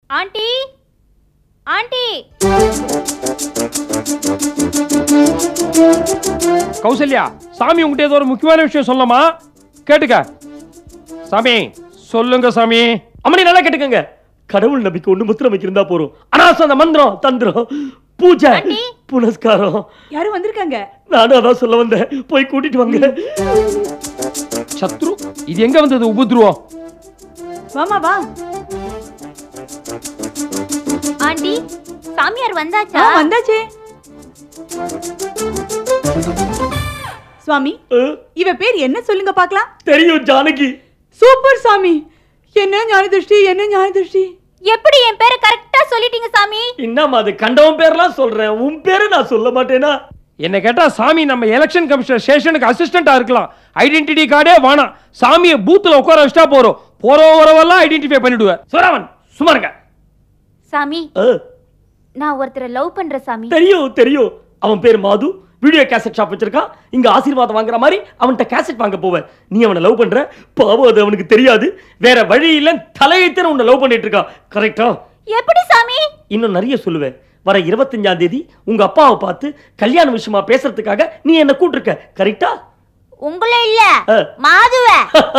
Aunty aunty Kausalya சாமி உங்ககிட்ட ஏதோ ஒரு முக்கியமான விஷயம் சொல்லமா கேட்டுக்க சாமி சொல்லுங்க சாமி அம்மனி நல்லா கேட்டுக்கங்க கடவுள் நம்பிக்கை ஒண்ணு முத்திரம் வைக்கிறதா போறோம் அனாசம் அந்த மந்திரம் தந்திரம் பூஜை புனஸ்காரம் யாரும் வந்திருக்காங்க நானும் அதான் சொல்ல வந்தேன் போய் கூட்டிட்டு வாங்க சத்ரு இது எங்க வந்தது உபத்ருவம் வாமா வா ஆண்டி சாமியார் வந்தாச்சா ஆ, வந்தாச்சே சுவாமி இவ பேர் என்ன சொல்லுங்க பார்க்கலாம் தெரியும் ஜானகி சூப்பர் சாமி என்ன ஞான திருஷ்டி என்ன ஞான திருஷ்டி எப்படி என் பேரை கரெக்டா சொல்லிட்டீங்க சாமி என்னம்மா அது கண்டவன் பேர்லாம் சொல்றேன் உன் பேரு நான் சொல்ல மாட்டேனா என்ன கேட்டா சாமி நம்ம எலெக்ஷன் கமிஷனர் ஸ்டேஷனுக்கு அசிஸ்டண்டா இருக்கலாம் ஐடென்டிட்டி கார்டே வேணாம் சாமியை பூத்துல உட்கார வச்சுட்டா போறோம் போற வரவெல்லாம் ஐடென்டிஃபை பண்ணிடுவேன் சோராமன் சும்மா இருங்க சாமி ஆ, நான் ஒருத்தரை லவ் பண்ற சாமி தெரியும் தெரியும் அவன் பேர் மாது வீடியோ கேசட் ஷாப் வச்சிருக்கான் இங்க ஆசீர்வாதம் வாங்குற மாதிரி அவன்கிட்ட கேசட் வாங்க போவேன் நீ அவனை லவ் பண்ற பாவம் அது அவனுக்கு தெரியாது வேற வழி இல்ல தலையெழுத்தன உன்னை லவ் பண்ணிட்டு இருக்கான் கரெக்டா எப்படி சாமி இன்னும் நிறைய சொல்லுவேன் வர இருபத்தஞ்சாம் தேதி உங்க அப்பாவை பார்த்து கல்யாண விஷயமா பேசுறதுக்காக நீ என்ன கூட்டிருக்க கரெக்டா உங்களே இல்ல ஆ. மாதுவ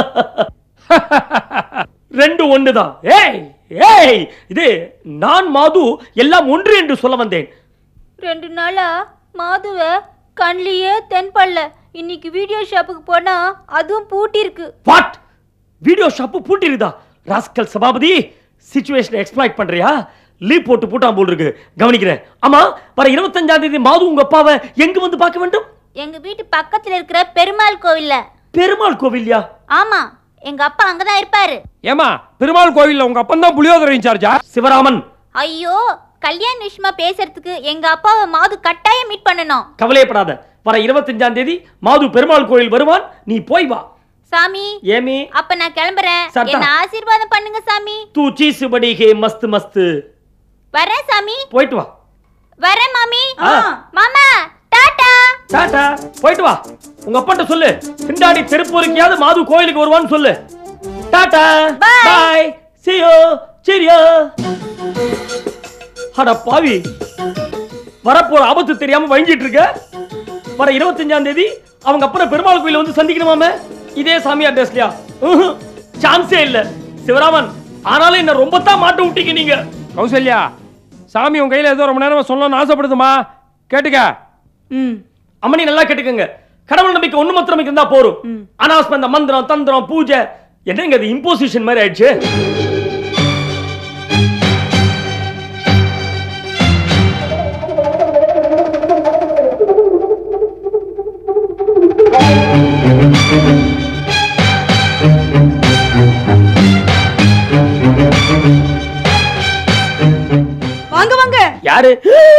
ரெண்டு ஒண்ணுதான் ஏய் ஏய் இது நான் மாது எல்லாம் ஒன்று என்று சொல்ல வந்தேன் ரெண்டு நாளா மாதுவ கண்ணிலேயே தென்படல இன்னைக்கு வீடியோ ஷாப்புக்கு போனா அதுவும் பூட்டி இருக்கு வாட் வீடியோ ஷாப்பு பூட்டிருதா ராஸ்கல் சபாபதி சிச்சுவேஷனை எக்ஸ்பிளாய்ட் பண்றியா லீவ் போட்டு பூட்டான் போல் இருக்கு கவனிக்கிறேன் ஆமா வர இருபத்தஞ்சாம் தேதி மாது உங்க அப்பாவை எங்க வந்து பார்க்க வேண்டும் எங்க வீட்டு பக்கத்துல இருக்கிற பெருமாள் கோவில்ல பெருமாள் கோவில்யா ஆமா எங்க அப்பா அங்கதான் இருப்பாரு ஏமா பெருமாள் கோவில்ல உங்க அப்பன் தான் புளியோதரை இன்சார்ஜா சிவராமன் ஐயோ கல்யாண விஷயமா பேசுறதுக்கு எங்க அப்பாவை மாது கட்டாயம் மீட் பண்ணணும் கவலையப்படாத வர இருபத்தஞ்சாம் தேதி மாது பெருமாள் கோயில் வருவான் நீ போய் வா சாமி ஏமி அப்ப நான் கிளம்புறேன் சத்தம். என்ன ஆசீர்வாதம் பண்ணுங்க சாமி தூ சீசு படி ஹே மஸ்த் மஸ்த் வரேன் சாமி போயிட்டு வா வரேன் மாமி ஆ. மாமா டாடா டாடா போயிட்டு வா உங்க அப்பாட்ட சொல்லு பின்னாடி திருப்பூருக்கையாவது மாது கோயிலுக்கு வருவான்னு சொல்லு டாடா Bye. பாய் சியோ சிரியா அட பாவி வரப்போற ஆபத்து தெரியாம வழிஞ்சிட்டு இருக்க வர இருபத்தஞ்சாம் தேதி அவங்க அப்புறம் பெருமாள் கோயில வந்து சந்திக்கணுமாமே இதே சாமி அட்ரஸ்லயா சான்ஸே இல்ல சிவராமன் ஆனாலும் என்ன ரொம்ப தான் மாட்ட விட்டீங்க நீங்க கௌசல்யா சாமி உன் கையில ஏதோ ரொம்ப நேரமா சொல்லணும்னு ஆசைப்படுதுமா கேட்டுக்க ம் அம்மனி நல்லா கேட்டுக்கங்க கடவுள் நம்பிக்கை ஒண்ணு மாத்திரம் இருந்தா போரும் அனாஸ்ம இந்த மந்திரம் தந்திரம் பூஜை என்னங்க இது இம்போசிஷன் மாதிரி ஆயிடுச்சு வாங்க வாங்க யாரு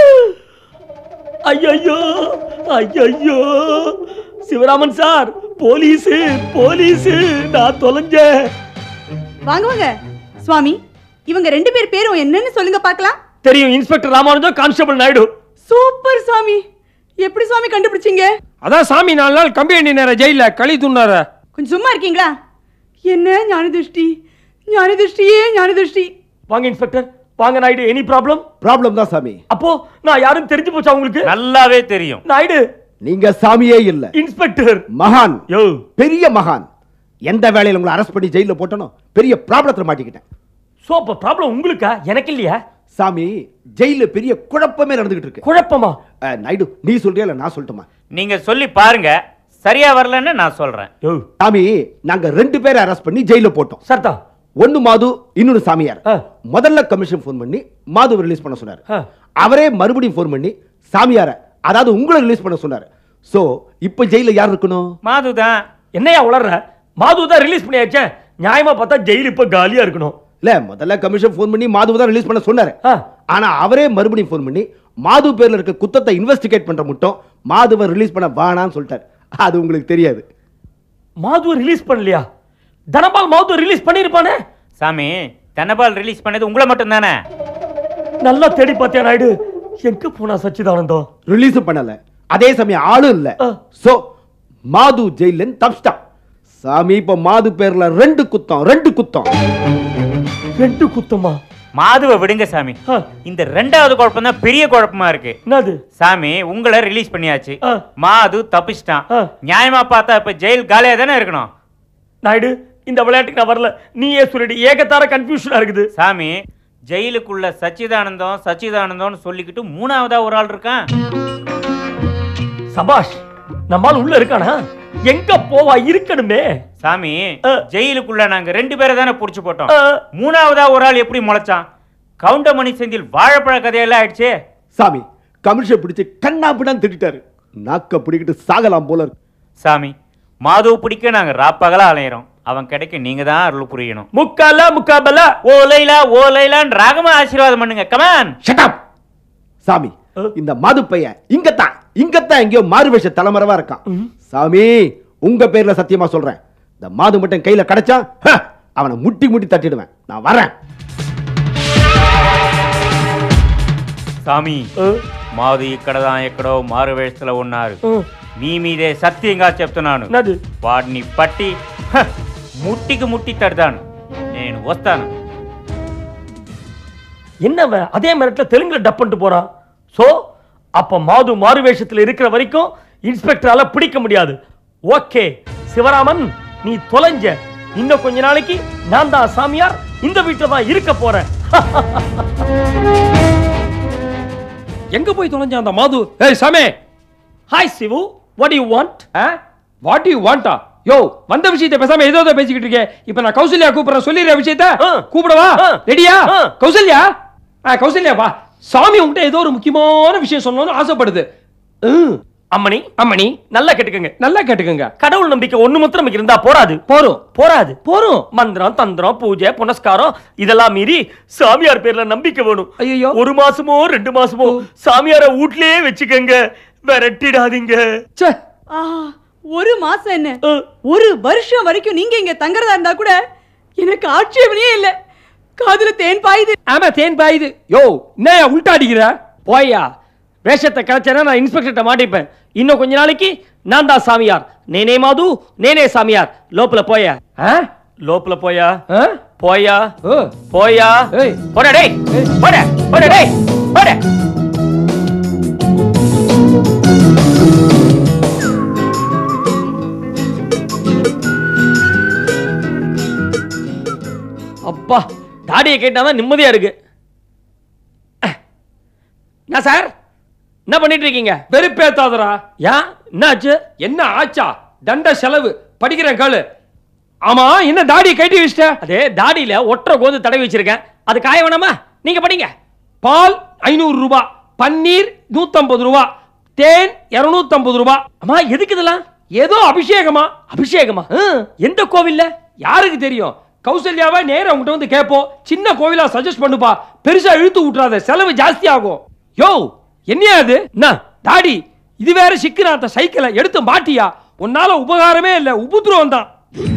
ஐயோ ஐயோ சிவராமன் சார் போலீஸ் போலீஸ் நான் தொலைஞ்சேன் வாங்க வாங்க சுவாமி இவங்க ரெண்டு பேர் பேரும் என்னன்னு சொல்லுங்க பார்க்கலாம் தெரியும் inspector Ramanujam constable Naidu super சுவாமி எப்படி சுவாமி கண்டுபிடிச்சீங்க அதான் சாமி நாலு நாள் கம்பி எண்ணி நேர ஜெயில களி துண்ணார கொஞ்சம் சும்மா இருக்கீங்களா என்ன ஞான திருஷ்டி ஞான திருஷ்டியே ஞான திருஷ்டி வாங்க இன்ஸ்பெக்டர் வாங்க நாயுடு எனி ப்ராப்ளம் ப்ராப்ளம் தான் சாமி அப்போ நான் யாரும் தெரிஞ்சு போச்சா உங்களுக்கு நல்லாவே தெரியும் நாயுடு நீங்க சாமியே இல்ல இன்ஸ்பெக்டர் மகான் யோ பெரிய மகான் எந்த வேலையில உங்களை அரெஸ்ட் பண்ணி ஜெயில போட்டனோ பெரிய ப்ராப்ளத்துல மாட்டிக்கிட்டேன் சோ அப்ப ப்ராப்ளம் உங்களுக்கா எனக்கு இல்லையா சாமி ஜெயில பெரிய குழப்பமே நடந்துகிட்டு இருக்கு குழப்பமா அஹ், நாயுடு நீ சொல்றியா இல்ல நான் சொல்லட்டுமா நீங்க சொல்லி பாருங்க சரியா வரலன்னு நான் சொல்றேன் யோ சாமி நாங்க ரெண்டு பேரை அரெஸ்ட் பண்ணி ஜெயில போட்டோம் சர்தா ஒன்னு மாது இன்னொன்னு சாமியார் ஆ. முதல்ல கமிஷன் ஃபோன் பண்ணி மாதுவை ரிலீஸ் பண்ண சொன்னாரு ஆ. அவரே மறுபடியும் ஃபோன் பண்ணி சாமியார அதாவது உங்களை ரிலீஸ் பண்ண சொன்னாரு சோ இப்போ ஜெயில யார் இருக்கணும் மாதுதான் என்னையா உளர்ற மாது தான் ரிலீஸ் பண்ணியாச்சே நியாயமா பார்த்தா ஜெயில் இப்ப காலியா இருக்கணும் இல்ல முதல்ல கமிஷன் ஃபோன் பண்ணி மாதுவை தான் ரிலீஸ் பண்ண சொன்னாரு ஆ. ஆனா அவரே மறுபடியும் ஃபோன் பண்ணி மாது பேர்ல இருக்க குத்தத்தை இன்வெஸ்டிகேட் பண்ற மட்டும் மாதுவை ரிலீஸ் பண்ண வேணாம்னு சொல்லிட்டாரு அது உங்களுக்கு தெரியாது மாதுவை ரிலீஸ் பண்ணலையா தனபால் மாதுவை ரிலீஸ் பண்ணிருப்பானே சாமி தனபால் ரிலீஸ் பண்ணது உங்களை மட்டும் தானே நல்லா தேடி பார்த்தியா நாயுடு எங்க போனா சச்சிதானந்தம் ரிலீஸ் பண்ணல அதே சமயம் ஆளும் இல்ல ஆ. சோ மாது ஜெயில இருந்து தப்பிச்சிட்டான் சாமி இப்ப மாது பேர்ல ரெண்டு குத்தம் ரெண்டு குத்தம் ரெண்டு குத்தமா மாதுவை விடுங்க சாமி ஆ. இந்த ரெண்டாவது குழப்பம் தான் பெரிய குழப்பமா இருக்கு என்னது சாமி உங்களை ரிலீஸ் பண்ணியாச்சு ஆ. மாது தப்பிச்சிட்டான் ஆ. நியாயமா பார்த்தா இப்ப ஜெயில் காலியா தானே இருக்கணும் நாயுடு இந்த விளையாட்டுக்கு நான் வரல நீயே சொல்லிடு ஏகத்தார கன்ஃபியூஷனா இருக்குது சாமி ஜெயிலுக்குள்ள சச்சிதானந்தம் சச்சிதானந்தம்னு சொல்லிக்கிட்டு மூணாவதா ஒரு ஆள் இருக்கான் சபாஷ் நம்மால் உள்ள இருக்கானா எங்க போவா இருக்கணுமே சாமி ஆ. ஜெயிலுக்குள்ள நாங்க ரெண்டு பேரை தானே புடிச்சு போட்டோம் ஆ. மூணாவதா ஒரு ஆள் எப்படி முளைச்சான் கவுண்டமணி செந்தில் வாழைப்பழ கதையெல்லாம் ஆயிடுச்சே சாமி கமிஷன் பிடிச்சு கண்ணா பிடான்னு திட்டாரு நாக்க பிடிக்கிட்டு சாகலாம் போல இருக்கு சாமி மாதவ பிடிக்க நாங்க ராப்பகலா அலையிறோம் அவன் கிடைக்க நீங்க தான் அருள் புரியணும் முக்கால முக்காபல ஓலைலா ஓலைலான்னு ராகமா ஆசீர்வாதம் பண்ணுங்க கமான் ஷட் சாமி ஆ. இந்த மது பையன் இங்கத்தான் இங்கத்தான் எங்கேயோ மாறுவேஷ தலைமறைவா இருக்கான் சாமி உங்க பேர்ல சத்தியமா சொல்றேன் இந்த மாது மட்டும் கையில கிடைச்சா ஹ, அவனை முட்டி முட்டி தட்டிடுவேன் நான் வரேன் సామి మాది ఇక్కడదా ఎక్కడో మారు వేస్తలో ఉన్నారు ம். మీ మీదే సత్యంగా చెప్తున్నాను என்னது వాడిని పట్టి హ, ముట్టికి ముట్టి తడతాను నేను వస్తాను என்னவன் அதே மிரட்டில் தெலுங்குல டப் பண்ணிட்டு போறான் சோ அப்ப மாது மாறு வேஷத்துல இருக்கிற வரைக்கும் இன்ஸ்பெக்டரால பிடிக்க முடியாது ஓகே சிவராமன் நீ தொலைஞ்ச இன்னும் கொஞ்ச நாளைக்கு நான் தான் சாமியார் இந்த வீட்டுல தான் இருக்க போறேன் எங்க போய் தொலைஞ்சான் அந்த மாது ஏய் சாமே ஹாய் சிவு what you want what you வாண்டா யோ வந்த விஷயத்தை பேசாம ஏதோ ஏதோ பேசிக்கிட்டு இருக்கே இப்ப நான் கௌசல்யா கூப்பிடுறேன் சொல்லிடுற விஷயத்த ஆ. கூப்பிடவா ஆ. ரெடியா ஆ. கௌசல்யா ஆ கௌசல்யா வா சாமி உன்கிட்ட ஏதோ ஒரு முக்கியமான விஷயம் சொல்லணும்னு ஆசைப்படுது ம். அம்மணி அம்மணி நல்லா கேட்டுக்கங்க நல்லா கேட்டுக்கங்க கடவுள் நம்பிக்கை ஒண்ணு மாத்திரம் நமக்கு இருந்தா போராது போறோம் போராது போறோம் மந்திரம் தந்திரம் பூஜை புனஸ்காரம் இதெல்லாம் மீறி சாமியார் பேர்ல நம்பிக்கை வேணும் ஐயையோ. ஒரு மாசமோ ரெண்டு மாசமோ சாமியார வீட்லயே வச்சுக்கங்க விரட்டிடாதீங்க ச்சே ஆ ஒரு மாசம் என்ன அ, ஒரு வருஷம் வரைக்கும் நீங்க இங்க தங்குறதா இருந்தா கூட எனக்கு ஆட்சேபனையே இல்ல காதுல தேன் பாயுது ஆமா தேன் பாயுது யோ என்னையா உள்டா அடிக்கிற போய்யா வேஷத்தை கிடைச்சேன்னா நான் இன்ஸ்பெக்டர்கிட்ட மாட்டிப்பேன் இன்னும் கொஞ்ச நாளைக்கு நான் தான் சாமியார் நேனே மாது நேனே சாமியார் லோப்புல போயா ஆ? லோப்புல போயா ஆ? போயா ஓ போயா ஏய். போடா டேய் போடா போடா டேய் போடா அப்பா தாடியை கேட்டாதான் நிம்மதியா இருக்கு என்ன சார் என்ன பண்ணிட்டு இருக்கீங்க வெறுப்பேத்தாதடா ஏன் என்னாச்சு என்ன ஆச்சா தண்ட செலவு படிக்கிறேன் கேளு ஆமா என்ன தாடி கட்டி வச்சிட்ட அதே தாடியில ஒற்றை கோந்து தடவி வச்சிருக்கேன் அது காய வேணாமா நீங்க படிங்க பால் ஐநூறு ரூபாய் பன்னீர் நூத்தம்பது ரூபா தேன் இருநூத்தம்பது ரூபா அம்மா எதுக்கு இதெல்லாம் ஏதோ அபிஷேகமா அபிஷேகமா ஹம், எந்த கோவில்ல யாருக்கு தெரியும் கௌசல்யாவை நேரா உங்ககிட்ட வந்து கேட்போம் சின்ன கோவிலா சஜஸ்ட் பண்ணுப்பா பெருசா இழுத்து விட்டுறாத செலவு ஜாஸ்தி ஆகும் யோ என்னையா அது என்ன தாடி இது வேற சிக்குறாத்த சைக்கிளை எடுத்து மாட்டியா உன்னால உபகாரமே இல்ல உபுத்ரவம் தான்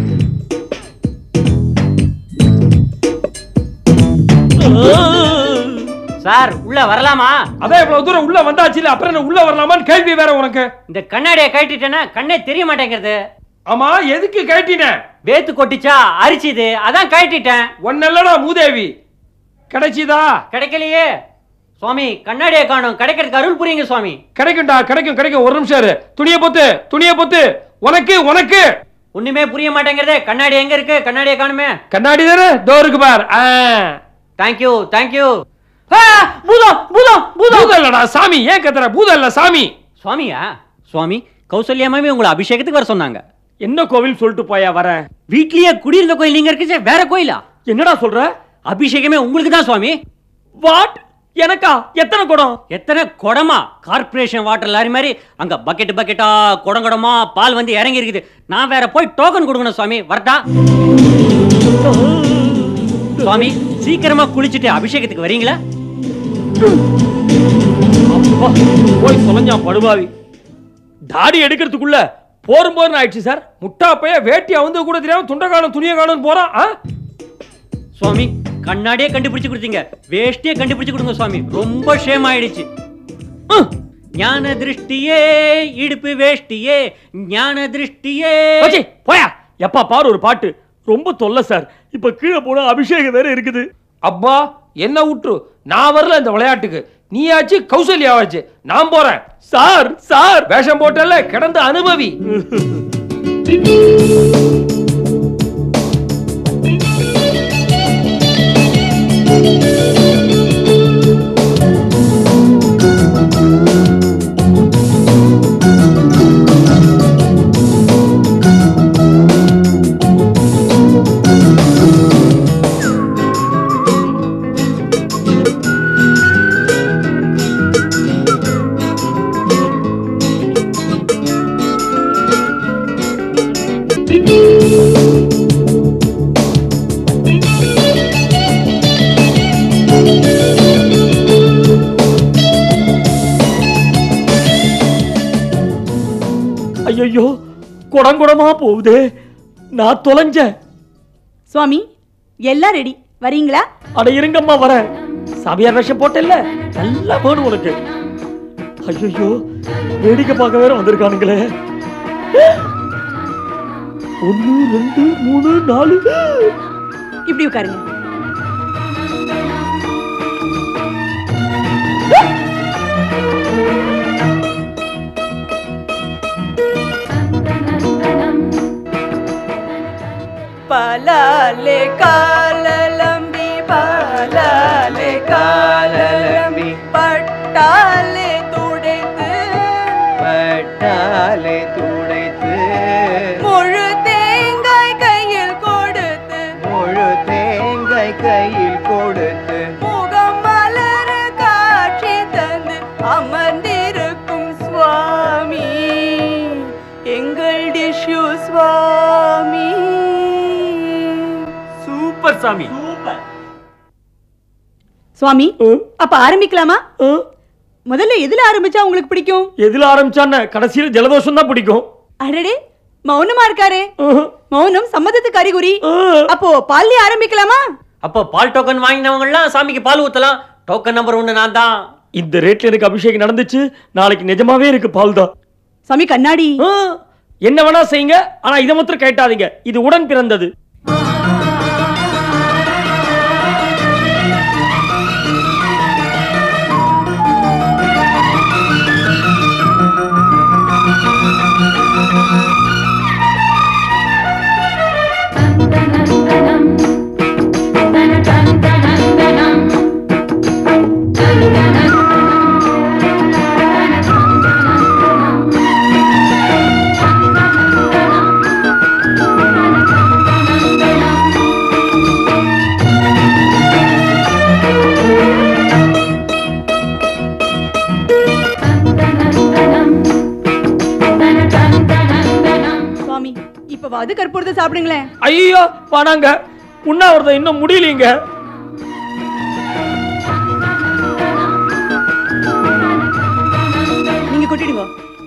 சார் உள்ள வரலாமா அதான் இவ்வளவு தூரம் உள்ள வந்தாச்சு அப்புறம் என்ன உள்ள வரலாமான்னு கேள்வி வேற உனக்கு இந்த கண்ணாடியை கட்டிட்டேன்னா கண்ணே தெரிய மாட்டேங்கிறது ஆமா எதுக்கு கேட்டின வேத்து கொட்டிச்சா அரிச்சுது அதான் கட்டிட்டேன் ஒன்னல்லடா மூதேவி கிடைச்சிதா கிடைக்கலையே சுவாமி கண்ணாடியை காணும் கிடைக்கிறதுக்கு அருள் புரியுங்க சுவாமி கிடைக்கும்டா கிடைக்கும் கிடைக்கும் ஒரு நிமிஷம் இரு துணியை பொத்து துணியை பொத்து உனக்கு உனக்கு ஒண்ணுமே புரிய மாட்டேங்கிறதே கண்ணாடி எங்க இருக்கு கண்ணாடியை காணுமே கண்ணாடி தானே டோருக்கு பார் ஆ. தேங்க்யூ தேங்க்யூ பூதம் பூதம் பூதம் பூதம் இல்லடா சாமி ஏன் கத்துற பூதம் இல்ல சாமி சுவாமியா சுவாமி கௌசல்யாமாவே உங்களை அபிஷேகத்துக்கு வர சொன்னாங்க என்ன கோவில் சொல்லிட்டு போயா வரேன் வீட்லயே குடியிருந்த கோயில் நீங்க இருக்குச்சே வேற கோயிலா என்னடா சொல்ற அபிஷேகமே உங்களுக்கு தான் சுவாமி வாட் எனக்கா எத்தனை குடம் எத்தனை குடமா கார்ப்பரேஷன் வாட்டர் லாரி மாதிரி அங்க பக்கெட் பக்கெட்டா குடம் குடமா பால் வந்து இறங்கி இருக்குது நான் வேற போய் டோக்கன் கொடுக்கணும் சுவாமி வரட்டா சுவாமி சீக்கிரமா குளிச்சுட்டு அபிஷேகத்துக்கு வரீங்களா அப்பா, போய் தொலைஞ்சான் படுபாவி தாடி எடுக்கிறதுக்குள்ள போரும் போரும் ஆயிடுச்சு சார் முட்டா பைய வேட்டி வந்து கூட தெரியாம துண்டை காணும் துணியை காணும் போறான் ஆ? சுவாமி கண்ணாடியே கண்டுபிடிச்சு கொடுத்தீங்க வேஷ்டியே கண்டுபிடிச்சு கொடுங்க சுவாமி ரொம்ப ஷேம் ஆயிடுச்சு உம். ஞான திருஷ்டியே இடுப்பு வேஷ்டியே ஞான திருஷ்டியே மச்சி, போயா எப்பா பாரு ஒரு பாட்டு ரொம்ப தொல்லை சார் இப்ப கீழே போனா அபிஷேகம் வேற இருக்குது அப்பா என்ன விட்டுரு நான் வரல இந்த விளையாட்டுக்கு நீயாச்சு கௌசல்யாவாச்சு நான் போறேன் சார் சார் வேஷம் போட்டல கிடந்து அனுபவி ஐயோ குடங்குடமா போகுதே நான் தொலைஞ்சேன் சுவாமி எல்லாம் ரெடி வரீங்களா அட இருங்கம்மா வரேன் சாமியார் வேஷம் போட்டல்ல நல்லா வேணும் உனக்கு ஐயோ வேடிக்கை பார்க்க வேற வந்திருக்கானுங்களே ஒன்னு ரெண்டு மூணு நாலு இப்படி உட்காருங்க பலாலே காலலம்பி பலாலே காலலம்பி பட்டாலே துடைத்து பட்டாலே துடைத்து முழு தேங்காய் கையில் கொடுத்து முழு தேங்காய் கையில் கொடுத்து முகம் மலர காட்சி தந்து அமர்ந்திருக்கும் சுவாமி எங்கள் டிஷ்யூ சுவாமி சூப்பர் சாமி சுவாமி ம், அப்ப ஆரம்பிக்கலாமா ம். முதல்ல எதுல ஆரம்பிச்சா உங்களுக்கு பிடிக்கும் எதுல ஆரம்பிச்சான்னு கடைசியில ஜலதோஷம் தான் பிடிக்கும் அடடே மௌனமா இருக்காரே ம், மௌனம் சம்மதத்துக்கு அறிகுறி ம். அப்போ பால்லே ஆரம்பிக்கலாமா அப்போ பால் டோக்கன் வாங்கினவங்க எல்லாம் சாமிக்கு பால் ஊத்தலாம் டோக்கன் நம்பர் ஒன்று நான் தான் இந்த ரேட்ல எனக்கு அபிஷேகம் நடந்துச்சு நாளைக்கு நிஜமாவே இருக்கு பால் தான் சுவாமி கண்ணாடி ஆ, என்ன வேணா செய்யுங்க ஆனா இதை மாத்திரம் கேட்டாதீங்க இது உடன் பிறந்தது சுவாமி இப்பவாது கற்பூரத்தை சாப்பிடுங்களேன் ஐயோ வாடாங்க உண்ணாவிரதம் இன்னும் முடியலீங்க நீங்க கொட்டிடுங்க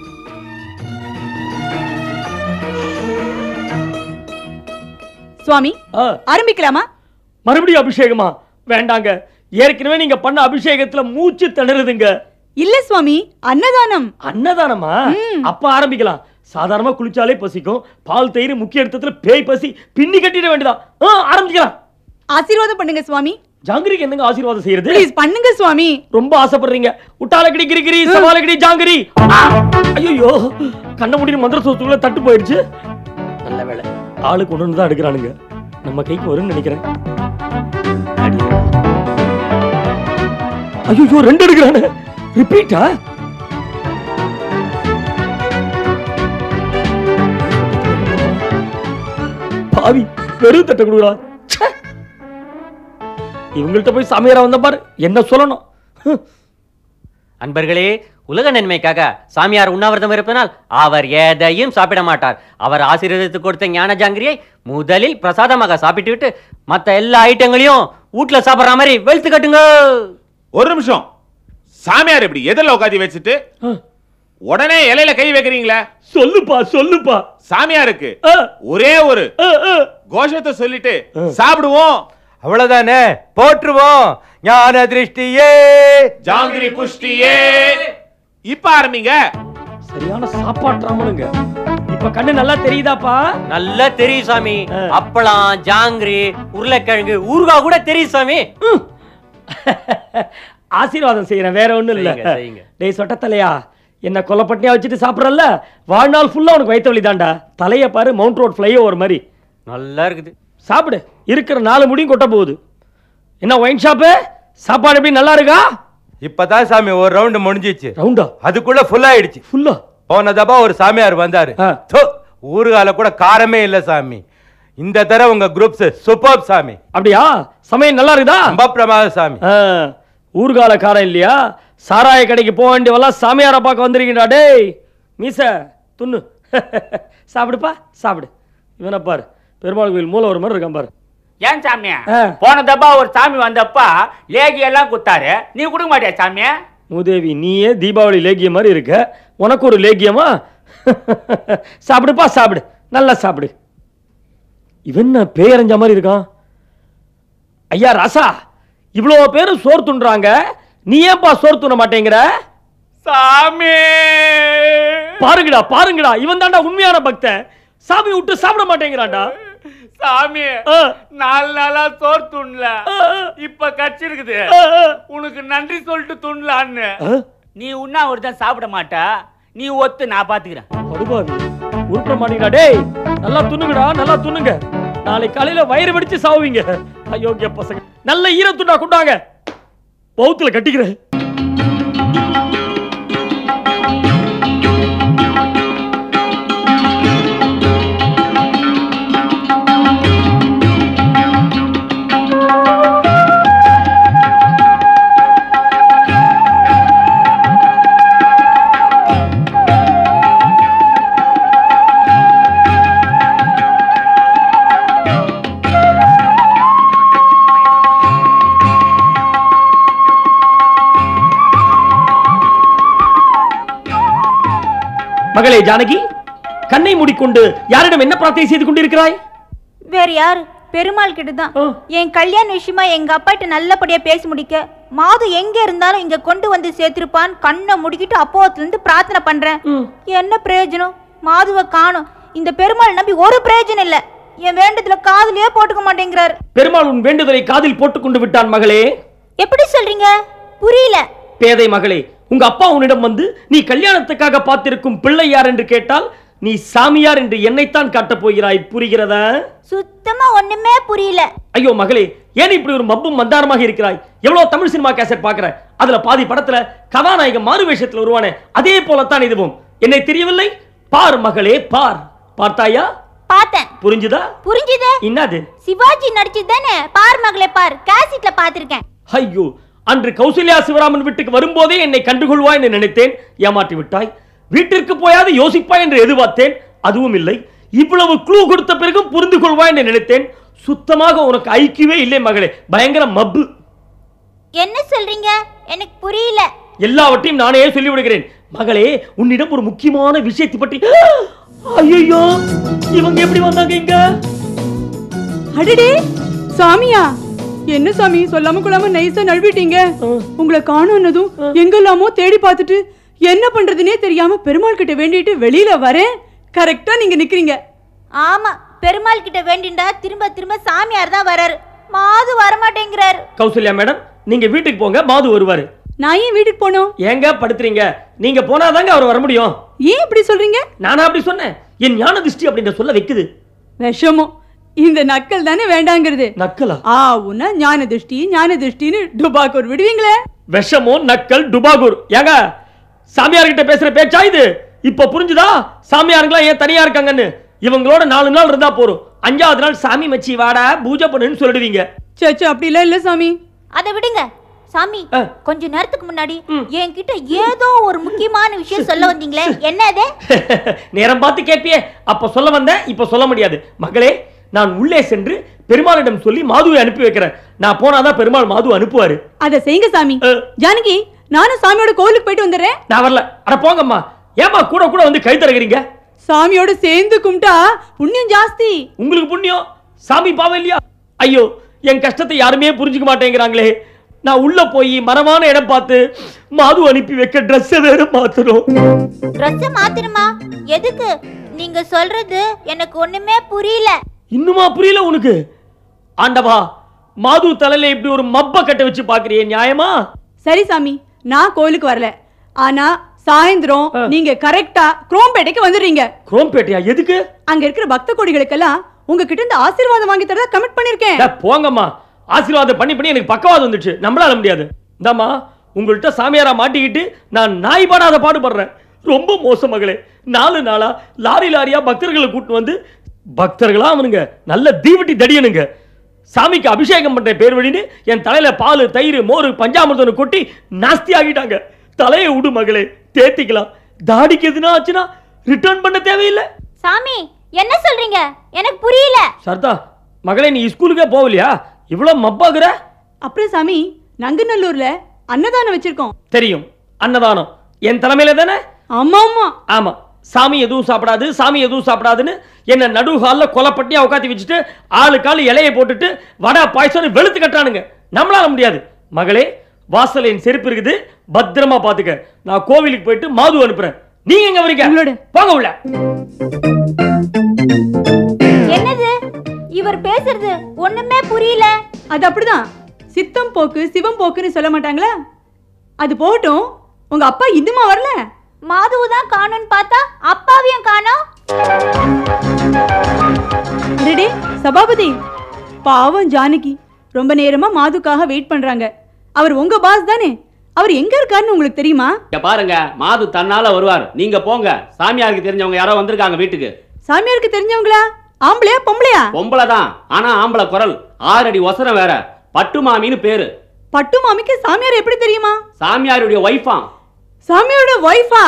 சுவாமி ஆ, ஆரம்பிக்கலாமா மறுபடியும் அபிஷேகமா வேண்டாங்க ஏற்கனவே நீங்க பண்ண அபிஷேகத்துல மூச்சு திணறுதுங்க இல்ல சுவாமி அன்னதானம் அன்னதானமா அப்ப ஆரம்பிக்கலாம் சாதாரணமா குளிச்சாலே பசிக்கும் பால் தயிர் முக்கிய இடத்துல பேய் பசி பின்னி கட்டிட வேண்டியதா ஆ, ஆரம்பிக்கலாம் ஆசீர்வாதம் பண்ணுங்க சுவாமி ஜாங்கிரிக்கு என்னங்க ஆசீர்வாதம் செய்யறது ப்ளீஸ் பண்ணுங்க சுவாமி ரொம்ப ஆசைப்படுறீங்க உட்டாலக்கடி கிரிகிரி சவாலக்கடி ஜாங்கிரி ஐயோ கண்ண முடியும் மந்திர சொத்துக்குள்ள தட்டு போயிடுச்சு நல்ல வேளை ஆளுக்கு ஒண்ணு தான் எடுக்கிறானுங்க நம்ம கைக்கு வரும்னு நினைக்கிறேன் ஐயோ ரெண்டு எடுக்கிறானு ரிப்பீட்டா பாவி வெறும் தட்டை கொடுக்குறான் ச்சே. இவங்கள்ட்ட போய் சாமியாரா வந்த பாரு என்ன சொல்லணும் ஹம். அன்பர்களே உலக நன்மைக்காக சாமியார் உண்ணாவிரதம் இருப்பதனால் அவர் எதையும் சாப்பிட மாட்டார் அவர் ஆசீர்வாதத்து கொடுத்த ஞான ஜாங்கிரியை முதலில் பிரசாதமாக சாப்பிட்டுவிட்டு மத்த எல்லா ஐட்டங்களையும் வீட்ல சாப்பிடுற மாதிரி வெளுத்து கட்டுங்க ஒரு நிமிஷம் சாமியார் இப்படி எதிரில் உட்காந்து வச்சுட்டு ஆ, உடனே இலையில கை வைக்கிறீங்களே சொல்லுப்பா சொல்லுப்பா சாமியாருக்கு ஆ, ஒரே ஒரு ஆ, ஆ. கோஷத்தை சொல்லிட்டு சாப்பிடுவோம் அவ்வளவுதானே போற்றுவோம் ஞான திருஷ்டியே ஜாங்கிரி புஷ்டியே இப்ப ஆரம்பிங்க சரியான சாப்பாட்டுறாமனுங்க இப்ப கண்ணு நல்லா தெரியுதாப்பா நல்லா தெரியும் சாமி ஆ. அப்பளம் ஜாங்கிரி உருளைக்கிழங்கு ஊறுகாய் கூட தெரியும் சாமி ம். ஆசீர்வாதம் செய்யறேன் வேற ஒண்ணும் இல்ல செய்யுங்க, செய்யுங்க. டேய் சொட்ட தலையா என்ன கொல்லப்பட்டியா வச்சுட்டு சாப்பிட்றல்ல வாழ்நாள் ஃபுல்லா உனக்கு வயிற்று வலி தான்டா தலையை பாரு மவுண்ட் ரோட் ஃப்ளைஓவர் மாதிரி நல்லா இருக்குது சாப்பிடு இருக்கிற நாலு முடியும் கொட்ட போகுது என்ன ஒயின் ஷாப்பு சாப்பாடு எப்படி நல்லா இருக்கா இப்பதான் சாமி ஒரு ரவுண்ட் முடிஞ்சிச்சு ரவுண்டா அதுக்குள்ள ஃபுல் ஆயிடுச்சு ஃபுல்லா போன தப்பா ஒரு சாமியார் வந்தாரு ஆ. தோ, ஊறுகால கூட காரமே இல்ல சாமி இந்த தடவை உங்க குரூப்ஸ் சூப்பர் சாமி அப்படியா சமயம் நல்லா இருக்குதா ரொம்ப பிரமாத சாமி ஆ, ஊர்கால காரம் இல்லையா சாராய கடைக்கு போக வேண்டியவெல்லாம் சாமியாரை பார்க்க வந்திருக்கீங்களா டேய் மீச துண்ணு சாப்பிடுப்பா சாப்பிடு இவனை பாரு பெருமாள் கோயில் மூல ஒரு மாதிரி இருக்கான் பாரு ஏன் சாமியா ஆ. போன தப்பா ஒரு சாமி வந்தப்ப லேகி எல்லாம் குத்தாரு நீ கொடுக்க மாட்டியா சாமியா மூதேவி நீயே தீபாவளி லேகியம் மாதிரி இருக்க உனக்கு ஒரு லேகியமா சாப்பிடுப்பா சாப்பிடு நல்லா சாப்பிடு இவன் என்ன பேயறிஞ்ச மாதிரி இருக்கான் ஐயா ராசா இவ்வளோ பேரும் சோறு துண்டுறாங்க நீ ஏன்பா சோறு துண்ண மாட்டேங்கிற சாமி பாருங்கடா பாருங்கடா இவன் தான்டா உண்மையான பக்தன் சாமி விட்டு சாப்பிட மாட்டேங்கிறான்டா சாமி ஆ, நாலு நாளா சோறு துண்ணல ஆ, ஆ, இப்ப கச்சிருக்குது ஆ, ஆ. உனக்கு நன்றி சொல்லிட்டு துண்ணலான்னு ஆ, நீ உண்ணா ஒருத்தன் சாப்பிட மாட்டா நீ ஒத்து நான் பாத்துக்கிறேன் படுபாவி உருப்பட மாட்டீங்களா டேய் நல்லா துண்ணுங்கடா நல்லா துண்ணுங்க நாளைக்கு காலையில வயிறு வெடிச்சு சாவுவீங்க அயோக்கிய பசங்க நல்ல ஈரத்துண்டா கொண்டாங்க பௌத்துல கட்டிக்கிறேன் மகளே ஜானகி கண்ணை மூடிக்கொண்டு யாரிடம் என்ன பிரார்த்தனை செய்து கொண்டிருக்கிறாய் வேற யாரு பெருமாள் கிட்ட தான் ஆ. என் கல்யாண விஷயமா எங்க அப்பாட்ட நல்லபடியா பேசி முடிக்க மாது எங்க இருந்தாலும் இங்க கொண்டு வந்து சேர்த்திருப்பான் கண்ணை முடிக்கிட்டு அப்போத்துல இருந்து பிரார்த்தனை பண்றேன் ம். என்ன பிரயோஜனம் மாதுவை காணும் இந்த பெருமாள் நம்பி ஒரு பிரயோஜனம் இல்ல என் வேண்டத்துல காதுலயே போட்டுக்க மாட்டேங்கிறாரு பெருமாள் உன் வேண்டுதலை காதில் போட்டுக் கொண்டு விட்டான் மகளே எப்படி சொல்றீங்க புரியல பேதை மகளே உங்க அப்பா உன்னிடம் வந்து நீ கல்யாணத்துக்காக பார்த்திருக்கும் பிள்ளை யார் என்று கேட்டால் நீ சாமியார் என்று என்னைத்தான் காட்டப் போகிறாய் புரிகிறதா சுத்தமா ஒண்ணுமே புரியல ஐயோ மகளே ஏன் இப்படி ஒரு மப்பும் மந்தாரமாக இருக்கிறாய் எவ்வளவு தமிழ் சினிமா கேசட் பாக்குற அதுல பாதி படத்துல கதாநாயகன் மாறு வேஷத்துல உருவானே அதே போலத்தான் இதுவும் என்னை தெரியவில்லை பார் மகளே பார் பார்த்தாயா பார்த்தேன் புரிஞ்சுதா புரிஞ்சுதே என்னது சிவாஜி நடிச்சது தானே பார் மகளே பார் கேசட்ல பாத்திருக்கேன் ஐயோ அன்று கௌசல்யா சிவராமன் வீட்டுக்கு வரும்போதே என்னை கண்டுகொள்வாய் என்று நினைத்தேன் ஏமாற்றி விட்டாய் வீட்டிற்கு போயாது யோசிப்பாய் என்று எதிர்பார்த்தேன் அதுவும் இல்லை இவ்வளவு க்ளூ கொடுத்த பிறகும் புரிந்து கொள்வாய் என்று நினைத்தேன் சுத்தமாக உனக்கு ஐக்கியவே இல்லை மகளே பயங்கர மப்பு என்ன சொல்றீங்க எனக்கு புரியல எல்லாவற்றையும் நானே சொல்லி விடுகிறேன் மகளே உன்னிடம் ஒரு முக்கியமான விஷயத்தை பற்றி ஐயோ இவங்க எப்படி வந்தாங்க இங்க அடடே சாமியா என்ன சாமி சொல்லாம கொள்ளாம நைஸா நழுவிட்டீங்க உங்களை காணும்னதும் எங்கெல்லாமோ தேடி பார்த்துட்டு என்ன பண்றதுனே தெரியாம பெருமாள் கிட்ட வேண்டிட்டு வெளியில வரேன் கரெக்டா நீங்க நிக்கிறீங்க ஆமா பெருமாள் கிட்ட வேண்டிண்டா திரும்ப திரும்ப சாமியார் தான் வராரு மாது வரமாட்டேங்கிறாரு கௌசல்யா மேடம் நீங்க வீட்டுக்கு போங்க மாது வருவாரு நான் ஏன் வீட்டுக்கு போனோம் ஏங்க படுத்துறீங்க நீங்க போனாதாங்க அவர் வர முடியும் ஏன் இப்படி சொல்றீங்க நானா அப்படி சொன்னேன் என் ஞான திருஷ்டி அப்படின்ற சொல்ல வைக்குது விஷமம் இந்த நக்கல் தானே வேண்டாங்கிறது நக்கலா ஆ உன்ன ஞான திருஷ்டி ஞான திருஷ்டின்னு டுபாக்கூர் விடுவீங்களே விஷமோ நக்கல் டுபாகூர் ஏங்க சாமியார்கிட்ட பேசுற பேச்சா இது இப்ப புரிஞ்சுதா சாமியாருங்களா ஏன் தனியா இருக்காங்கன்னு இவங்களோட நாலு நாள் இருந்தா போறோம் அஞ்சாவது நாள் சாமி மச்சி வாடா பூஜை பண்ணுன்னு சொல்லிடுவீங்க சச்சா அப்படிலாம் இல்ல சாமி அதை விடுங்க சாமி ஆ. கொஞ்ச நேரத்துக்கு முன்னாடி ம். என்கிட்ட ஏதோ ஒரு முக்கியமான விஷயம் சொல்ல வந்தீங்களே என்ன அது நேரம் பார்த்து கேட்பியே அப்ப சொல்ல வந்தேன் இப்ப சொல்ல முடியாது மகளே நான் உள்ளே சென்று பெருமாளிடம் சொல்லி மாதுவை அனுப்பி வைக்கிறேன் நான் போனாதான் பெருமாள் மாது அனுப்புவாரு அத செய்யுங்க சாமி ஆ. ஜானகி நானும் சாமியோட கோவிலுக்கு போயிட்டு வந்துடுறேன் நான் வரல அட போங்கம்மா ஏமா கூட கூட வந்து கை தருகிறீங்க சாமியோட சேர்ந்து கும்பிட்டா புண்ணியம் ஜாஸ்தி உங்களுக்கு புண்ணியம் சாமி பாவம் இல்லையா ஐயோ என் கஷ்டத்தை யாருமே புரிஞ்சுக்க மாட்டேங்கிறாங்களே நான் உள்ள போய் மரமான இடம் பார்த்து மாது அனுப்பி வைக்க ட்ரெஸ்ஸை வேற மாத்தணும் ட்ரெஸ் மாத்தணுமா எதுக்கு நீங்க சொல்றது எனக்கு ஒண்ணுமே புரியல இன்னுமா புரியல உனக்கு ஆண்டவா மாது தலையில இப்படி ஒரு மப்ப கட்ட வச்சு பாக்குறியே நியாயமா சரி சாமி நான் கோயிலுக்கு வரல ஆனா சாயந்தரம் ஆ. நீங்க கரெக்டா குரோம்பேட்டைக்கு வந்துடுறீங்க குரோம்பேட்டையா எதுக்கு அங்க இருக்கிற பக்த கோடிகளுக்கெல்லாம் உங்ககிட்ட இருந்து ஆசீர்வாதம் வாங்கி தரதா கமிட் பண்ணிருக்கேன் டே, போங்கம்மா ஆசீர்வாதம் பண்ணி பண்ணி எனக்கு பக்கவாதம் வந்துச்சு நம்மளால முடியாது இந்தாம்மா உங்கள்கிட்ட சாமியாரா மாட்டிக்கிட்டு நான் நாய் பாடாத பாடுபடுறேன் ரொம்ப மோசம் மகளே நாலு நாளா லாரி லாரியா பக்தர்களை கூட்டு வந்து பக்தர்களா அவனுங்க நல்ல தீவட்டி தடியனுங்க சாமிக்கு அபிஷேகம் பண்ற பேர் வழின்னு என் தலையில பால் தயிர் மோர் பஞ்சாமிர்தம் கொட்டி நாஸ்தி ஆகிட்டாங்க தலையை விடு மகளே தேத்திக்கலாம் தாடிக்கு எதுனா ஆச்சுன்னா ரிட்டர்ன் பண்ண தேவையில்லை சாமி என்ன சொல்றீங்க எனக்கு புரியல சர்தா மகளே நீ ஸ்கூலுக்கே போகலையா இவ்வளவு மப்பாக்குற அப்புறம் சாமி நங்கநல்லூர்ல அன்னதானம் வச்சிருக்கோம் தெரியும் அன்னதானம் என் தலைமையில தானே ஆமா ஆமா ஆமா சாமி எதுவும் சாப்பிடாது சாமி எதுவும் சாப்பிடாதுன்னு என்ன நடு ஹால்ல கொலைப்பட்டியா உட்காத்தி வச்சுட்டு ஆளுக்கு ஆளு இலையை போட்டுட்டு வடை பாயசம் வெளுத்து கட்டுறானுங்க நம்மளால முடியாது மகளே வாசல்ல என் செருப்பு இருக்குது பத்திரமா பாத்துக்க நான் கோவிலுக்கு போயிட்டு மாது அனுப்புறேன் நீங்க எங்க வரீங்க உங்களோட. போங்க உள்ள என்னது இவர் பேசுறது ஒண்ணுமே புரியல அது அப்படிதான் சித்தம் போக்கு சிவம் போக்குன்னு சொல்ல மாட்டாங்களா அது போகட்டும் உங்க அப்பா இன்னுமா வரல மாதுவு தான் காணும்னு பார்த்தா அப்பாவையும் காணோம் அடடே சபாபதி பாவம் ஜானகி ரொம்ப நேரமா மாதுக்காக வெயிட் பண்றாங்க அவர் உங்க பாஸ் தானே அவர் எங்க இருக்காருன்னு உங்களுக்கு தெரியுமா இங்க பாருங்க மாது தன்னால வருவார் நீங்க போங்க சாமியாருக்கு தெரிஞ்சவங்க யாரோ வந்திருக்காங்க வீட்டுக்கு சாமியாருக்கு தெரிஞ்சவங்களா ஆம்பளையா பொம்பளையா பொம்பளை தான் ஆனா ஆம்பளை குரல் ஆறு அடி ஒசரம் வேற பட்டு மாமின்னு பேரு பட்டு மாமிக்கு சாமியார் எப்படி தெரியுமா சாமியாருடைய ஒய்ஃபா சாமியாரோட ஒய்ஃபா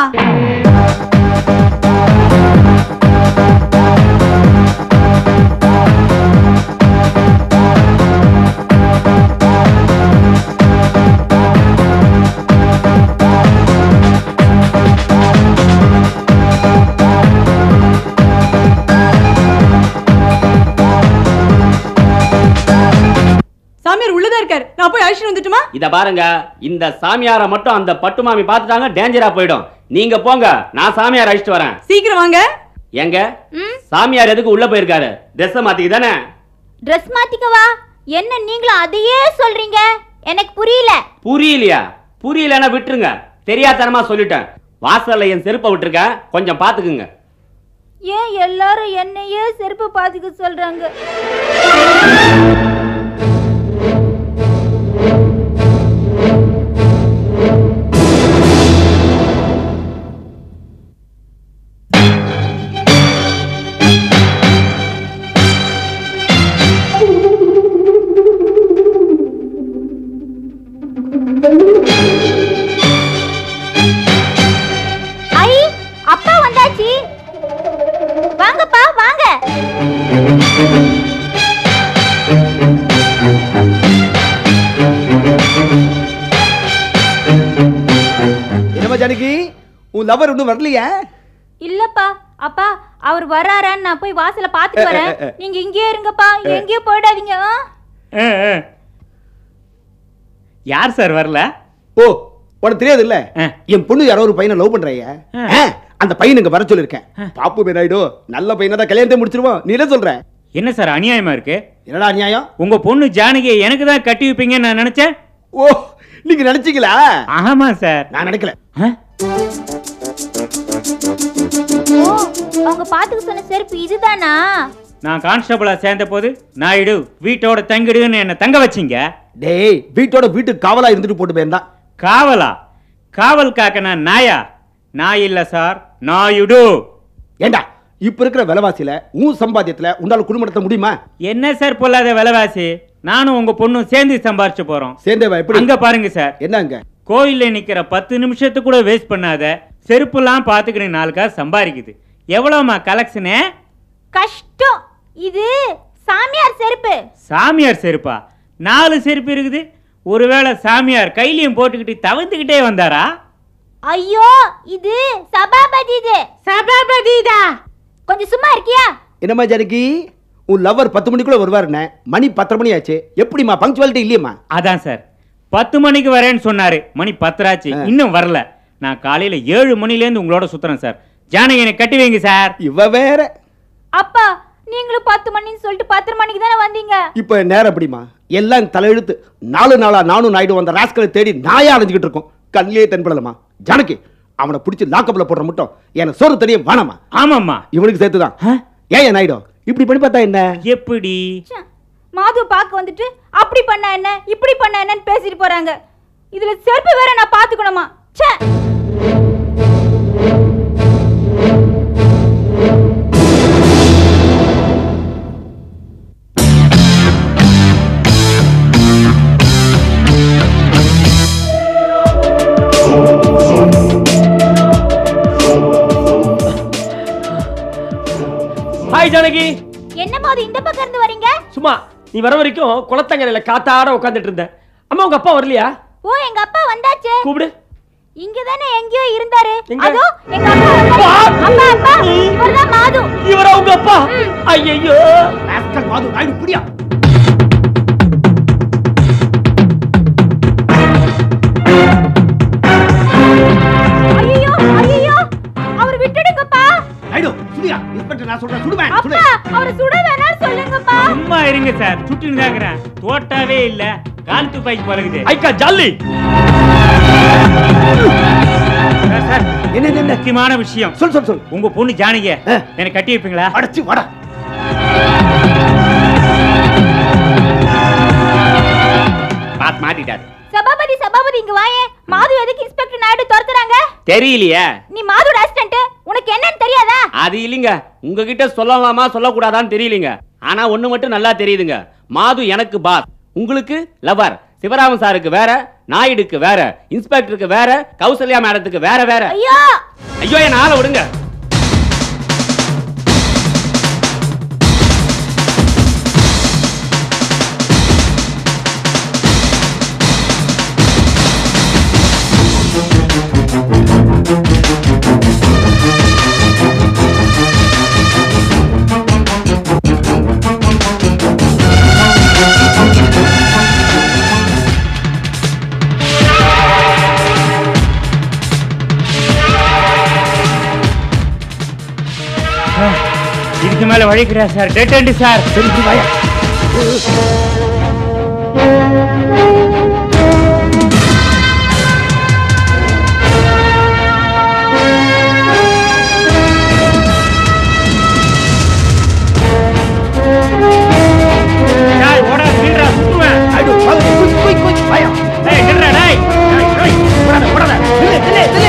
சாமியார் உள்ளதா இருக்கார் நான் போய் அழைச்சிட்டு வந்துட்டுமா இத பாருங்க இந்த சாமியாரை மட்டும் அந்த பட்டு மாமி பார்த்துட்டாங்க டேஞ்சரா போயிடும் நீங்க போங்க நான் சாமியார் அழைச்சிட்டு வரேன் சீக்கிரம் வாங்க எங்க ம் சாமியார் எதுக்கு உள்ள போயிருக்காரு ட்ரெஸ் மாத்திக்கு தானே ட்ரெஸ் மாத்திக்கவா என்ன நீங்களும் அதையே சொல்றீங்க எனக்கு புரியல புரியலையா புரியலன்னா விட்டுருங்க தெரியாதனமா சொல்லிட்டேன் வாசல்ல என் செருப்பை விட்டுருக்கேன் கொஞ்சம் பாத்துக்குங்க ஏன் எல்லாரும் என்னையே செருப்பு பாத்துக்க சொல்றாங்க ஐ அப்பா வந்தாச்சு வாங்கப்பா வாங்க என்னம்மா ஜானகி உன் லவர் இன்னும் வரலையா இல்லப்பா அப்பா அவர் வராரான்னு நான் போய் வாசல்ல பாத்துட்டு வரேன் நீங்க இங்கேயே இருங்கப்பா எங்கேயும் போயிடாதீங்க ஆ? யார் சார் வரல ஓ உனக்கு தெரியாது இல்ல ஆ. என் பொண்ணு யாரோ ஒரு பையனை லவ் பண்றாங்க அந்த பையன் இங்க வர சொல்லிருக்கேன் பாப்பு பேனாயிடோ நல்ல பையனை தான் கல்யாணத்தை முடிச்சிருவோம் நீ என்ன சொல்ற என்ன சார் அநியாயமா இருக்கு என்னடா நியாயம் உங்க பொண்ணு ஜானகியை எனக்கு தான் கட்டி வைப்பீங்கன்னு நான் நினைச்சேன் ஓ நீங்க நினைச்சீங்களா ஆமா சார் நான் நினைக்கல ஆ? ஓ அவங்க பாத்துக்க சொன்ன செருப்பு இதுதானா நான் கான்ஸ்டபிளா சேர்ந்த போது நாயுடு வீட்டோட தங்கிடுன்னு என்ன தங்க வச்சீங்க டேய் வீட்டோட வீட்டுக்கு காவலா இருந்துட்டு போட்டு போயிருந்தான் காவலா காவல் காக்க நான் நாயா நாய் இல்ல சார் நாயுடு ஏண்டா இப்ப இருக்கிற விலைவாசியில உன் சம்பாத்தியத்துல உன்னால குடும்பம் நடத்த முடியுமா என்ன சார் பொல்லாத விலைவாசி நானும் உங்க பொண்ணும் சேர்ந்து சம்பாரிச்சு போறோம் சேர்ந்தவ எப்படி அங்க பாருங்க சார் என்னங்க கோயில்ல நிக்கிற பத்து நிமிஷத்து கூட வேஸ்ட் பண்ணாத செருப்புலாம் பாத்துக்கிற நாலு காசு சம்பாதிக்குது எவ்வளவுமா கலெக்ஷனு கஷ்டம் இது சாமியார் செருப்பு சாமியார் செருப்பா நாலு செருப்பு இருக்குது ஒருவேளை சாமியார் கையிலையும் போட்டுக்கிட்டு தவிர்த்துக்கிட்டே வந்தாரா ஐயோ இது சபாபதி இது சபாபதிதா கொஞ்சம் சும்மா இருக்கியா என்னம்மா ஜானகி உன் லவர் பத்து மணிக்குள்ள வருவாருண்ணே மணி பத்தரை மணி ஆச்சு எப்படிம்மா பங்க்சுவாலிட்டி இல்லையம்மா அதான் சார் பத்து மணிக்கு வரேன்னு சொன்னாரு மணி பத்தராச்சு இன்னும் வரல நான் காலையில ஏழு மணிலேருந்து உங்களோட சுத்துறேன் சார் ஜானகி என்னை கட்டி வைங்க சார் இவ வேற அப்பா நீங்களும் பத்து மணின்னு சொல்லிட்டு பத்தரை மணிக்கு தானே வந்தீங்க இப்ப நேரம் எப்படிமா எல்லாம் தலையெழுத்து நாலு நாளா நானும் நாயுடு வந்த ராஸ்கலை தேடி நாயா அலைஞ்சுக்கிட்டு இருக்கோம் கண்ணிலே தென்படலமா ஜானகி அவனை பிடிச்சி லாக்கப்ல போடுற மட்டும் எனக்கு சோறு தெரிய வேணாமா ஆமாம்மா இவனுக்கு சேர்த்துதான் ஏன் நாயுடு இப்படி பண்ணி பார்த்தா என்ன எப்படி ச்சே, மாது பார்க்க வந்துட்டு அப்படி பண்ண என்ன இப்படி பண்ண என்னன்னு பேசிட்டு போறாங்க இதுல செருப்பு வேற நான் பாத்துக்கணுமா ச்சே ஹாய் ஜானகி என்ன மாது இந்த பக்கம் இருந்து வரீங்க சும்மா நீ வர வரைக்கும் குளத்தங்கரையில காத்தாட உட்காந்துட்டு இருந்தேன் அம்மா உங்க அப்பா வரலையா ஓ எங்க அப்பா வந்தாச்சு கூப்பிடு இங்க தானே எங்கேயோ இருந்தாரு எங்க? அதோ எங்க அப்பா வந்தாரு. அப்பா அப்பா இவர்தான் மாது இவரா உங்க அப்பா ஐயோ ராஸ்கல் மாது நாயுடு பிடியா ஐயோ ஐயோ அவர் விட்டுடுங்கப்பா நாயுடு சுடியா இன்ஸ்பெக்டர் நான் சொல்றேன் சுடுவேன் சுடு அப்பா அவரை சுட வேணாம்னு சொல்லுங்கப்பா சும்மா இருங்க சார் சுட்டுன்னு தாக்குறேன் தோட்டாவே இல்ல கால் துப்பாக்கி பழகுது ஐக்கா ஜாலி சார், சார் என்ன என்ன, என்ன முக்கியமான விஷயம் சொல் சொல் சொல் உங்க பொண்ணு ஜானகிய ஆ. எனக்கு கட்டி வைப்பீங்களா அடைச்சு வாடா பாத்து மாட்டிட்டாரு சபாபதி சபாபதி இங்க வாயே மாது எதுக்கு இன்ஸ்பெக்டர் நாயுடு துரத்துறாங்க தெரியலையே நீ மாதுட அசிஸ்டன்ட் உனக்கு என்னன்னு தெரியாதா அது இல்லைங்க உங்ககிட்ட சொல்லலாமா சொல்லக்கூடாதான்னு தெரியலங்க ஆனா ஒண்ணு மட்டும் நல்லா தெரியுதுங்க மாது எனக்கு பாஸ் உங்களுக்கு லவர் சிவராமன் சாருக்கு வேற நாயுடுக்கு வேற இன்ஸ்பெக்டருக்கு வேற கௌசல்யா மேடத்துக்கு வேற வேற ஐயோ ஐயோ என் ஆளை விடுங்க இதுக்கு மேல வழி கிடையாது சார் டெட் சார் சரி இப்படி வாயா டேய், ஓடா நில்றா சுட்டுவேன் நாயுடு மாது குயிக் குயிக் குயிக் வாயா டேய் நில்றா டேய் டேய், டேய், ஓடாத ஓடாத நில்லு நில்லு நில்லு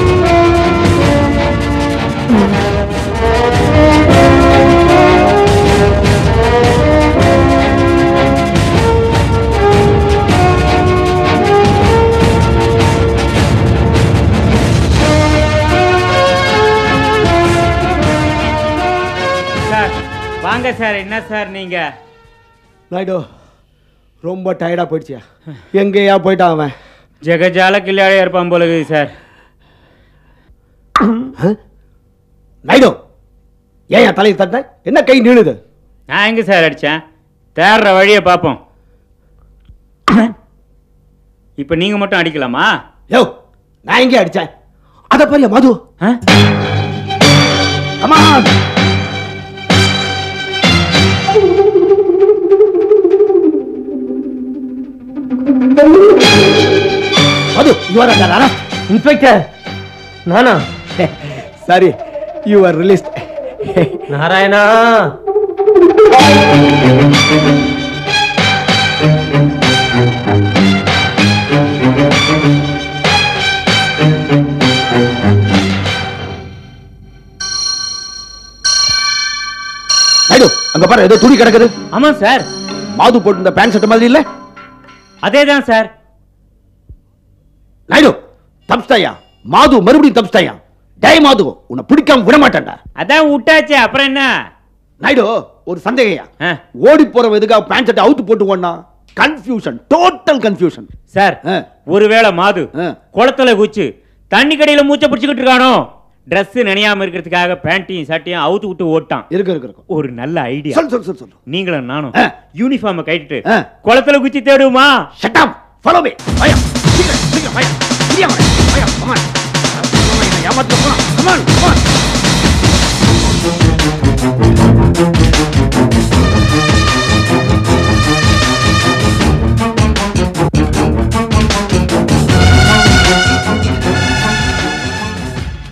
சார் வாங்க சார் என்ன சார் நீங்க நாயுடு ரொம்ப டயர்டா போயிடுச்சியா எங்கேயா போயிட்டான் அவன் ஜெகஜால கில்லாடியா இருப்பான் போல இருக்குது சார் நாயுடு ஏன் என் தலையை தட்ட என்ன கை நீளுது நான் எங்க சார் அடிச்சேன் தேடுற வழியை பார்ப்போம் இப்போ நீங்க மட்டும் அடிக்கலாமா யோ நான் எங்கே அடிச்சேன் அத பாரியா மது ஆ? Come on Madhu you are under arrest inspector நானா sorry you are released Narayana Naidu அங்க பாரு ஏதோ துணி கிடக்குது ஆமா சார் மாது போட்டு இந்த பேண்ட் ஷர்ட் மாதிரி இல்ல அதே தான் சார் நாயுடு தப்ஸ்தாயா மாது மறுபடியும் தப்ஸ்தாயா டே மாது உன்னை பிடிக்காம விட மாட்டேன்டா அதான் விட்டாச்சே அப்புறம் என்ன நாயுடு ஒரு சந்தேகையா ஆ, ஓடி போறவன் எதுக்காக பேண்ட் ஷர்ட் அவுத்து போட்டு ஓடனா கன்ஃபியூஷன் டோட்டல் கன்ஃபியூஷன் சார் ஆ. ஒருவேளை மாது ஆ. குளத்துல குச்சி தண்ணி கடையில மூச்சை பிடிச்சிக்கிட்டு இருக்கானோ Dress நனையாம இருக்கிறதுக்காக பேண்ட்டையும் சட்டையும் அவுத்து விட்டு ஓட்டான் இருக்கு இருக்கு இருக்கு ஒரு நல்ல ஐடியா சொல் சொல் சொல் சொல் நீங்களும் நானும் ஆ. யூனிஃபார்மை கட்டிட்டு ஆ. குளத்துல குச்சி தேடுவோமா ஷட் அப் ஃபாலோ மீ பயா சீக்கிரம் சீக்கிரம் பயா இடியா பயா கமான் ஏமாத்த போலாம் கமான் கமான்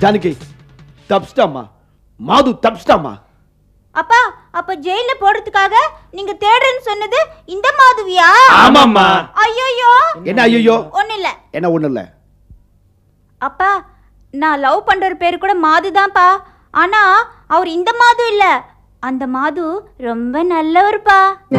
ஜானகி தப்ஸ்டாமா மாது தப்ஸ்டாமா அப்பா அப்ப ஜெயில போடுறதுக்காக நீங்க தேடுறேன்னு சொன்னது இந்த மாதுவியா ஆமாம்மா. ஐயோ என்ன ஐயோ ஒண்ணு இல்ல என்ன ஒண்ணு இல்ல அப்பா நான் லவ் பண்ற பேர் கூட மாதுதான்ப்பா ஆனா அவர் இந்த மாது இல்ல அந்த மாது ரொம்ப நல்லவர்ப்பா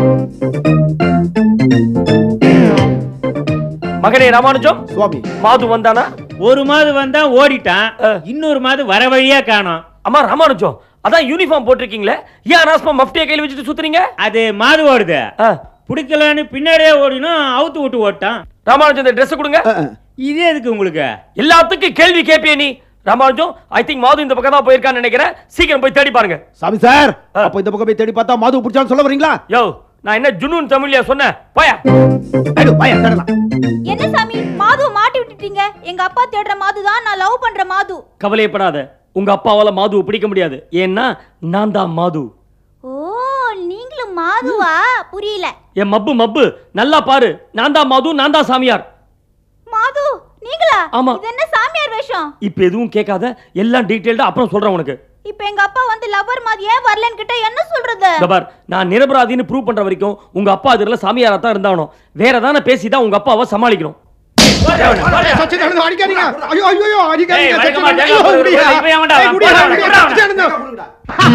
மகனே ராமானுஜம் சுவாமி மாது வந்தானா ஒரு மாதம் வந்தா ஓடிட்டான் இன்னொரு மாதம் வர வழியா காணோம் அம்மா ராமானுஜம் அதான் யூனிஃபார்ம் போட்டிருக்கீங்களே ஏன் அனாஸ்மா மஃப்டியை கையில் வச்சுட்டு சுத்துறீங்க அது மாது ஓடுது பிடிக்கலன்னு பின்னாடியே ஓடினா அவுத்து விட்டு ஓட்டான் ராமானுஜம் இந்த ட்ரெஸ் கொடுங்க இது எதுக்கு உங்களுக்கு எல்லாத்துக்கும் கேள்வி கேட்பிய நீ ராமானுஜம் ஐ திங்க் மாது இந்த பக்கம் தான் போயிருக்கான்னு நினைக்கிறேன் சீக்கிரம் போய் தேடி பாருங்க சாமி சார் அப்ப இந்த பக்கம் போய் தேடி பார்த்தா மாது பிடிச்சான்னு சொல்ல வரீங்களா யோ நான் என்ன ஜுனூன் தமிழ்லயா சொன்னேன் போயா தேடு, வாயா, தேடலாம். என்ன சாமி மாதுவை மாட்டி விட்டுட்டீங்க எங்க அப்பா தேடுற மாது தான் நான் லவ் பண்ற மாது கவலையப்படாத உங்க அப்பாவால மாதுவை பிடிக்க முடியாது ஏன்னா நான் தான் மாது ஓ நீங்களும் மாதுவா புரியல என் மப்பு மப்பு நல்லா பாரு நான் தான் மாது நான் தான் சாமியார் மாது நீங்களா ஆமா. இது என்ன சாமியார் வேஷம் இப்ப எதுவும் கேட்காத எல்லாம் டீடைல்டா அப்புறம் சொல்றேன் உனக்கு இப்ப எங்க அப்பா வந்து லவ்வர் மாதிரி ஏன் வரலன்னு கிட்ட என்ன சொல்றது இந்த பார் நான் நிரபராதின்னு ப்ரூவ் பண்ற வரைக்கும் உங்க அப்பா அதுல சாமியாரா தான் இருந்தாகணும் வேற தானே பேசி தான் உங்க அப்பாவை சமாளிக்கணும் சச்சிதானந்தம் அடிக்காதீங்க ஐயோ ஐயோ ஐயோ அடிக்காதீங்க ஏய், வழக்கமா சச்சிதானந்தம். தேங்காய் ஐயோ, போடு, முடியா. போடு, இப்ப ஏன்டா? ஏய், முடியா, போடா, முடியா, போடா. சச்சிதானந்தம்.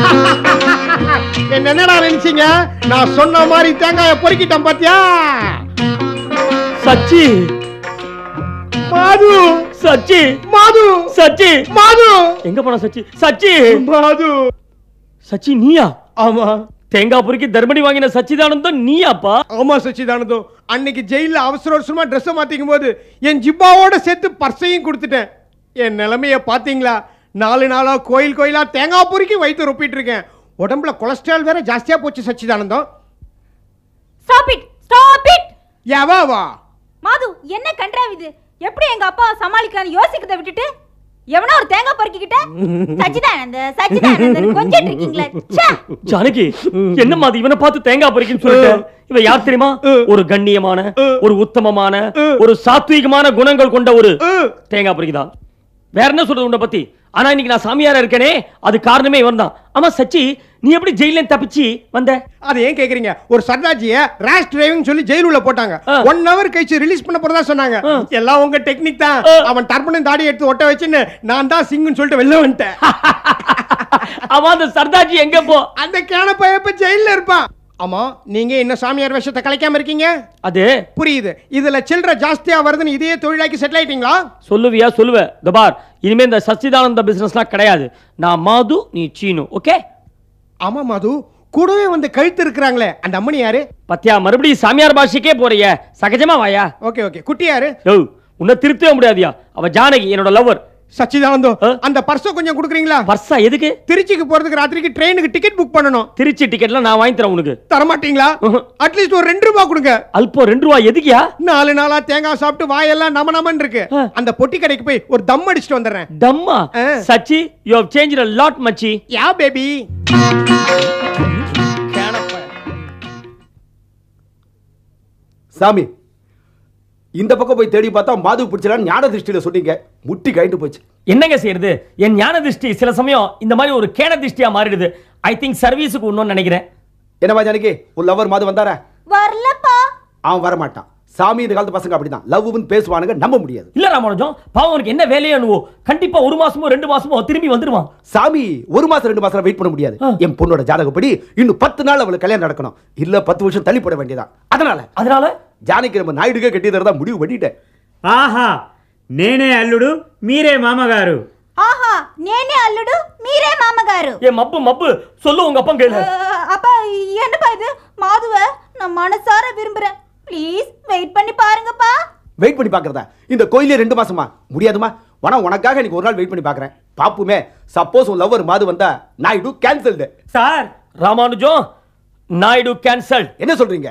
என்ன என்னடா நினைச்சீங்க நான் சொன்ன மாதிரி தேங்காய பொறுக்கிட்டேன் பாத்தியா சச்சி மாது சச்சி மாது சச்சி மாது எங்க போன சச்சி சச்சி மாது சச்சி நீயா ஆமா தேங்காய் பொறுக்கி தர்மடி வாங்கின சச்சிதானந்தம் நீயாப்பா ஆமா சச்சிதானந்தம் அன்னைக்கு ஜெயில அவசர அவசரமா ட்ரெஸ் மாத்திக்கும் போது என் ஜிப்பாவோட சேர்த்து பர்ஸையும் கொடுத்துட்டேன் என் நிலைமைய பாத்தீங்களா நாலு நாளா கோயில் கோயிலா தேங்காய் பொறுக்கி வயிற்று ரொப்பிட்டு இருக்கேன் உடம்புல கொலஸ்ட்ரால் வேற ஜாஸ்தியா போச்சு Sachidanandam stop it stop it எவா வா மாது என்ன கன்றாவி இது எப்படி எங்க அப்பா சமாளிக்கலாம்னு யோசிக்கிறத விட்டுட்டு எவனோ ஒரு தேங்காய் பறிக்கிட்ட சச்சிதானந்த சச்சிதானந்த கொஞ்சிட்டு இருக்கீங்களா ச்சே ஜானகி என்ன மாதிரி இவனை பார்த்து தேங்காய் பறிக்குன்னு சொல்லிட்டு இவன் யார் தெரியுமா ஒரு கண்ணியமான ஒரு உத்தமமான ஒரு சாத்வீகமான குணங்கள் கொண்ட ஒரு தேங்காய் பறிக்குதான் வேற என்ன சொல்றது உன்னை பத்தி ஆனா இன்னைக்கு நான் சாமியாரா இருக்கேனே அது காரணமே இவன் தான் ஆமா சச்சி நீ எப்படி ஜெயில தப்பிச்சு வந்த அதை ஏன் கேக்குறீங்க ஒரு சர்தாஜிய ரேஷ் டிரைவிங் சொல்லி ஜெயில் உள்ள போட்டாங்க ஒன் ஹவர் கழிச்சு ரிலீஸ் பண்ண போறதா சொன்னாங்க எல்லாம் உங்க டெக்னிக் தான் அவன் டர்பனும் தாடி எடுத்து ஒட்ட வச்சுன்னு நான் தான் சிங்குன்னு சொல்லிட்டு வெளில வந்துட்டேன் அவன் அந்த சர்தாஜி எங்க போ அந்த கேன பையப்ப ஜெயில இருப்பான் ஆமா நீங்க என்ன சாமியார் வேஷத்தை கலைக்காம இருக்கீங்க அது புரியுது இதுல சில்லற ஜாஸ்தியா வருதுன்னு இதையே தொழிலாக்கி செட்டில் ஆயிட்டீங்களா சொல்லுவியா சொல்லுவ தபார் இனிமே இந்த சச்சிதானந்த பிசினஸ்லாம் கிடையாது நான் மாது நீ சீனு ஓகே ஆமா மாது கூடவே வந்து கழுத்து இருக்கிறாங்களே அந்த அம்மனி யாரு பத்தியா மறுபடியும் சாமியார் பாஷைக்கே போறிய சகஜமா வாயா ஓகே ஓகே குட்டி யாரு யோ உன்னை திருத்தவே முடியாதியா அவ ஜானகி என்னோட லவ்வர் சச்சிதானந்தம் அந்த பர்ஸ கொஞ்சம் கொடுக்குறீங்களா பர்ஸா எதுக்கு திருச்சிக்கு போறதுக்கு ராத்திரிக்கு ட்ரெயினுக்கு டிக்கெட் புக் பண்ணணும் திருச்சி டிக்கெட்லாம் நான் வாங்கி தரேன் உனக்கு தரமாட்டீங்களா அட்லீஸ்ட் ஒரு ரெண்டு ரூபாய் கொடுங்க அல்போ ரெண்டு ரூபா எதுக்கியா நாலு நாளா தேங்காய் சாப்பிட்டு வாயெல்லாம் நம நமன்னு இருக்கு அந்த பொட்டி கடைக்கு போய் ஒரு தம் அடிச்சுட்டு வந்துடுறேன் தம்மா Sachi you have change a lot மச்சி யா பேபி சாமி இந்த பக்கம் போய் தேடி பார்த்தா மாது பிடிச்சலான்னு ஞான திருஷ்டியில சொன்னீங்க முட்டி கைண்டு போச்சு என்னங்க செய்யறது என் ஞான திருஷ்டி சில சமயம் இந்த மாதிரி ஒரு கேன திருஷ்டியா மாறிடுது ஐ திங்க் சர்வீஸுக்கு ஒண்ணுன்னு நினைக்கிறேன் என்னவா ஜானகி உன் லவர் மாது வந்தாரா வரலப்பா அவன் வர மாட்டான் சாமி இந்த காலத்து பசங்க அப்படிதான் லவ்னு பேசுவானுங்க நம்ப முடியாது இல்ல ராமானுஜம் பாவம் உனக்கு என்ன வேலையோ என்னவோ கண்டிப்பா ஒரு மாசமோ ரெண்டு மாசமோ திரும்பி வந்துருவான் சாமி ஒரு மாசம் ரெண்டு மாசம் வெயிட் பண்ண முடியாது என் பொண்ணோட ஜாதகப்படி இன்னும் பத்து நாள் அவளுக்கு கல்யாணம் நடக்கணும் இல்ல பத்து வருஷம் தள்ளி போட வேண்டியதான் அதனால அதனால ஜானகி நம்ம நாயுடுக்கே கட்டி தரதா முடிவு பண்ணிட்டேன் ఆహా నేనే అల్లుడు మీరే మామగారు ஆஹா நேனே அல்லுடு மீரே மாமகாரு என் மப்பு மப்பு சொல்லு உங்க அப்பா கையில அஹ், அப்பா என்னப்பா இது மாதுவ நான் மனசார விரும்புறேன் ப்ளீஸ் வெயிட் பண்ணி பாருங்கப்பா வெயிட் பண்ணி பார்க்கறதா இந்த கோயிலே ரெண்டு மாசமா முடியாதுமா ஆனா உனக்காக எனக்கு ஒரு நாள் வெயிட் பண்ணி பார்க்கறேன் பாப்புமே சப்போஸ் உன் லவ்வர் மாது வந்தா Naidu cancelled sir Ramanujam Naidu cancel என்ன சொல்றீங்க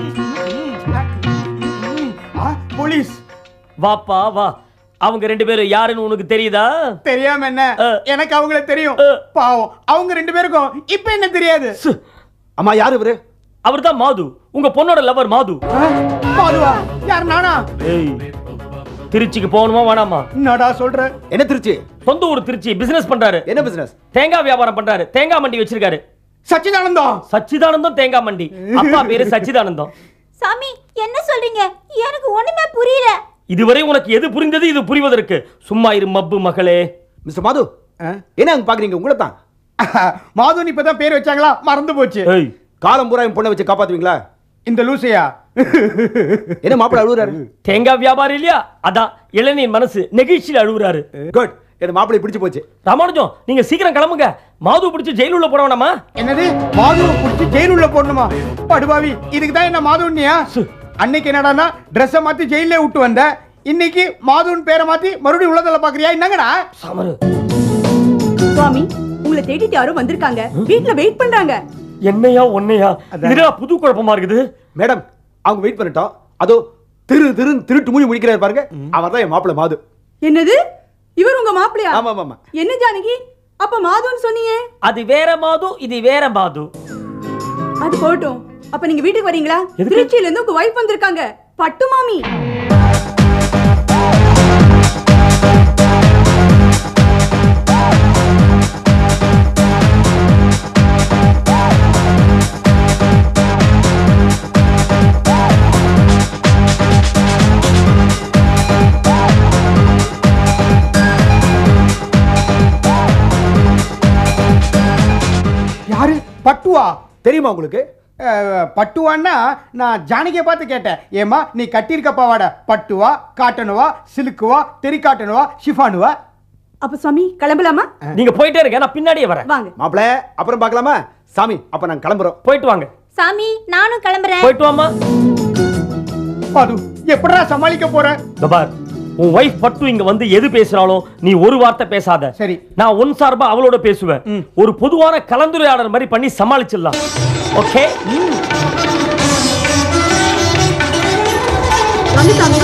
போலீஸ் வாப்பா வா அவங்க ரெண்டு பேரும் யாருன்னு உனக்கு தெரியுதா தெரியாம என்ன எனக்கு அவங்கள தெரியும் பாவம் அவங்க ரெண்டு பேருக்கும் இப்ப என்ன தெரியாது அம்மா யாரு இவரு அவர்தான் மாது உங்க பொண்ணோட லவர் மாது மாதுவா யார் நானா ஏய் திருச்சிக்கு போகணுமா வேணாமா என்னடா சொல்ற என்ன திருச்சி சொந்த ஊர் திருச்சி பிசினஸ் பண்றாரு என்ன பிசினஸ் தேங்காய் வியாபாரம் பண்றாரு தேங்காய் மண்டி வச்சிருக்காரு சச்சிதானந்தம் சச்சிதானந்தம் தேங்காய் மண்டி அப்பா பேரு சச்சிதானந்தம் சாமி என்ன சொல்றீங்க எனக்கு ஒண்ணுமே புரியல இதுவரை உனக்கு எது புரிந்தது இது புரிவதற்கு சும்மா இரு மப்பு மகளே மிஸ்டர் மாது என்ன அங்க பாக்குறீங்க உங்களை தான் மாதுன்னு இப்பதான் பேர் வச்சாங்களா மறந்து போச்சு ஏய் காலம் பூரா என் பொண்ணை வச்சு காப்பாத்துவீங்களா இந்த லூசையா என்ன மாப்பிள்ள அழுகுறாரு தேங்காய் வியாபாரம் இல்லையா அதான் இளநீர் மனசு நெகிழ்ச்சியில் அழுகுறாரு குட் என் மாப்பிள்ளை பிடிச்சு போச்சு ராமானுஜம் நீங்க சீக்கிரம் கிளம்புங்க மாது பிடிச்சு ஜெயில் உள்ள போட வேணாமா என்னது மாதுவை புடிச்சு ஜெயில் உள்ள போடணுமா படுபாவி இதுக்கு தான் என்ன மாதுன்னியா அன்னைக்கு என்னடான்னா ட்ரெஸ்ஸை மாத்தி ஜெயிலே விட்டு வந்த இன்னைக்கு மாதுன் பேரை மாத்தி மறுபடியும் உள்ளதல்ல பாக்குறியா என்னங்கடா சமரு சுவாமி உங்களை தேடிட்டு யாரோ வந்திருக்காங்க வீட்ல வெயிட் பண்றாங்க என்னையா ஒன்னையா இதுடா புது குழப்பமா இருக்குது மேடம் அவங்க வெயிட் பண்ணட்டும் அதோ திரு திரு திருட்டு மூஞ்சி முடிக்கிறாரு பாருங்க அவர் தான் என் மாப்பிள்ளை மாது என்னது இவர் உங்க மாப்பிளையா ஆமா ஆமா ஆமா என்ன ஜானகி அப்ப மாதுன்னு சொன்னீங்க அது வேற மாது இது வேற மாது அது போகட்டும் அப்ப நீங்க வீட்டுக்கு வரீங்களா எதுக்கு? திருச்சியில இருந்து உங்க வைஃப் வந்திருக்காங்க பட்டு மாமி யாரு பட்டுவா தெரியுமா உங்களுக்கு அஹ், பட்டுவான்னா நான் ஜானகியை பார்த்து கேட்டேன் ஏமா நீ கட்டியிருக்க பாவாடை பட்டுவா காட்டனுவா சிலுக்குவா தெரிக்காட்டனுவா ஷிஃபானுவா அப்ப சுவாமி கிளம்பலாமா நீங்க போயிட்டே இருங்க நான் பின்னாடியே வரேன் வாங்க மாப்பிள்ள அப்புறம் பார்க்கலாமா சாமி அப்ப நாங்க கிளம்புறோம் போயிட்டு வாங்க சாமி நானும் கிளம்புறேன் போயிட்டு வாமா பாது எப்படிடா சமாளிக்க போற இதோ பார் உன் ஒய்ஃப் பட்டு இங்க வந்து எது பேசுறாலும் நீ ஒரு வார்த்தை பேசாத சரி நான் உன் சார்பா அவளோட பேசுவேன் ஒரு பொதுவான கலந்துரையாடல் மாதிரி பண்ணி சமாளிச்சிடலாம் ஓகே வாங்க சாமி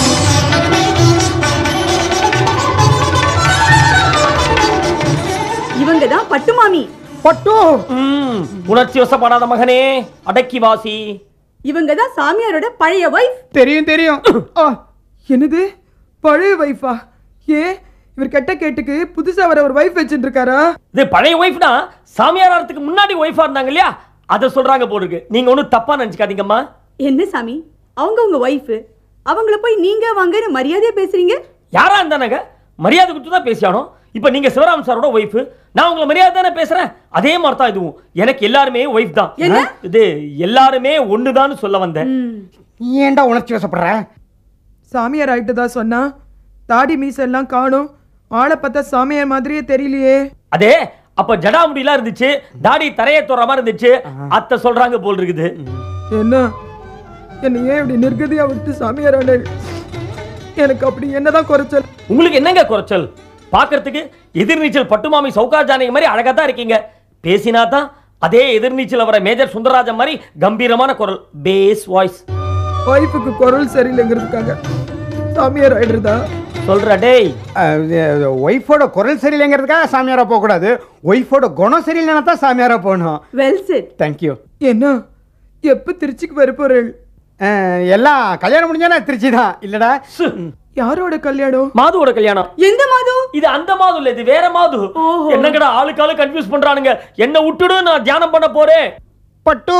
இவங்க தான் பட்டு மாமி பட்டு உணர்ச்சி வசப்படாத மகனே அடக்கி வாசி இவங்க தான் சாமியாரோட பழைய வைஃப் தெரியும் தெரியும் ஆ, என்னது பழைய வைஃபா ஏ இவர் கெட்ட கேட்டுக்கு புதுசா வர ஒரு வைஃப் வச்சுட்டு இருக்காரா இது பழைய ஒய்ஃப்னா சாமியார் ஆகிறதுக்கு முன்னாடி ஒய்ஃபா இருந்தாங்க இல்லையா அதை சொல்றாங்க போருக்கு நீங்க ஒன்றும் தப்பா நினைச்சுக்காதீங்கம்மா என்ன சாமி அவங்க உங்க வைஃப் அவங்கள போய் நீங்க வாங்கன்னு மரியாதையா பேசுறீங்க யாரா இருந்தானங்க மரியாதை கொடுத்து தான் பேசியானோம் இப்போ நீங்க சிவராம் சாரோட ஒய்ஃப் நான் உங்களை மரியாதை தானே பேசுறேன் அதே மாதிரி தான் இதுவும் எனக்கு எல்லாருமே ஒய்ஃப் தான் என்ன? இது எல்லாருமே ஒண்ணுதான்னு சொல்ல வந்தேன் நீ ஏன்டா உணர்ச்சி வசப்படுற சாமியார் ஆயிட்டு தான் சொன்னா தாடி மீச எல்லாம் காணும் ஆளை பார்த்தா சாமியார் மாதிரியே தெரியலையே அதே அப்ப ஜடாமுடிலாம் இருந்துச்சு தாடி தரைய தோற மாதிரி இருந்துச்சு அத்தை சொல்றாங்க போல் இருக்குது என்ன என்ன ஏன் இப்படி நிர்கதியா விட்டு சாமியார் ஆனேன் எனக்கு அப்படி என்னதான் குறைச்சல் உங்களுக்கு என்னங்க குறைச்சல் பார்க்கறதுக்கு எதிர்நீச்சல் பட்டுமாமி சவுகார் ஜானகி மாதிரி அழகா தான் இருக்கீங்க பேசினா தான் அதே எதிர்நீச்சல் வர மேஜர் சுந்தரராஜன் மாதிரி கம்பீரமான குரல் பேஸ் வாய்ஸ் ஒய்ஃபுக்கு குரல் சரியில்லைங்கிறதுக்காக சாமியார் ஆயிடுறதா சொல்ற டேய் ஒய்ஃபோட குரல் சரியில்லைங்கிறதுக்காக சாமியாரா போக கூடாது ஒய்ஃபோட குணம் சரியில்லைன்னா தான் சாமியாரா போகணும் வெல் செட் தேங்க்யூ என்ன எப்ப திருச்சிக்கு வர போறேன் எல்லாம் கல்யாணம் முடிஞ்சானா திருச்சி தான் இல்லடா யாரோட கல்யாணம் மாதுவோட கல்யாணம் எந்த மாது இது அந்த மாது இல்ல இது வேற மாது என்னங்கடா ஆளுக்கு ஆளு கன்ஃபியூஸ் பண்றானுங்க என்ன விட்டுடு நான் தியானம் பண்ண போறேன் பட்டு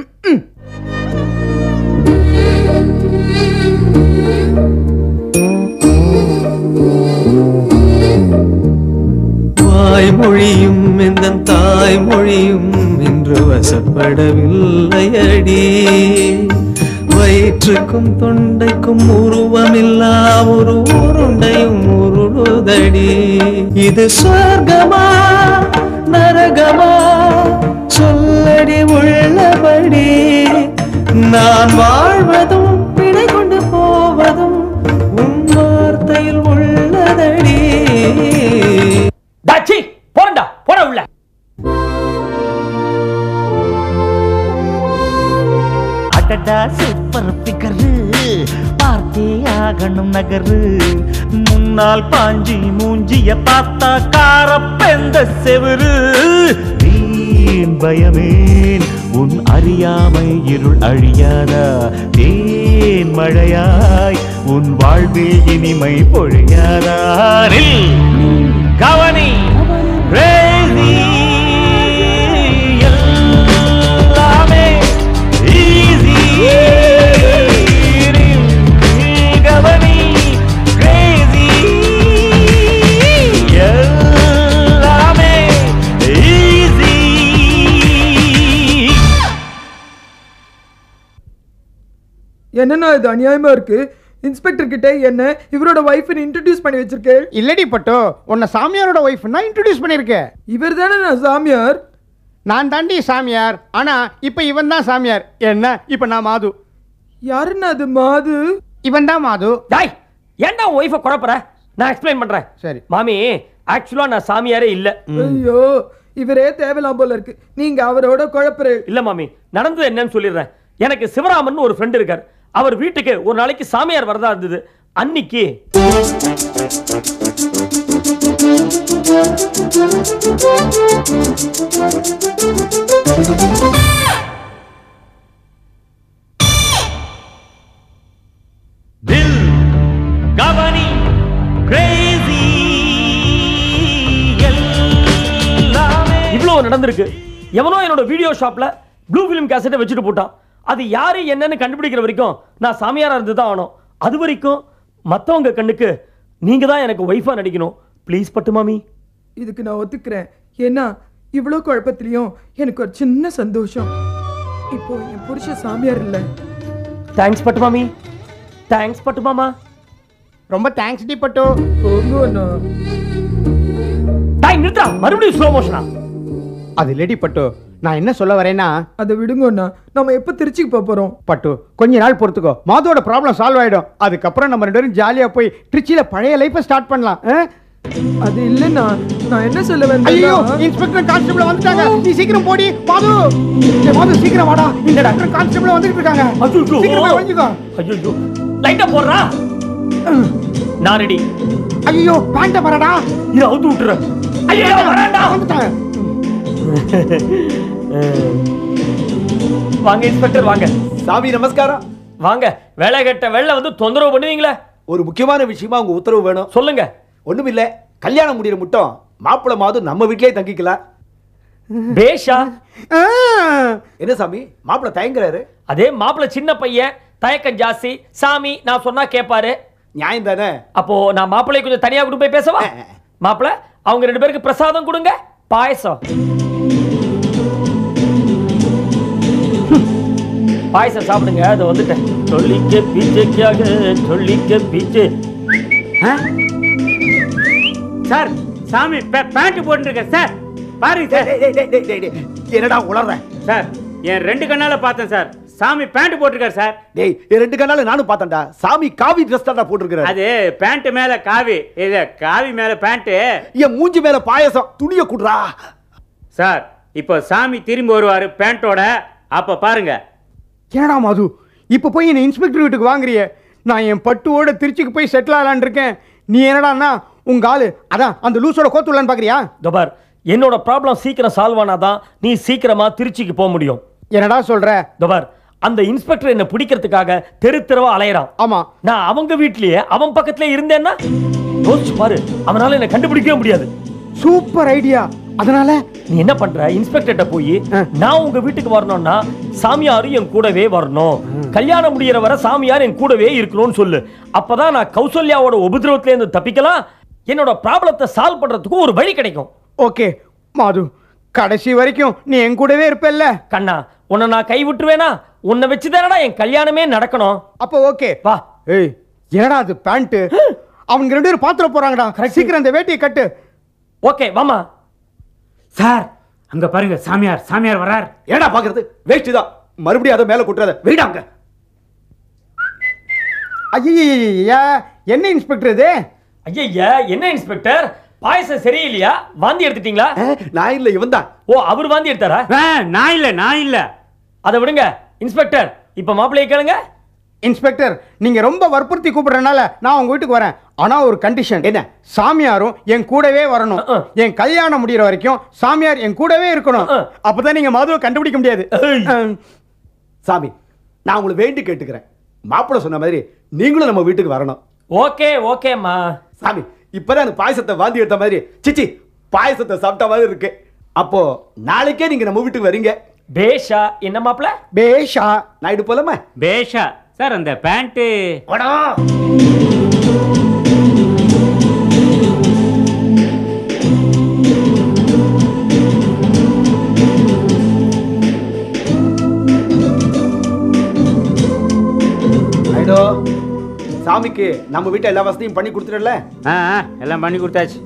வாய்மொழியும் இந்த தாய்மொழியும் இன்று வசப்படவில்லையடி வயிற்றுக்கும் தொண்டைக்கும் உருவமில்லா ஒரு உருண்டையும் உருளுதடி இது சொர்க்கமா நரகமா சொல்லடி உள்ளபடி நான் வாழ்வதும் பிழை கொண்டு போவதும் உன் வார்த்தையில் உள்ளதடி டாச்சி போறண்டா போட உள்ள அடடா சூப்பர் பிகரு பார்த்தே ஆகணும் நகரு முன்னால் பாஞ்சி மூஞ்சிய பார்த்தா காரப்பெந்த செவரு வீண் பயமேன் உன் அறியாமை இருள் அழியாதா தேன் தேன் மழையாய் உன் வாழ்வில் இனிமை பொழியாதாரில் கவனி crazy. எல்லாமே easy. கவனி crazy. எல்லாமே easy. என்னண்ணா இது அநியாயமா இருக்கு இன்ஸ்பெக்டர் கிட்ட என்ன இவரோட ஒய்ஃப்னு இன்ட்ரடியூஸ் பண்ணி வச்சிருக்கேன் இல்லடி பட்டோ உன்னை சாமியாரோட ஒய்ஃப் நான் இன்ட்ரடியூஸ் பண்ணியிருக்கேன் இவர் தானே நான் சாமியார் நான் தாண்டி சாமியார் ஆனா இப்ப இவன் தான் சாமியார் என்ன இப்ப நான் மாது யாருன்னா அது மாது இவன் தான் மாது டாய் ஏன்டா உன் ஒய்ஃபை குழப்புற நான் எக்ஸ்பிளைன் பண்றேன் சரி மாமி ஆக்சுவலா நான் சாமியாரே இல்ல ஐயோ இவரே தேவலாம் போல இருக்கு நீங்க அவரோட குழப்பற இல்ல மாமி நடந்தது என்னன்னு சொல்லிடுறேன் எனக்கு சிவராமன் ஒரு ஃப்ரெண்ட் இருக்கார் அவர் வீட்டுக்கு ஒரு நாளைக்கு சாமியார் வரதா இருந்தது அன்னைக்கு தில் கவனி crazy. எல்லாமே இவ்வளவு நடந்திருக்கு எவனோ என்னோட வீடியோ ஷாப்ல ப்ளூ ஃபிலிம் கேசட்டை வச்சுட்டு போட்டான் அது யாரு என்னன்னு கண்டுபிடிக்கிற வரைக்கும் நான் சாமியாரா இருந்து தான் ஆகணும் அது வரைக்கும் மத்தவங்க கண்ணுக்கு நீங்க தான் எனக்கு ஒய்ஃபா நடிக்கணும் ப்ளீஸ் பட்டு மாமி இதுக்கு நான் ஒத்துக்கிறேன் ஏன்னா இவ்வளோ குழப்பத்திலையும் எனக்கு ஒரு சின்ன சந்தோஷம் இப்போ என் புருஷ சாமியார் இல்லை தேங்க்ஸ் பட்டு மாமி தேங்க்ஸ் பட்டு மாமா ரொம்ப தேங்க்ஸ் டி பட்டோ போங்க அண்ணா டாய் நிறுத்தா மறுபடியும் ஸ்லோ மோஷனா அது இல்லடி பட்டோ நான் என்ன சொல்ல வரேன்னா அதை விடுங்க அண்ணா நம்ம எப்போ திருச்சிக்கு போக போகிறோம் பட்டு கொஞ்ச நாள் பொறுத்துக்கோ மாதோட ப்ராப்ளம் சால்வ் ஆயிடும் அதுக்கப்புறம் நம்ம ரெண்டு பேரும் ஜாலியா போய் திருச்சியில பழைய லைஃப்பை ஸ்டார்ட் பண்ணலாம் ஆ? அது இல்லைண்ணா நான் என்ன சொல்ல ஐயோ வந்தேன் இன்ஸ்பெக்டர் கான்ஸ்டபிள் வந்துட்டாங்க நீ சீக்கிரம் போடி மாது ஏய், மாது சீக்கிரம் வாடா இந்த டாக்டர் கான்ஸ்டபிள் வந்துட்டு இருக்காங்க சீக்கிரம் போய் ஒளிஞ்சுக்கோ ஐயோ லைட்டா போடுறா நான் ரெடி ஐயோ பேண்ட வரடா இதை அவுத்து விட்டுறேன் ஐயோ வரேன்டா வந்துட்டாங்க வாங்க இன்ஸ்பெக்டர் வாங்க சாமி நமஸ்காரம் வாங்க வேலை கட்ட வெள்ள வந்து தொந்தரவு பண்ணுவீங்களே ஒரு முக்கியமான விஷயமா உங்க உத்தரவு வேணும் சொல்லுங்க ஒண்ணும் இல்ல கல்யாணம் முடியிற மட்டும் மாப்பிள்ளை மாதம் நம்ம வீட்லயே தங்கிக்கலாம் பேஷா என்ன சாமி மாப்பிள்ளை தயங்குறாரு அதே மாப்பிள்ள சின்ன பையன் தயக்கம் ஜாஸ்தி சாமி நான் சொன்னா கேட்பாரு நியாயம் தானே அப்போ நான் மாப்பிள்ளை கொஞ்சம் தனியா கொண்டு போய் பேசவா மாப்பிள்ள அவங்க ரெண்டு பேருக்கு பிரசாதம் கொடுங்க பாயசம் பாயசம் சாப்பிடுங்க அது வந்துட்டேன் சொல்லிக்க பீச்சைக்காக சொல்லிக்க பீச்சு சார் சாமி பேண்ட் போட்டுருக்கேன் சார் பாருங்க சார் என்னடா உளற சார் என் ரெண்டு கண்ணால பார்த்தேன் சார் சாமி பேண்ட் போட்டிருக்காரு சார் டேய் என் ரெண்டு கண்ணால நானும் பார்த்தேன்டா சாமி காவி ட்ரெஸ் தான்டா போட்டிருக்கிறாரு அது பேண்ட் மேல காவி இது காவி மேல பேண்ட் என் மூஞ்சி மேல பாயசம் துணிய குடுறா சார் இப்போ சாமி திரும்பி வருவாரு பேண்டோட அப்ப பாருங்க ஏடா மது இப்போ போய் என்ன இன்ஸ்பெக்டர் வீட்டுக்கு வாங்குறியே நான் என் பட்டுவோட திருச்சிக்கு போய் செட்டில் ஆகலான்னு இருக்கேன் நீ என்னடான்னா உங்க ஆளு அதான் அந்த லூசோட கோத்துலான்னு பாக்குறியா தபார் என்னோட ப்ராப்ளம் சீக்கிரம் சால்வ் ஆனாதான் நீ சீக்கிரமா திருச்சிக்கு போக முடியும் என்னடா சொல்ற தபார் அந்த இன்ஸ்பெக்டர் என்ன பிடிக்கிறதுக்காக தெரு தெருவா அலையறான் ஆமா நான் அவங்க வீட்லயே அவன் பக்கத்துல இருந்தேன்னா யோசிச்சு பாரு அவனால என்ன கண்டுபிடிக்கவே முடியாது சூப்பர் ஐடியா அதனால நீ என்ன பண்ற இன்ஸ்பெக்டர்ட்ட போய் நான் உங்க வீட்டுக்கு வரணும்னா சாமியாரும் என் கூடவே வரணும் கல்யாணம் முடியற வரை சாமியார் என் கூடவே இருக்கணும்னு சொல்லு அப்பதான் நான் கௌசல்யாவோட உபதிரவத்துல இருந்து தப்பிக்கலாம் என்னோட ப்ராப்ளத்தை சால்வ் பண்றதுக்கு ஒரு வழி கிடைக்கும் ஓகே மாது கடைசி வரைக்கும் நீ என் கூடவே இருப்பல்ல கண்ணா உன்னை நான் கை விட்டுருவேனா உன்னை வச்சு என் கல்யாணமே நடக்கணும் அப்போ ஓகே வா ஏய் என்னடா அது பேண்ட் அவங்க ரெண்டு பேரும் பாத்திர போறாங்கடா சீக்கிரம் அந்த வேட்டியை கட்டு ஓகே வாமா சார் அங்க பாருங்க சாமியார் சாமியார் வரார் ஏடா பாக்குறது வேஸ்ட் தான் மறுபடியும் அதை மேல குட்டுறத வெயிடாங்க ஐயா என்ன இன்ஸ்பெக்டர் இது ஐயா என்ன இன்ஸ்பெக்டர் பாயசம் சரியில்லையா வாந்தி எடுத்துட்டீங்களா நான் இல்ல இவன் தான் ஓ அவர் வாந்தி எடுத்தாரா நான் இல்ல நான் இல்ல அதை விடுங்க இன்ஸ்பெக்டர் இப்ப மாப்பிள்ளைய கேளுங்க இன்ஸ்பெக்டர் நீங்க ரொம்ப வற்புறுத்தி கூப்பிடுறதுனால நான் உங்க வீட்டுக்கு வரேன் ஆனா ஒரு கண்டிஷன் என்ன சாமியாரும் என் கூடவே வரணும் என் கல்யாணம் முடியற வரைக்கும் சாமியார் என் கூடவே இருக்கணும் அப்பதான் நீங்க மதுவை கண்டுபிடிக்க முடியாது சாமி நான் உங்களை வேண்டி கேட்டுக்கிறேன் மாப்பிள்ளை சொன்ன மாதிரி நீங்களும் நம்ம வீட்டுக்கு வரணும் ஓகே ஓகேம்மா சாமி இப்பதான் எனக்கு பாயசத்தை வாந்தி எடுத்த மாதிரி சிச்சி பாயசத்தை சாப்பிட்ட மாதிரி இருக்கு அப்போ நாளைக்கே நீங்க நம்ம வீட்டுக்கு வரீங்க பேஷா என்ன மாப்பிள பேஷா நாயுடு போலாமா பேஷா சார் அந்த பேண்ட்டு நாயுடு சாமிக்கு நம்ம வீட்டை எல்லா வசதியும் பண்ணி கொடுத்துடல ஆ ஆ, எல்லாம் பண்ணி கொடுத்தாச்சு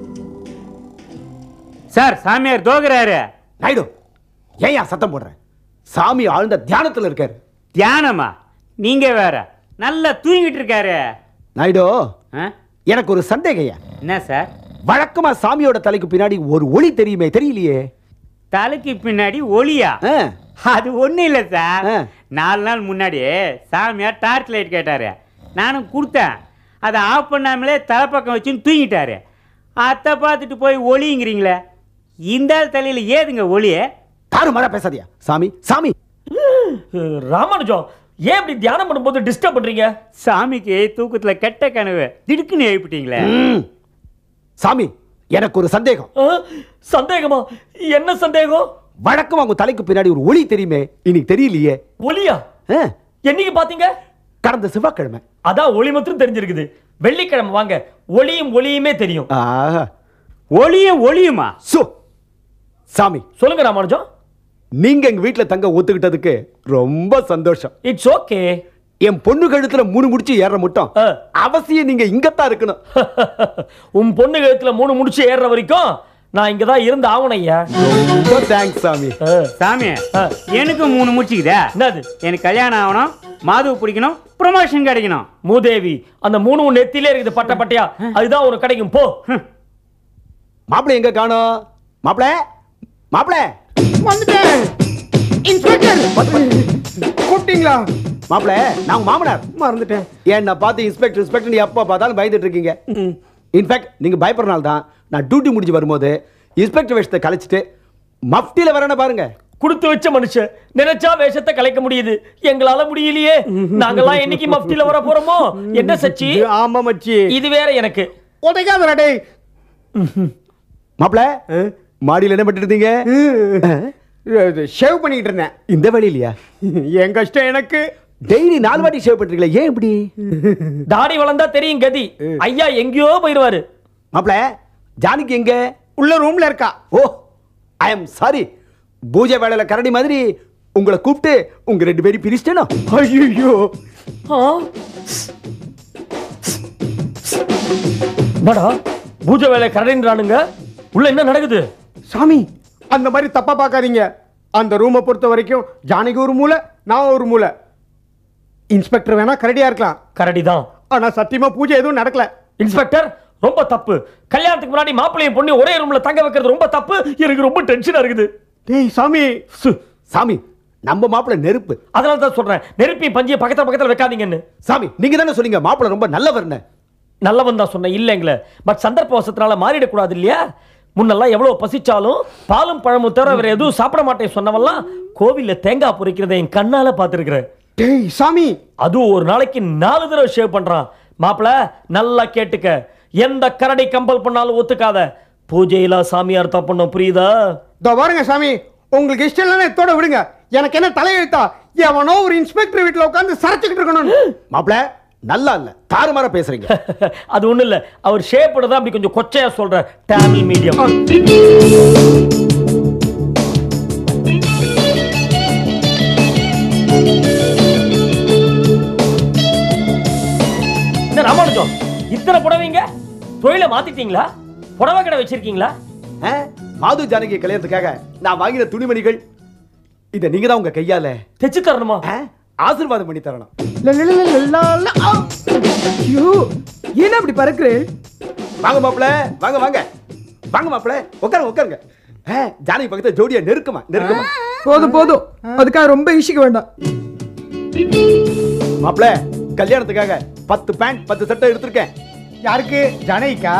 சார் சாமியார் தோகுறாரு நாயுடு ஏன் சத்தம் போடுறேன் சாமி ஆழ்ந்த தியானத்துல இருக்காரு தியானமா நீங்க வேற நல்லா தூங்கிட்டு இருக்காரு நாயுடு ஆ? எனக்கு ஒரு சந்தேகையா என்ன சார் வழக்கமா சாமியோட தலைக்கு பின்னாடி ஒரு ஒளி தெரியுமே தெரியலையே தலைக்கு பின்னாடி ஒளியா ஆ. அது ஒண்ணும் இல்ல சார் ஆ. நாலு நாள் முன்னாடி சாமியார் டார்ச் லைட் கேட்டாரு நானும் கொடுத்தேன் அதை ஆஃப் பண்ணாமலே தலைப்பக்கம் வச்சுன்னு தூங்கிட்டாரு அத்தை பார்த்துட்டு போய் ஒளிங்கிறீங்களே இந்த ஆள் தலையில ஏதுங்க ஒளியே தாறு மழை பேசாதியா சாமி சாமி ராமானுஜம் ஏன் இப்படி தியானம் பண்ணும்போது டிஸ்டர்ப் பண்றீங்க சாமிக்கு தூக்கத்துல கெட்ட கனவு திடுக்குன்னு எழுப்பிட்டீங்களே ம். சாமி எனக்கு ஒரு சந்தேகம் ஆ, சந்தேகமா என்ன சந்தேகம் வழக்கமா உங்க தலைக்கு பின்னாடி ஒரு ஒளி தெரியுமே இன்னைக்கு தெரியலையே ஒளியா ஆ, என்னைக்கு பாத்தீங்க கடந்த செவ்வாய்க்கிழமை அதான் ஒளி மாத்திரம் தெரிஞ்சிருக்குது வெள்ளிக்கிழமை வாங்க ஒளியும் ஒளியுமே தெரியும் ஆஹா. ஒளியும் ஒளியுமா சோ சாமி சொல்லுங்க ராமானுஜம் நீங்க எங்க வீட்டுல தங்க ஒத்துக்கிட்டதுக்கு ரொம்ப சந்தோஷம் இட்ஸ் ஓகே என் பொண்ணு கழுத்துல மூணு முடிச்சு ஏற மட்டும் அவசியம் நீங்க இங்கத்தான் இருக்கணும் உன் பொண்ணு கழுத்துல மூணு முடிச்சு ஏறுற வரைக்கும் நான் இங்க தான் இருந்து ஆகணும் ஐயா ரொம்ப தேங்க்ஸ் சாமி சாமி எனக்கு மூணு முடிச்சுக்குதே என்னது எனக்கு கல்யாணம் ஆகணும் மாதுவை பிடிக்கணும் ப்ரொமோஷன் கிடைக்கணும் மூதேவி அந்த மூணு உன் நெத்திலே இருக்குது பட்ட பட்டையா அதுதான் உனக்கு கிடைக்கும் போ மாப்பிள்ளை எங்க காணோம் மாப்பிள மாப்பிள வந்துட்டேன் இன்ஸ்பெக்டர் கூப்பிட்டீங்களா மாப்பிள நான் உங்க மாமனார் மறந்துட்டேன் என்ன பார்த்து இன்ஸ்பெக்டர் இன்ஸ்பெக்டர் எப்போ பார்த்தாலும் பயந்துட்டு இருக்கீங்க இன்ஃபேக்ட் நீங்க பயப்படுறனால தான் நான் டியூட்டி முடிஞ்சு வரும்போது இன்ஸ்பெக்டர் வேஷத்தை கலைச்சிட்டு மஃப்டியில வரேன்னு பாருங்க கொடுத்து வச்ச மனுஷன் நினைச்சா வேஷத்தை கலைக்க முடியுது எங்களால முடியலையே நாங்கெல்லாம் என்னைக்கு மஃப்டில வர போறோமோ என்ன சச்சி ஆமா மச்சி இது வேற எனக்கு உதைக்காதடா டேய் மாப்பிள மாடியில் என்ன பண்ணிட்டு இருந்தீங்க ஷேவ் பண்ணிக்கிட்டு இருந்தேன் இந்த வழியிலையா என் கஷ்டம் எனக்கு டெய்லி நாலு வாட்டி ஷேவ் பண்றீங்களா ஏன் இப்படி தாடி வளர்ந்தா தெரியும் கதி ஐயா எங்கேயோ போயிருவாரு மாப்பிள ஜானகி எங்க உள்ள ரூம்ல இருக்கா ஓ ஐ எம் சாரி பூஜை வேலையில கரடி மாதிரி உங்களை கூப்பிட்டு உங்க ரெண்டு பேரும் பிரிச்சிட்டேனோ ஐயோ என்னடா பூஜை வேலை கரடின்றானுங்க உள்ள என்ன நடக்குது சாமி அந்த மாதிரி தப்பா பார்க்காதீங்க அந்த ரூமை பொறுத்த வரைக்கும் ஜானகி ஒரு மூலை நான் ஒரு மூலை இன்ஸ்பெக்டர் வேணா கரடியா இருக்கலாம் கரடி தான் ஆனா சத்தியமா பூஜை எதுவும் நடக்கல இன்ஸ்பெக்டர் ரொம்ப தப்பு கல்யாணத்துக்கு முன்னாடி மாப்பிள்ளையும் பொண்ணு ஒரே ரூம்ல தங்க வைக்கிறது ரொம்ப தப்பு எனக்கு ரொம்ப டென்ஷனா இருக்குது டேய் சாமி சாமி நம்ம மாப்பிள நெருப்பு அதனால தான் சொல்றேன் நெருப்பி பஞ்சிய பக்கத்துல பக்கத்துல வைக்காதீங்கன்னு சாமி நீங்க தானே சொன்னீங்க மாப்பிள ரொம்ப நல்லவர்னு நல்லவன் தான் சொன்னேன் இல்லைங்களே பட் சந்தர்ப்பவசத்தினால மாறிடக்கூடாது இல்லையா முன்னெல்லாம் எவ்வளவு பசிச்சாலும் பாலும் பழமும் தவிர வேற எதுவும் சாப்பிட மாட்டேன் சொன்னவெல்லாம் கோவில்ல தேங்காய் பொறிக்கிறதை என் கண்ணால பார்த்துருக்கிறேன் டேய் சாமி அதுவும் ஒரு நாளைக்கு நாலு தடவை ஷேவ் பண்றான் மாப்பிள நல்லா கேட்டுக்க எந்த கரடி கம்பல் பண்ணாலும் ஒத்துக்காத பூஜையில சாமியார் தப்புண்ணும் புரியுதா இதோ பாருங்க சாமி உங்களுக்கு இஷ்டம் இல்லைன்னா எத்தோட விடுங்க எனக்கு என்ன தலையெழுத்தா எவனோ ஒரு இன்ஸ்பெக்டர் வீட்டுல உட்காந்து சரைச்சுக்கிட்டு இருக்கணும் மாப்பிள நல்லா இல்ல தாறுமாறா பேசுறீங்க அது ஒண்ணும் இல்ல அவர் ஷேப் தான் அப்படி கொஞ்சம் கொச்சையா சொல்ற டேமில் மீடியம் என்ன ராமானுஜம் இத்தனை புடவைங்க தொழிலை மாத்திட்டீங்களா புடவை கடை வச்சிருக்கீங்களா ஆ? மாது ஜானகி கல்யாணத்துக்காக நான் வாங்கின துணிமணிகள் இத நீங்க தான் உங்க கையால தைச்சு தரணுமா ஆ? ஆசீர்வாதம் பண்ணி தரணும் ஐயோ ஏன் அப்படி பறக்குறே வாங்க மாப்பிள வாங்க வாங்க வாங்க மாப்பிள உட்காருங்க உட்காருங்க ஆ, ஜானகி பக்கத்துல ஜோடியா நெருக்கமா நெருக்கமா போதும் போதும் அதுக்காக ரொம்ப ஈசிக்க வேண்டாம் மாப்பிள கல்யாணத்துக்காக பத்து பேண்ட் பத்து சட்டை எடுத்திருக்கேன் யாருக்கு ஜானகிக்கா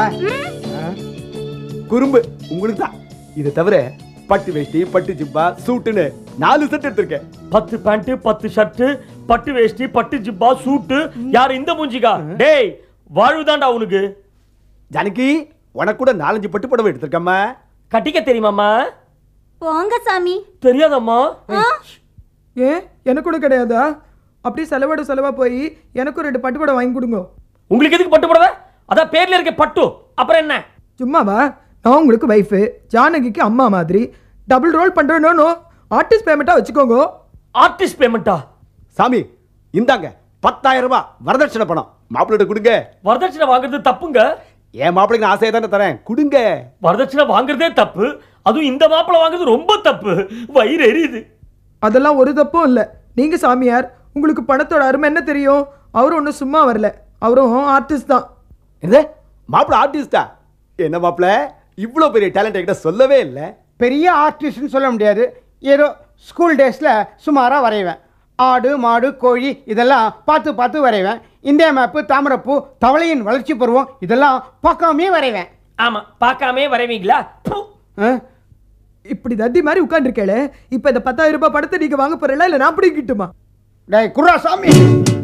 குறும்பு உங்களுக்கு தான் இது தவிர பட்டு வேஷ்டி பட்டு ஜிப்பா சூட்டுன்னு நாலு செட் எடுத்திருக்கேன் பத்து பேண்ட் பத்து ஷர்ட் பட்டு வேஷ்டி பட்டு ஜிப்பா சூட்டு யார் இந்த மூஞ்சிக்கா டேய் வாழ்வுதான்டா உனக்கு ஜானகி உனக்கு கூட நாலஞ்சு பட்டு புடவை எடுத்திருக்கம்மா கட்டிக்க தெரியுமாம்மா போங்க சாமி தெரியாதம்மா ஏன் எனக்கு கூட கிடையாதா அப்படியே செலவோட செலவா போய் எனக்கும் ரெண்டு பட்டு கூட வாங்கி கொடுங்க உங்களுக்கு எதுக்கு பட்டு புடவை அதான் பேர்ல இருக்க பட்டு அப்புறம் என்ன சும்மாவா நான் உங்களுக்கு வைஃபு ஜானகிக்கு அம்மா மாதிரி டபுள் ரோல் பண்றேனோ ஆர்டிஸ்ட் பேமெண்ட்டா வச்சுக்கோங்க ஆர்டிஸ்ட் பேமெண்ட்டா சாமி இந்தாங்க பத்தாயிரம் ரூபாய் வரதட்சணை பணம் மாப்பிள்ளை கொடுங்க வரதட்சணை வாங்குறது தப்புங்க என் மாப்பிள்ளைக்கு நான் ஆசையை தானே தரேன் கொடுங்க வரதட்சணை வாங்குறதே தப்பு அதுவும் இந்த மாப்பிளை வாங்குறது ரொம்ப தப்பு வயிறு எரியுது அதெல்லாம் ஒரு தப்பும் இல்லை நீங்க சாமியார் உங்களுக்கு பணத்தோட அருமை என்ன தெரியும் அவரும் ஒன்றும் சும்மா வரல அவரும் ஆர்டிஸ்ட் தான் என்ன மாப்பிள்ளை ஆர்டிஸ்டா என்ன மாப்பிள்ளை இவ்வளோ பெரிய டேலண்ட் என்கிட்ட சொல்லவே இல்லை பெரிய ஆர்டிஸ்ட்னு சொல்ல முடியாது ஏதோ ஸ்கூல் டேஸில் சுமாராக வரைவேன் ஆடு மாடு கோழி இதெல்லாம் பார்த்து பார்த்து வரைவேன் இந்தியா மேப்பு தாமரப்பூ தவளையின் வளர்ச்சி பருவம் இதெல்லாம் பார்க்காமே வரைவேன் ஆமா பார்க்காமே வரைவீங்களா ப்பு. இப்படி தத்தி மாதிரி உட்காந்துருக்கேளே இப்போ இந்த பத்தாயிரம் ரூபாய் படத்தை நீங்க வாங்க போறீங்களா இல்லை நான் பிடிக்கிட்டுமா டேய் குர்ரா சாமி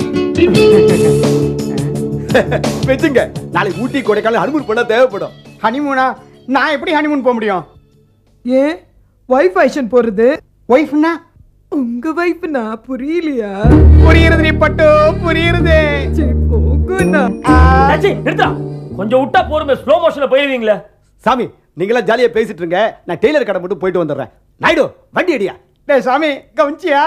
வச்சுங்க நாளைக்கு ஊட்டி கொடைக்கானல் ஹனிமூன் பண்ண தேவைப்படும் ஹனிமூனா நான் எப்படி ஹனிமூன் போக முடியும் ஏன் ஒய்ஃப் ஐஷன் போறது ஒய்ஃப்னா உங்க வைஃப்னா புரியலையா புரியுறது நீ பட்டு புரியுறது சரி போகுண்ணா அச்சி, நிறுத்தா கொஞ்சம் விட்டா போருமே ஸ்லோ மோஷன்ல போயிருவீங்களே சாமி நீங்களாம் ஜாலியாக பேசிட்டு இருங்க நான் டெய்லர் கடை மட்டும் போயிட்டு வந்துடுறேன் நாயுடு வண்டி அடியா டேய் சாமி கவனிச்சியா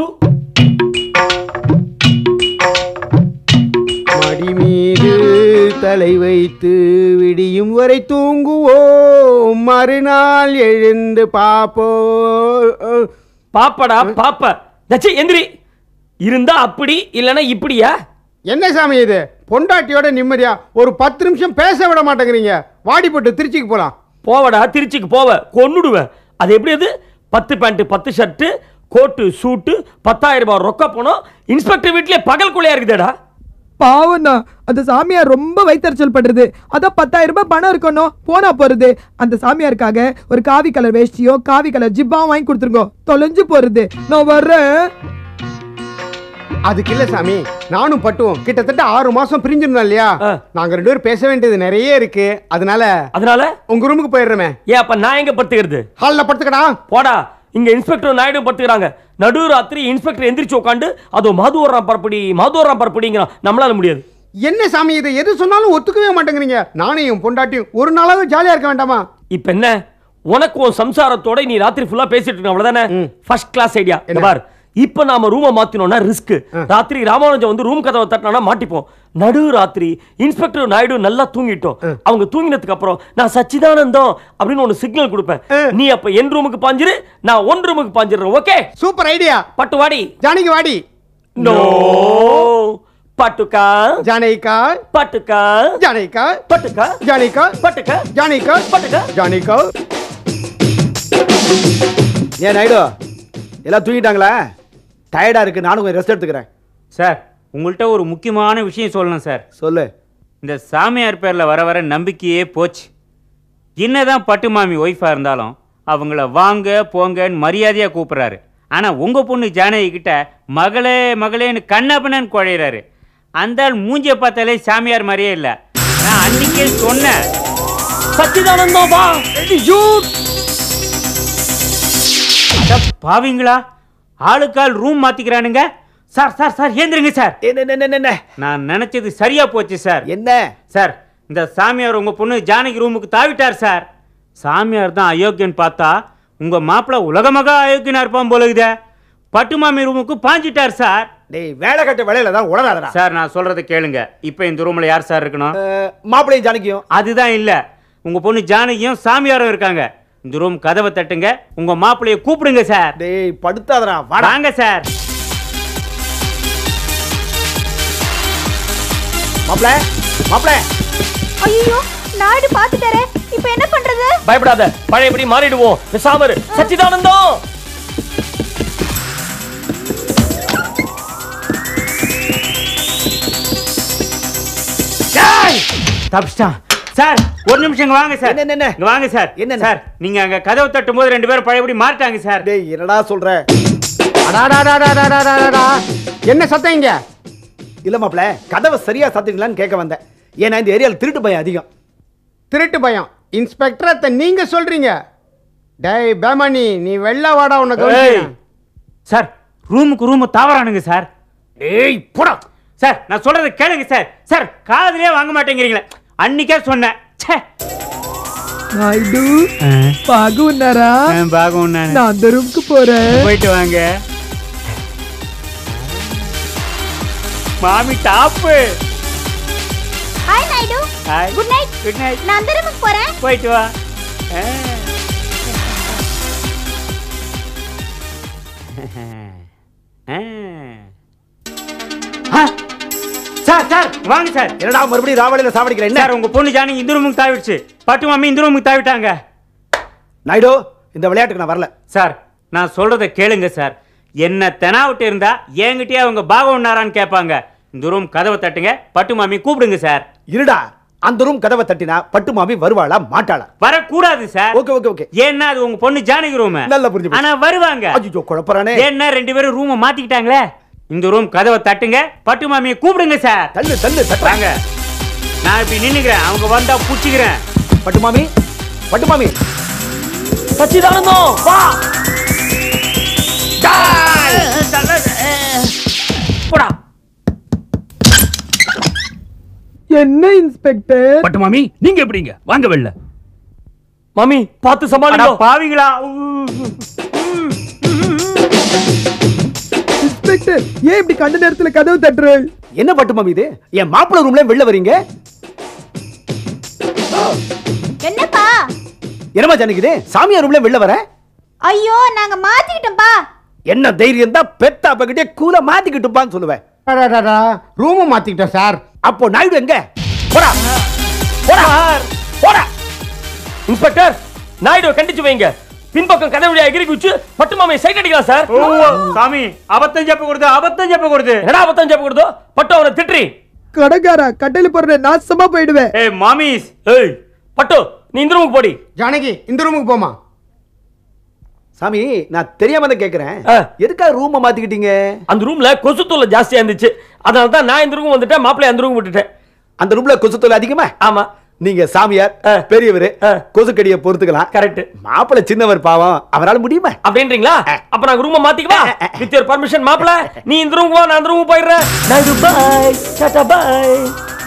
மடி மீது தலை வைத்து விடியும் வரை தூங்குவோம் மறுநாள் எழுந்து பாப்போம் பாப்படா பாப்ப தச்சி எந்திரி இருந்தா அப்படி இல்லனா இப்படியா என்ன சாமி இது பொண்டாட்டியோட நிம்மதியா ஒரு பத்து நிமிஷம் பேச விட மாட்டேங்கிறீங்க வாடி போட்டு திருச்சிக்கு போலாம் போவடா திருச்சிக்கு போவ கொன்னுடுவேன் அது எப்படி அது பத்து பேண்ட் பத்து ஷர்ட்டு கோட்டு சூட்டு பத்தாயிரம் ரூபாய் ரொக்க பணம் இன்ஸ்பெக்டர் வீட்லயே பகல் கொள்ளையா இருக்குதேடா பாவம்ண்ணா அந்த சாமியார் ரொம்ப வைத்தறிச்சல் பண்றது அதான் பத்தாயிரம் ரூபாய் பணம் இருக்கணும் போனா போறது அந்த சாமியாருக்காக ஒரு காவி கலர் வேஷ்டியோ காவி கலர் ஜிப்பாவும் வாங்கி கொடுத்துருங்க தொலைஞ்சு போறது நான் வர்றேன் அதுக்கு இல்ல சாமி நானும் பட்டுவோம் கிட்டத்தட்ட ஆறு மாசம் பிரிஞ்சிருந்தோம் இல்லையா நாங்க ரெண்டு பேரும் பேச வேண்டியது நிறைய இருக்கு அதனால அதனால உங்க ரூமுக்கு போயிடுறமே ஏன் அப்ப நான் எங்க படுத்துக்கிறது ஹால்ல படுத்துக்கடா போடா இங்க இன்ஸ்பெக்டர் நாயுடு படுத்துக்கிறாங்க நடு ராத்திரி இன்ஸ்பெக்டர் எந்திரிச்சு உட்காந்து அதோ மாது வர்றான் பரப்படி மாது வர்றான் பரப்படிங்கிறான் நம்மளால முடியாது என்ன சாமி இது எது சொன்னாலும் ஒத்துக்கவே மாட்டேங்கிறீங்க நானும் என் பொண்டாட்டியும் ஒரு நாளாவது ஜாலியா இருக்க வேண்டாமா இப்ப என்ன உனக்கு உன் சம்சாரத்தோட நீ ராத்திரி ஃபுல்லா பேசிட்டு இருக்க அவ்வளவுதானே ஃபர்ஸ்ட் கிளாஸ் ஐடியா இந்த பார் இப்ப நாம ரூமை மாத்தினோம்னா ரிஸ்க் ராத்திரி ராமானுஜம் வந்து ரூம் கதவை தட்டினா மாட்டிப்போம் நடு ராத்திரி இன்ஸ்பெக்டர் நாயுடு நல்லா தூங்கிட்டோம் அவங்க தூங்கினதுக்கு அப்புறம் நான் சச்சிதானந்தம் அப்படின்னு ஒன்னு சிக்னல் கொடுப்பேன் நீ அப்ப என் ரூமுக்கு பாஞ்சிரு நான் ஒன் ரூமுக்கு பாஞ்சிடுறேன் ஓகே சூப்பர் ஐடியா பட்டு வாடி ஜானகி வாடி நோ பட்டுக்கா ஜானகிக்கா பட்டுக்கா ஜானகிக்கா பட்டுக்கா ஜானகிக்கா பட்டுக்கா ஜானகிக்கா பட்டுக்கா ஜானகிக்கா ஏன் நாயுடு எல்லாம் தூங்கிட்டாங்களா டயர்டா இருக்கு நானும் கொஞ்சம் ரெஸ்ட் எடுத்துக்கிறேன் சார் உங்கள்கிட்ட ஒரு முக்கியமான விஷயம் சொல்லணும் சார் சொல்லு இந்த சாமியார் பேரில் வர வர நம்பிக்கையே போச்சு என்னதான் பட்டு மாமி ஒய்ஃபாக இருந்தாலும் அவங்கள வாங்க போங்கன்னு மரியாதையாக கூப்பிட்றாரு ஆனால் உங்கள் பொண்ணு ஜானகி கிட்ட மகளே மகளேன்னு கண்ணப்பனன்னு குழையிறாரு அந்த ஆள் மூஞ்சிய பார்த்தாலே சாமியார் மாதிரியே இல்லை நான் அன்னைக்கே சொன்னேன் சச்சிதானந்தம் வா அட பாவிங்களா ஆளுக்கால் ரூம் மாத்திக்கிறானுங்க சார் சார் சார் ஏந்திருங்க சார் என்ன நான் நினைச்சது சரியா போச்சு சார் என்ன சார் இந்த சாமியார் உங்க பொண்ணு ஜானகி ரூமுக்கு தாவிட்டார் சார் சாமியார் தான் அயோக்கியன்னு பார்த்தா உங்க மாப்பிள்ள உலகமகா அயோக்கியனா இருப்பான் போல இருக்குதே பட்டு மாமி ரூமுக்கு பாஞ்சிட்டார் சார் டேய் வேலை கட்ட வேலையில தான் உளறாதடா சார் நான் சொல்றதை கேளுங்க இப்போ இந்த ரூம்ல யார் சார் இருக்கணும் மாப்பிள்ளையும் ஜானகியும் அதுதான் இல்ல உங்க பொண்ணு ஜானகியும் சாமியாரும் இருக்காங்க இந்த ரூம் கதவை தட்டுங்க உங்க மாப்பிள்ளைய கூப்பிடுங்க சார் டேய் படுத்தாதடா வாங்க சார் மாப்பிள மாப்பிள ஐயோ நாயுடு பாத்துட்டாரே இப்போ என்ன பண்றது பயப்படாத பழையபடி மாறிடுவோம் பேசாம இரு. சச்சிதானந்தம் தப்பிச்சிட்டான் சார் ஒரு நிமிஷம் இங்க வாங்க சார் என்ன இங்க வாங்க சார் என்ன சார் நீங்க அங்க கதவை தட்டும் போது ரெண்டு பேரும் பழையபடி மாறிட்டாங்க சார் டேய் என்னடா சொல்ற அடாடாடாடாடாடாடாடா. என்ன சத்தம் இங்க இல்ல மாப்ள கதவை சரியா சாத்திட்டீங்களான்னு கேட்க வந்தேன் ஏன்னா இந்த ஏரியால திருட்டு பயம் அதிகம் திருட்டு பயம் இன்ஸ்பெக்டர் அத்தை நீங்க சொல்றீங்க டேய் பேமணி நீ வெள்ள வாடா உன்னை கவனிக்கிறேன். சார் ரூமுக்கு ரூமு தாவறானுங்க சார் டேய் போடா சார் நான் சொல்றதை கேளுங்க சார் சார் காதுலயே வாங்க மாட்டேங்கிறீங்களே அன்னைக்கே சொன்னேன் ச்சே நாயுடு பாகு ఉన్నారా பாகம் நான் நான் அந்த ரூம்க்கு போறேன் போயிட்டு வாங்க மாமி டாப்பு hi Naidu hi good night good night நான் அந்த ரூமுக்கு போறேன் போயிட்டு வா ஆ. ஆ. ஆ. சார் சார் வாங்க சார் என்னடா மறுபடியும் ராவலில சாவடிக்கிறேன் என்ன சார் உங்க பொண்ணு ஜானி இந்த ரூமுக்கு தாவிடுச்சு பட்டு மாமி இந்த ரூமுக்கு தாவிட்டாங்க நாயுடு இந்த விளையாட்டுக்கு நான் வரல சார் நான் சொல்றதை கேளுங்க சார் என்ன தெனாவிட்டு இருந்தா என்கிட்டயே அவங்க பாகம் உண்ணாரான்னு கேட்பாங்க இந்த ரூம் கதவை தட்டுங்க பட்டு மாமி கூப்பிடுங்க சார் இருடா அந்த ரூம் கதவை தட்டினா பட்டு மாமி வருவாளா மாட்டாளா வரக்கூடாது சார் ஓகே ஓகே ஓகே ஏன்னா அது உங்க பொண்ணு ஜானகி ரூம் நல்லா புரிஞ்சு போச்சு. ஆனா வருவாங்க அஜிஜோ குழப்பறானே ஏன்னா ரெண்டு பேரும் ரூமை மாத்திக்கிட்டாங்களே இந்த ரூம் கதவை தட்டுங்க பட்டு மாமியை கூப்பிடுங்க சார் தள்ளு தள்ளு வாங்க நான் இப்படி நின்னுக்கிறேன் அவங்க வந்தா புடிச்சுக்கிறேன் பட்டு மாமி பட்டு மாமி சச்சிதானந்தம் வா போடா என்ன இன்ஸ்பெக்டர் பட்டு மாமி நீங்க எப்படிங்க வாங்க வெளில மாமி பார்த்து சமாளிங்க பாவிங்களா இன்ஸ்பெக்டர் ஏன் இப்படி கண்ட நேரத்துல கதவு தட்டுற என்ன பட்டு மாமி இது என் மாப்பிள்ள ரூம்ல வெளில வரீங்க என்னப்பா என்னமா ஜானகிது சாமியார் ரூம்ல வெளில வர ஐயோ நாங்க மாத்திக்கிட்டோம்ப்பா என்ன தைரியம் தான் பெத்த அப்பகிட்டே கூல மாத்திக்கிட்டுப்பான்னு சொல்லுவேன் அடாடாடா, ரூமை மாத்திக்கிட்டோம் சார் அப்போ நாயுடு எங்க போடா போடா போடா இன்ஸ்பெக்டர் நாயுடு கண்டிச்சு வைங்க பின்பக்கம் கதை வழியா எகிரி குச்சு பட்டு மாமையை சைட் அடிக்கலாம் சார் சாமி அபத்தம் ஜப்ப கொடுத்து அபத்தம் ஜப்ப கொடுத்து என்னடா அபத்தம் ஜப்ப கொடுத்தோ பட்டு அவனை திட்டுறி கடைக்காரா கட்டையில போடுற நாசமா போயிடுவேன் ஏய் மாமிஸ் ஏய் பட்டு நீ இந்த ரூமுக்கு போடி ஜானகி இந்த ரூமுக்கு போமா சாமி நான் தெரியாம தான் கேக்குறேன் எதுக்காக ரூமை மாத்திக்கிட்டீங்க அந்த ரூம்ல கொசு தொல்லை ஜாஸ்தியா இருந்துச்சு அதனால தான் நான் இந்த ரூம் வந்துட்டேன் மாப்பிள்ளை அந்த ரூம் விட்டுட்டேன் அந்த ரூம்ல கொசு தொல்லை அதிகமா ஆமா நீங்க சாமியார் பெரியவர் கொசுக்கடியை பொறுத்துக்கலாம் கரெக்ட் மாப்பிள்ளை சின்னவர் பாவம் அவரால் முடியுமா அப்படின்றீங்களா அப்ப நாங்க ரூமை மாத்திக்கவா வித் யுவர் பர்மிஷன் மாப்பிள நீ இந்த ரூமுக்கு வா நான் அந்த ரூமுக்கு போயிடுறேன் நாயுடு பாய் டாடா பாய்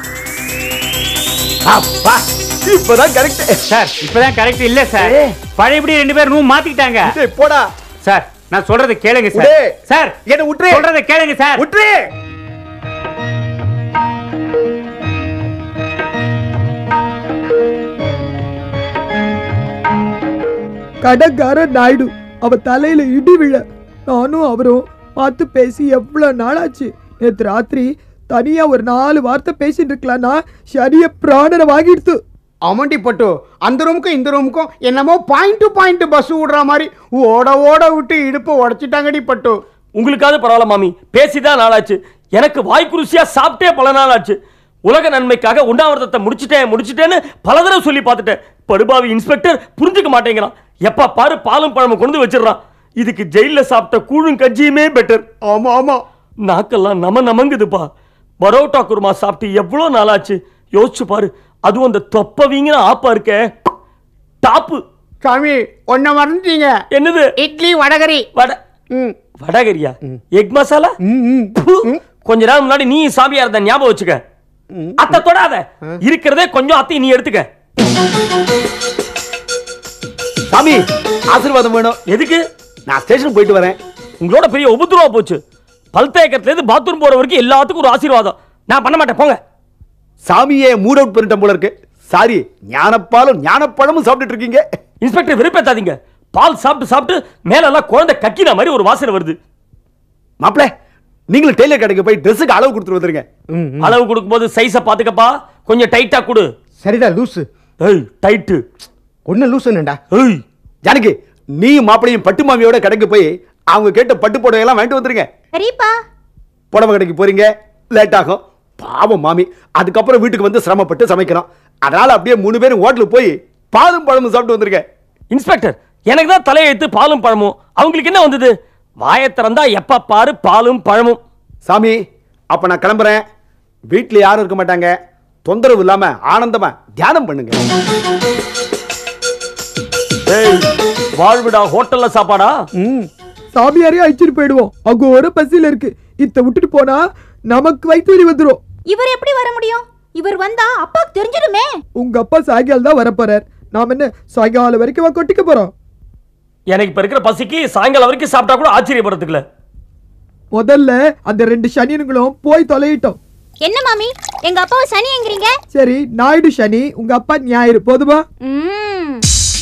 அப்பா இப்பதான் கரெக்ட் சார் இப்பதான் கரெக்ட் இல்ல சார் பழையபடி ரெண்டு பேரும் ரூம் மாத்திக்கிட்டாங்க போடா சார் நான் சொல்றதை கேளுங்க சார் உடே. சார் என்ன விட்டுரு சொல்றதை கேளுங்க சார் விட்டுரு கடைக்கார நாயுடு அவ தலையில இடி விழ நானும் அவரும் பார்த்து பேசி எவ்வளவு நாளாச்சு நேத்து ராத்திரி தனியா ஒரு நாலு வார்த்தை பேசிட்டு இருக்கலாம்னா சரிய பிராணனை வாங்கிடுத்து அமண்டி பட்டு அந்த ரூமுக்கும் இந்த ரூமுக்கும் என்னமோ பாயிண்ட் டு பாயிண்ட் பஸ் விடுற மாதிரி ஓட ஓட விட்டு இடுப்பு உடைச்சிட்டாங்கடி பட்டு உங்களுக்காவது பரவாயில்ல மாமி பேசிதான் நாளாச்சு எனக்கு வாய்க்குருசியா சாப்பிட்டே பல நாள் ஆச்சு உலக நன்மைக்காக உண்ணாவிரதத்தை முடிச்சிட்டேன் முடிச்சிட்டேன்னு பல தடவை சொல்லி பார்த்துட்டேன் படுபாவி இன்ஸ்பெக்டர் புரிஞ்சுக்க மாட்டேங்கிறான் எப்ப பாரு பாலும் பழமும் கொண்டு வச்சிடுறான் இதுக்கு ஜெயில சாப்பிட்ட கூழும் கஞ்சியுமே பெட்டர் ஆமா ஆமா நாக்கெல்லாம் நம நமங்குதுப்பா பரோட்டா குருமா சாப்பிட்டு எவ்வளோ நாளாச்சு யோசிச்சு பாரு அதுவும் அந்த தொப்பவீங்கிற ஆப்பா இருக்க டாப்பு சாமி ஒன்ன மறந்துட்டீங்க என்னது இட்லி வடகரி வட வடகரியா எக் மசாலா ப்பு. கொஞ்ச நாள் முன்னாடி நீ சாமியா இருந்த ஞாபகம் வச்சுக்க அத்தை தொடாத இருக்கிறதே கொஞ்சம் அத்தை நீ எடுத்துக்க சாமி ஆசீர்வாதம் வேணும் எதுக்கு நான் ஸ்டேஷன் போயிட்டு வரேன் உங்களோட பெரிய உபத்திரவா போச்சு பல் தேக்கத்துல இருந்து பாத்ரூம் போற வரைக்கும் எல்லாத்துக்கும் ஒரு ஆசீர்வாதம் நான் பண்ண மாட்டேன் போங்க சாமியே மூட் அவுட் பண்ணிட்டேன் போல இருக்கு சாரி ஞானப்பாலும் ஞானப்பழமும் சாப்பிட்டுட்டு இருக்கீங்க இன்ஸ்பெக்டர் வெறுப்பேத்தாதீங்க பால் சாப்பிட்டு சாப்பிட்டு மேலெல்லாம் குழந்தை கக்கின மாதிரி ஒரு வாசனை வருது மாப்பிள நீங்களும் டெய்லர் கடைக்கு போய் ட்ரெஸ்ஸுக்கு அளவு கொடுத்துட்டு வந்துருங்க அளவு கொடுக்கும்போது சைஸை பாத்துக்கப்பா கொஞ்சம் டைட்டா கொடு சரிடா லூசு ஏய் டைட்டு ஒன்னு லூசுன்னுடா ஏய் ஜானகி நீ மாப்பிளையும் பட்டு மாமியோட கடைக்கு போய் அவங்க கேட்ட பட்டு புடவையெல்லாம் வாங்கிட்டு வந்துருங்க சரிப்பா புடவை கடைக்கு போறீங்க லேட் ஆகும் பாவம் மாமி அதுக்கப்புறம் வீட்டுக்கு வந்து சிரமப்பட்டு சமைக்கிறோம் அதனால அப்படியே மூணு பேரும் ஹோட்டலுக்கு போய் பாலும் பழமும் சாப்பிட்டு வந்துருங்க இன்ஸ்பெக்டர் எனக்கு தான் தலையெழுத்து பாலும் பழமும் அவங்களுக்கு என்ன வந்தது வாயை திறந்தா எப்ப பாரு பாலும் பழமும் சாமி அப்ப நான் கிளம்புறேன் வீட்ல யாரும் இருக்க மாட்டாங்க தொந்தரவு இல்லாம ஆனந்தமா தியானம் பண்ணுங்க ஏய் வாழ்விடா ஹோட்டல்ல சாப்பாடா சாமியாரையும் அழிச்சிட்டு போயிடுவோம் அங்க ஒரு பசியில இருக்கு இத்த விட்டுட்டு போனா நமக்கு வயிற்று வலி வந்துரும் இவர் எப்படி வர முடியும் இவர் வந்தா அப்பாக்கு தெரிஞ்சிடுமே உங்க அப்பா சாயங்காலம் தான் வரப்போறார் நாம என்ன சாயங்காலம் வரைக்கும் கொட்டிக்க போறோம் எனக்கு இப்ப இருக்கிற பசிக்கு சாயங்காலம் வரைக்கும் சாப்பிட்டா கூட ஆச்சரியப்படுறதுக்குல முதல்ல அந்த ரெண்டு சனியனுங்களும் போய் தொலையிட்டோம் என்ன மாமி எங்க அப்பாவை சனி எங்கிறீங்க சரி நாயுடு சனி உங்க அப்பா ஞாயிறு போதுமா ம்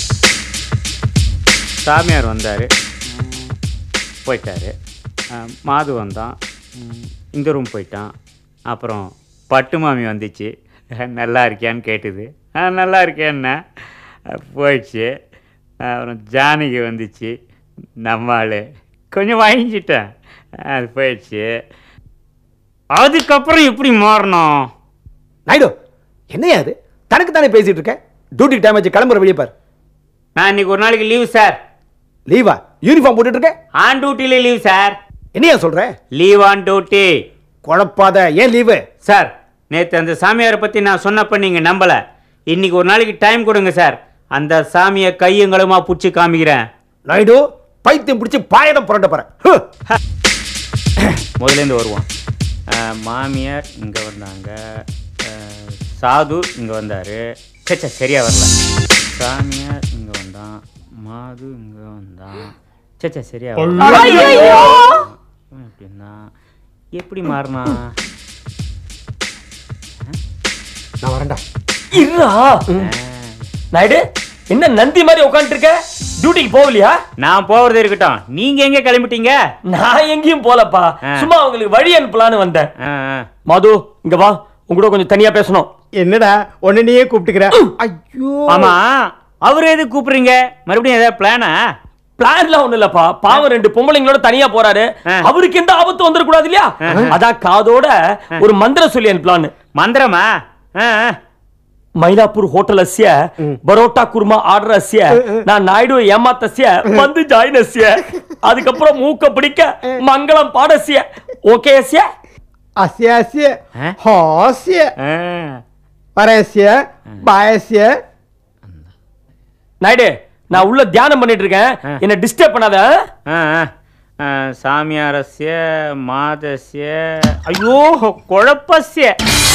சாமியார் வந்தார் போயிட்டாரு அஹ், மாது வந்தான் ம், இந்த ரூம் போயிட்டான் அப்புறம் பட்டு மாமி வந்துச்சு அஹ், நல்லா இருக்கியான்னு கேட்டுது ஆ நல்லா இருக்கேன்னா போயிடுச்சு அப்புறம் ஜானகி வந்துச்சு நம்மாள் கொஞ்சம் வாங்கிட்டேன் அது போயிடுச்சு அதுக்கப்புறம் எப்படி மாறணும் நாயுடு என்னையா அது தனக்கு தானே பேசிட்டு இருக்கேன் டியூட்டி டைம் ஆச்சு கிளம்புற வெளியே பாரு நான் இன்னைக்கு ஒரு நாளைக்கு லீவ் சார் லீவா யூனிஃபார்ம் போட்டுட்டு இருக்க ஆன் டியூட்டில லீவ் சார் என்னையா சொல்ற லீவ் ஆன் டியூட்டி குழப்பாத ஏன் லீவு சார் நேற்று அந்த சாமியாரை பற்றி நான் சொன்னப்ப நீங்கள் நம்பலை இன்னைக்கு ஒரு நாளைக்கு டைம் கொடுங்க சார் அந்த சாமியை கையங்களுமா பிடிச்சி காமிக்கிறேன் நாயுடு பைத்தியம் பிடிச்சி பாயதம் புரண்ட போறேன் ஹு. முதலேருந்து வருவோம் அஹ், மாமியார் இங்கே வந்தாங்க அஹ், சாது இங்கே வந்தார் சச்சா சரியா வரல சாமியார் இங்கே வந்தான் மாது இங்கே வந்தான் சச்சா சரியா வரல ஐயையோ! அப்படின்னா எப்படி மாறினா நான் வரேன்டா இருடா நாயுடு என்ன நந்தி மாதிரி உட்காந்துட்டு இருக்க டியூட்டிக்கு போகலையா நான் போறது இருக்கட்டும் நீங்க எங்க கிளம்பிட்டீங்க நான் எங்கேயும் போலப்பா ஆ. சும்மா அவங்களுக்கு வழி அனுப்பலான்னு வந்தேன் ஆ, ஆ. மது இங்க வா உங்க கூட கொஞ்சம் தனியா பேசணும் என்னடா உடனேயே கூப்பிட்டுக்கிற ஐயோ ஆமா அவர் எது கூப்பிடுறீங்க மறுபடியும் ஏதாவது பிளானா பிளான்லாம் ஒண்ணு இல்லப்பா பாவம் ரெண்டு பொம்பளைங்களோட தனியா போறாரு அவருக்கு எந்த ஆபத்து வந்துடக்கூடாது இல்லையா அதான் காதோட ஒரு மந்திரம் சொல்லி அனுப்பலான்னு மந்திரமா மயிலாப்பூர் ஹோட்டல் அஸ்ய பரோட்டா குருமா ஆர்டர் அஸ்ய நான் நாயுடு ஏமாத்தஸ்ய வந்து ஜாயின் அஸ்ய அதுக்கப்புறம் மூக்க பிடிக்க மங்களம் பாடஸ்ய ஓகே அஸ்ய அஸ்ய அஸ்ய ஹாஸ்ய பரஸ்ய பாயஸ்ய நாயுடு நான் உள்ள தியானம் பண்ணிட்டு இருக்கேன் என்ன டிஸ்டர்ப் பண்ணாத ஆ, ஆ. ஆ, சாமியாரஸ்ய மாதஸ்ய ஐயோ குழப்பஸ்ய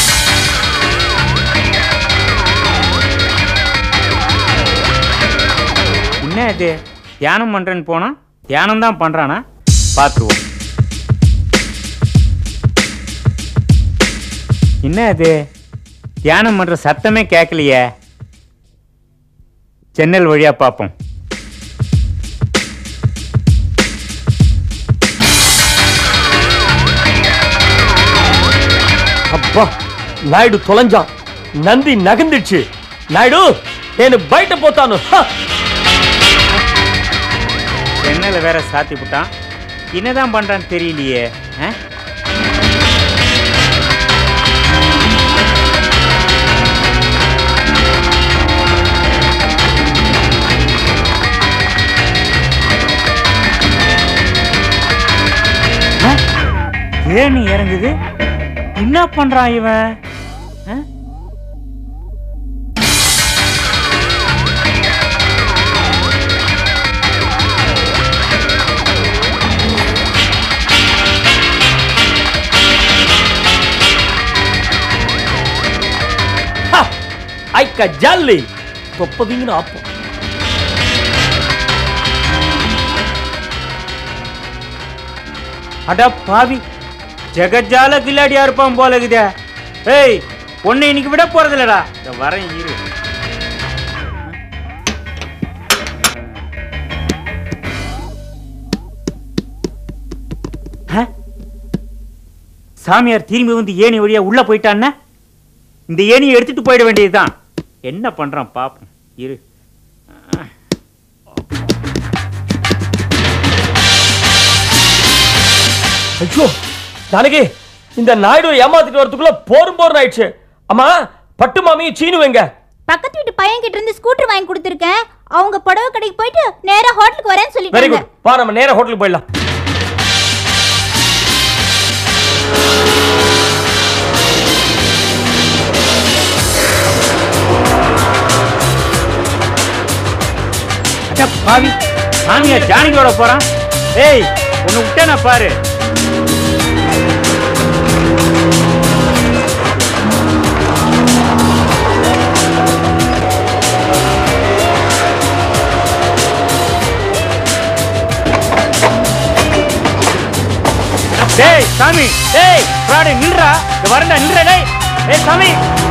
என்ன இது தியானம் பண்றேன்னு போனா தியானம் தான் பண்றானா பார்த்துருவோம் என்ன இது தியானம் பண்ற சத்தமே கேட்கலையே ஜன்னல் வழியா பார்ப்போம் அப்பா నాయుడు తొలంజాం నంది నగందిడ్చి నాయుడు నేను బయట పోతాను హ! ஜன்னலை வேற சாத்தி விட்டான் என்னதான் பண்றான்னு தெரியலையே ஆ? ஆ? ஏணி இறங்குது என்ன பண்றான் இவன் ஆ? ஐக்க ஜல்லி தொப்பதிங்கன்னு ஆப்போம் அட பாவி ஜெகஜால கில்லாடியா இருப்பான் போல இருக்குதே ஏய் உன்னை இன்னைக்கு விட போறதில்லடா இந்த வரேன் இரு ஆ? சாமியார் திரும்பி வந்து ஏணி வழியா உள்ள போயிட்டான்னா இந்த ஏணியை எடுத்துட்டு போயிட வேண்டியதுதான் என்ன பண்றான் பாப்போம் இரு ஐயோ ஜானகி இந்த நாயுடு ஏமாத்திட்டு வரதுக்குள்ள போரும் போரும் ஆயிடுச்சு அம்மா பட்டு மாமியும் சீனு எங்க பக்கத்து வீட்டு பையன் கிட்ட இருந்து ஸ்கூட்டர் வாங்கி கொடுத்துருக்கேன் அவங்க புடவை கடைக்கு போயிட்டு நேரா ஹோட்டலுக்கு வரேன்னு வெரி சொல்லிட்டாங்க குட் வா நம்ம நேரா ஹோட்டலுக்கு போயிடலாம் அட பாவி சாமியா ஜானகியோட போறான் ஏய் உன்னை விட்டேனா பாரு டேய் சாமி டேய் பிராடு நில்றா இங்க வரண்டா நில்றா டேய் டேய் சாமி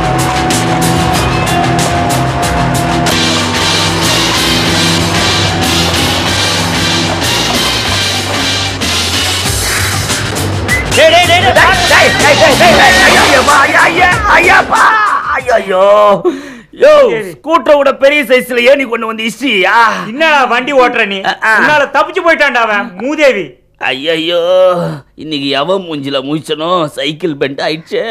டேய் டேய் டேய் டேய் டேய் டேய் டேய் டேய் ஐயாப்பா ஐயோ யோ ஸ்கூட்டரை விட பெரிய சைஸ்ல ஏணி கொண்டு வந்து இஷ்டியா என்னடா வண்டி ஓட்டுற நீ உன்னால தப்பிச்சு போயிட்டான்டா அவன் மூதேவி ஐயோ இன்னைக்கு எவன் மூஞ்சில முழிச்சனோ சைக்கிள் பெண்ட் ஆயிடுச்சு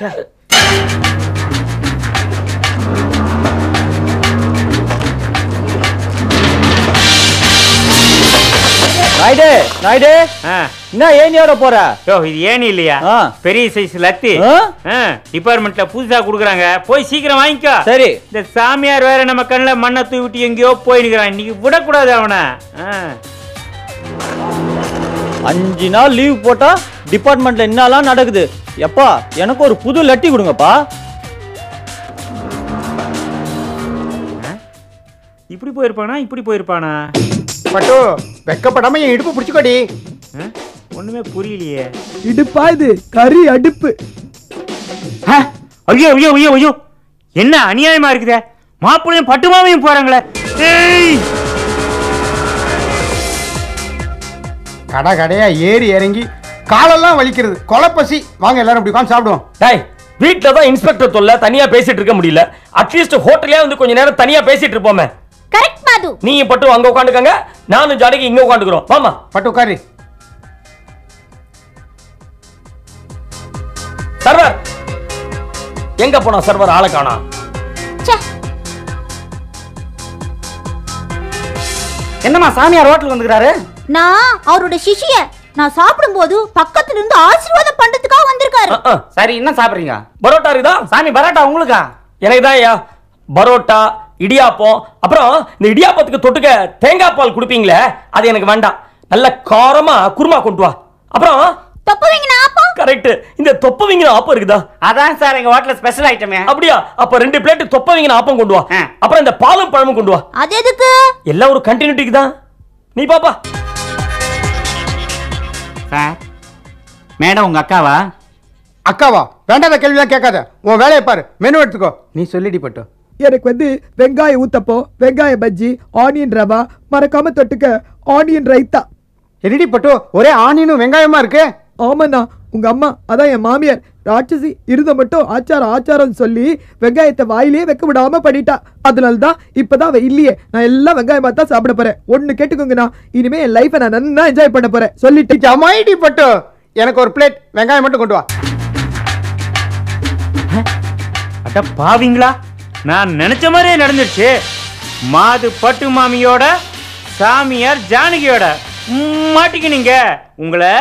நாயுடு நாயுடு என்ன ஏனியோட போற யோ இது ஏணி இல்லையா பெரிய சைஸ் லத்தி டிபார்ட்மெண்ட்ல புதுசா குடுக்குறாங்க போய் சீக்கிரம் வாங்கிக்கோ சரி இந்த சாமியார் வேற நம்ம கண்ணுல மண்ணை தூவி விட்டு எங்கேயோ போயிருக்கிறான் இன்னைக்கு விடக்கூடாது அவனை ஆ. அஞ்சு நாள் லீவ் போட்டா டிபார்ட்மெண்ட்ல என்னலாம் நடக்குது எப்பா எனக்கு ஒரு புது லட்டி கொடுங்கப்பா இப்படி போயிருப்பானா இப்படி போயிருப்பானா பட்டு வெக்கப்படாம என் இடுப்பு பிடிச்சிக்கோடி ஒண்ணுமே புரியலையே இடுப்பா இது கறி அடுப்பு ஐயோ ஐயோ ஐயோ ஐயோ என்ன அநியாயமா இருக்குதே மாப்பிள்ளையும் பட்டுமாவையும் போறாங்களே ஏய் கடை கடையா ஏறி இறங்கி காலெல்லாம் வலிக்கிறது கொலப்பசி வாங்க எல்லாரும் இப்படி உட்காந்து சாப்பிடுவோம் டேய் வீட்ல தான் இன்ஸ்பெக்டர் தொல்ல தனியா பேசிட்டு இருக்க முடியல அட்லீஸ்ட் ஹோட்டல்லே வந்து கொஞ்ச நேரம் தனியா பேசிட்டு இருப்போமே கரெக்ட் மாது நீ பட்டு அங்க உட்காந்துக்கங்க நானும் ஜானகி இங்க உட்காந்துக்கிறோம் வாமா பட்டு உட்காரு சர்வர் எங்க போனா சர்வர் ஆளை காணா என்னம்மா சாமியார் ஹோட்டலுக்கு வந்துக்கிறாரு நான் அவரோட சிஷிய நான் சாப்பிடும்போது பக்கத்துல இருந்து ஆசீர்வாதம் பண்றதுக்காக வந்திருக்காரு சரி என்ன சாப்பிடுறீங்க பரோட்டா இருக்குதா சாமி பரோட்டா உங்களுக்கா எனக்கு தான் ஐயா பரோட்டா இடியாப்பம் அப்புறம் இந்த இடியாப்பத்துக்கு தொட்டுக்க தேங்காய் பால் குடுப்பீங்களே அது எனக்கு வேண்டாம் நல்ல காரமா குருமா கொண்டு வா அப்புறம் தொப்பு வைங்க ஆப்பம் கரெக்ட் இந்த தொப்ப வீங்கின ஆப்பம் இருக்குதா அதான் சார் எங்க ஹோட்டல்ல ஸ்பெஷல் ஐட்டமே அப்படியா அப்ப ரெண்டு பிளேட் தொப்ப வீங்கின ஆப்பம் கொண்டு வா அப்புறம் இந்த பாலும் பழமும் கொண்டு வா அது எதுக்கு எல்லாம் ஒரு கண்டினியூட்டிக்கு தான் நீ பாப்பா சார் மேடம் உங்க அக்காவா அக்காவா வேண்டாத கேள்விலாம் கேட்காத உன் வேலையை பாரு மெனு எடுத்துக்கோ நீ சொல்லிடி பட்டு எனக்கு வந்து வெங்காய ஊத்தப்போ வெங்காய பஜ்ஜி ஆனியன் ரவா மறக்காம தொட்டுக்க ஆனியன் ரைத்தா என்னடி பட்டு ஒரே ஆனியனும் வெங்காயமா இருக்கு ஆமாண்ணா உங்க அம்மா அதான் என் மாமியார் ராட்சசி இருந்த மட்டும் ஆச்சாரம் ஆச்சாரம் சொல்லி வெங்காயத்தை வாயிலே வைக்க விடாம பண்ணிட்டா அதனால தான் இப்பதான் அவ இல்லையே நான் எல்லாம் வெங்காயமா தான் சாப்பிட போறேன் ஒண்ணு கேட்டுக்கோங்கண்ணா இனிமே என் லைஃபை நான் நல்லா என்ஜாய் பண்ண போறேன் சொல்லிட்டு ஜமாயிடி பட்டு எனக்கு ஒரு பிளேட் வெங்காயம் மட்டும் கொண்டு வா அட பாவிங்களா நான் நினைச்ச மாதிரியே நடந்துருச்சு மாது பட்டு மாமியோட சாமியார் ஜானகியோட ம், மாட்டிக்கினீங்க உங்களை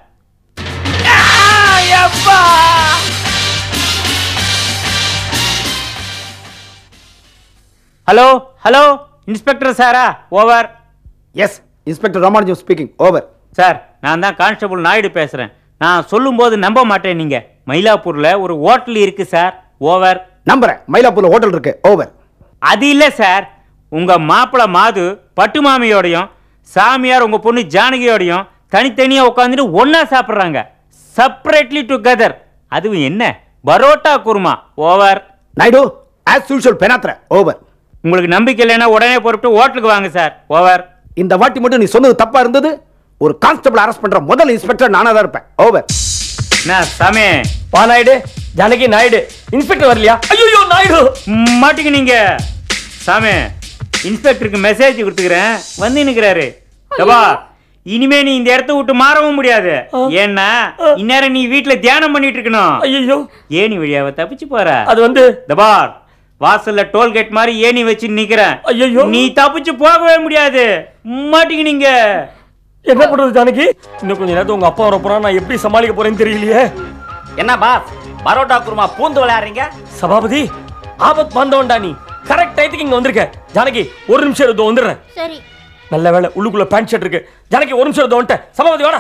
ஹலோ ஹலோ இன்ஸ்பெக்டர் சாரா over yes inspector Ramanujam speaking over sir நான் தான் கான்ஸ்டபிள் நாயுடு பேசுறேன் நான் சொல்லும்போது நம்ப மாட்டேன் நீங்க மயிலாப்பூர்ல ஒரு ஹோட்டல் இருக்கு சார் ஓவர் நம்புறேன் மயிலாப்பூர்ல ஹோட்டல் இருக்கு ஓவர் அது இல்ல சார் உங்க மாப்பிள மாது பட்டு மாமியோடையும் சாமியார் உங்க பொண்ணு ஜானகியோடையும் தனித்தனியா உட்காந்துட்டு ஒண்ணா சாப்பிடுறாங்க செப்பரேட்லி டுகெதர் அதுவும் என்ன parotta kurma over Naidu as usual பெனாத்ர ஓவர் உங்களுக்கு நம்பிக்கை இல்லைன்னா உடனே பொறுப்பு ஹோட்டலுக்கு வாங்க சார் ஓவர் இந்த வாட்டி மட்டும் நீ சொன்னது தப்பா இருந்தது ஒரு கான்ஸ்டபிள் அரெஸ்ட் பண்ற முதல் இன்ஸ்பெக்டர் நானா தான் இருப்பேன் ஓவர் நான் சமே வா நாயுடு ஜானகி நாயுடு இன்ஸ்பெக்டர் வரலையா ஐயோ நாயுடு மாட்டிங்க நீங்க சாமி இன்ஸ்பெக்டருக்கு மெசேஜ் கொடுத்துக்கிறேன் வந்து நிக்கிறாரு டபா இனிமே நீ இந்த இடத்த விட்டு மாறவும் முடியாது ஏன்னா இந்நேரம் நீ வீட்ல தியானம் பண்ணிட்டு இருக்கணும் ஐயோ ஏணி வழியாவ தப்பிச்சு போற அது வந்து தபார் வாசல்ல டோல்கேட் மாதிரி ஏணி வச்சு நிக்கிறேன் ஐயோ நீ தப்பிச்சு போகவே முடியாது மாட்டிங்க நீங்க என்ன பண்றது ஜானகி இன்னும் கொஞ்ச நேரத்துல உங்க அப்பா வர போறான் நான் எப்படி சமாளிக்க போறேன்னு தெரியலையே என்ன பாஸ் பரோட்டா குருமா பூந்து விளையாடுறீங்க சபாபதி ஆபத் வந்தவன்டா நீ கரெக்ட் டயத்துக்கு இங்க வந்திருக்க ஜானகி ஒரு நிமிஷம் இதோ வந்துடுறேன் சரி நல்ல வேலை உள்ளுக்குள்ள பேண்ட் ஷர்ட் இருக்கு ஜானகி ஒரு நிமிஷம் இதோ வந்துட்டேன் சபாபதி வாடா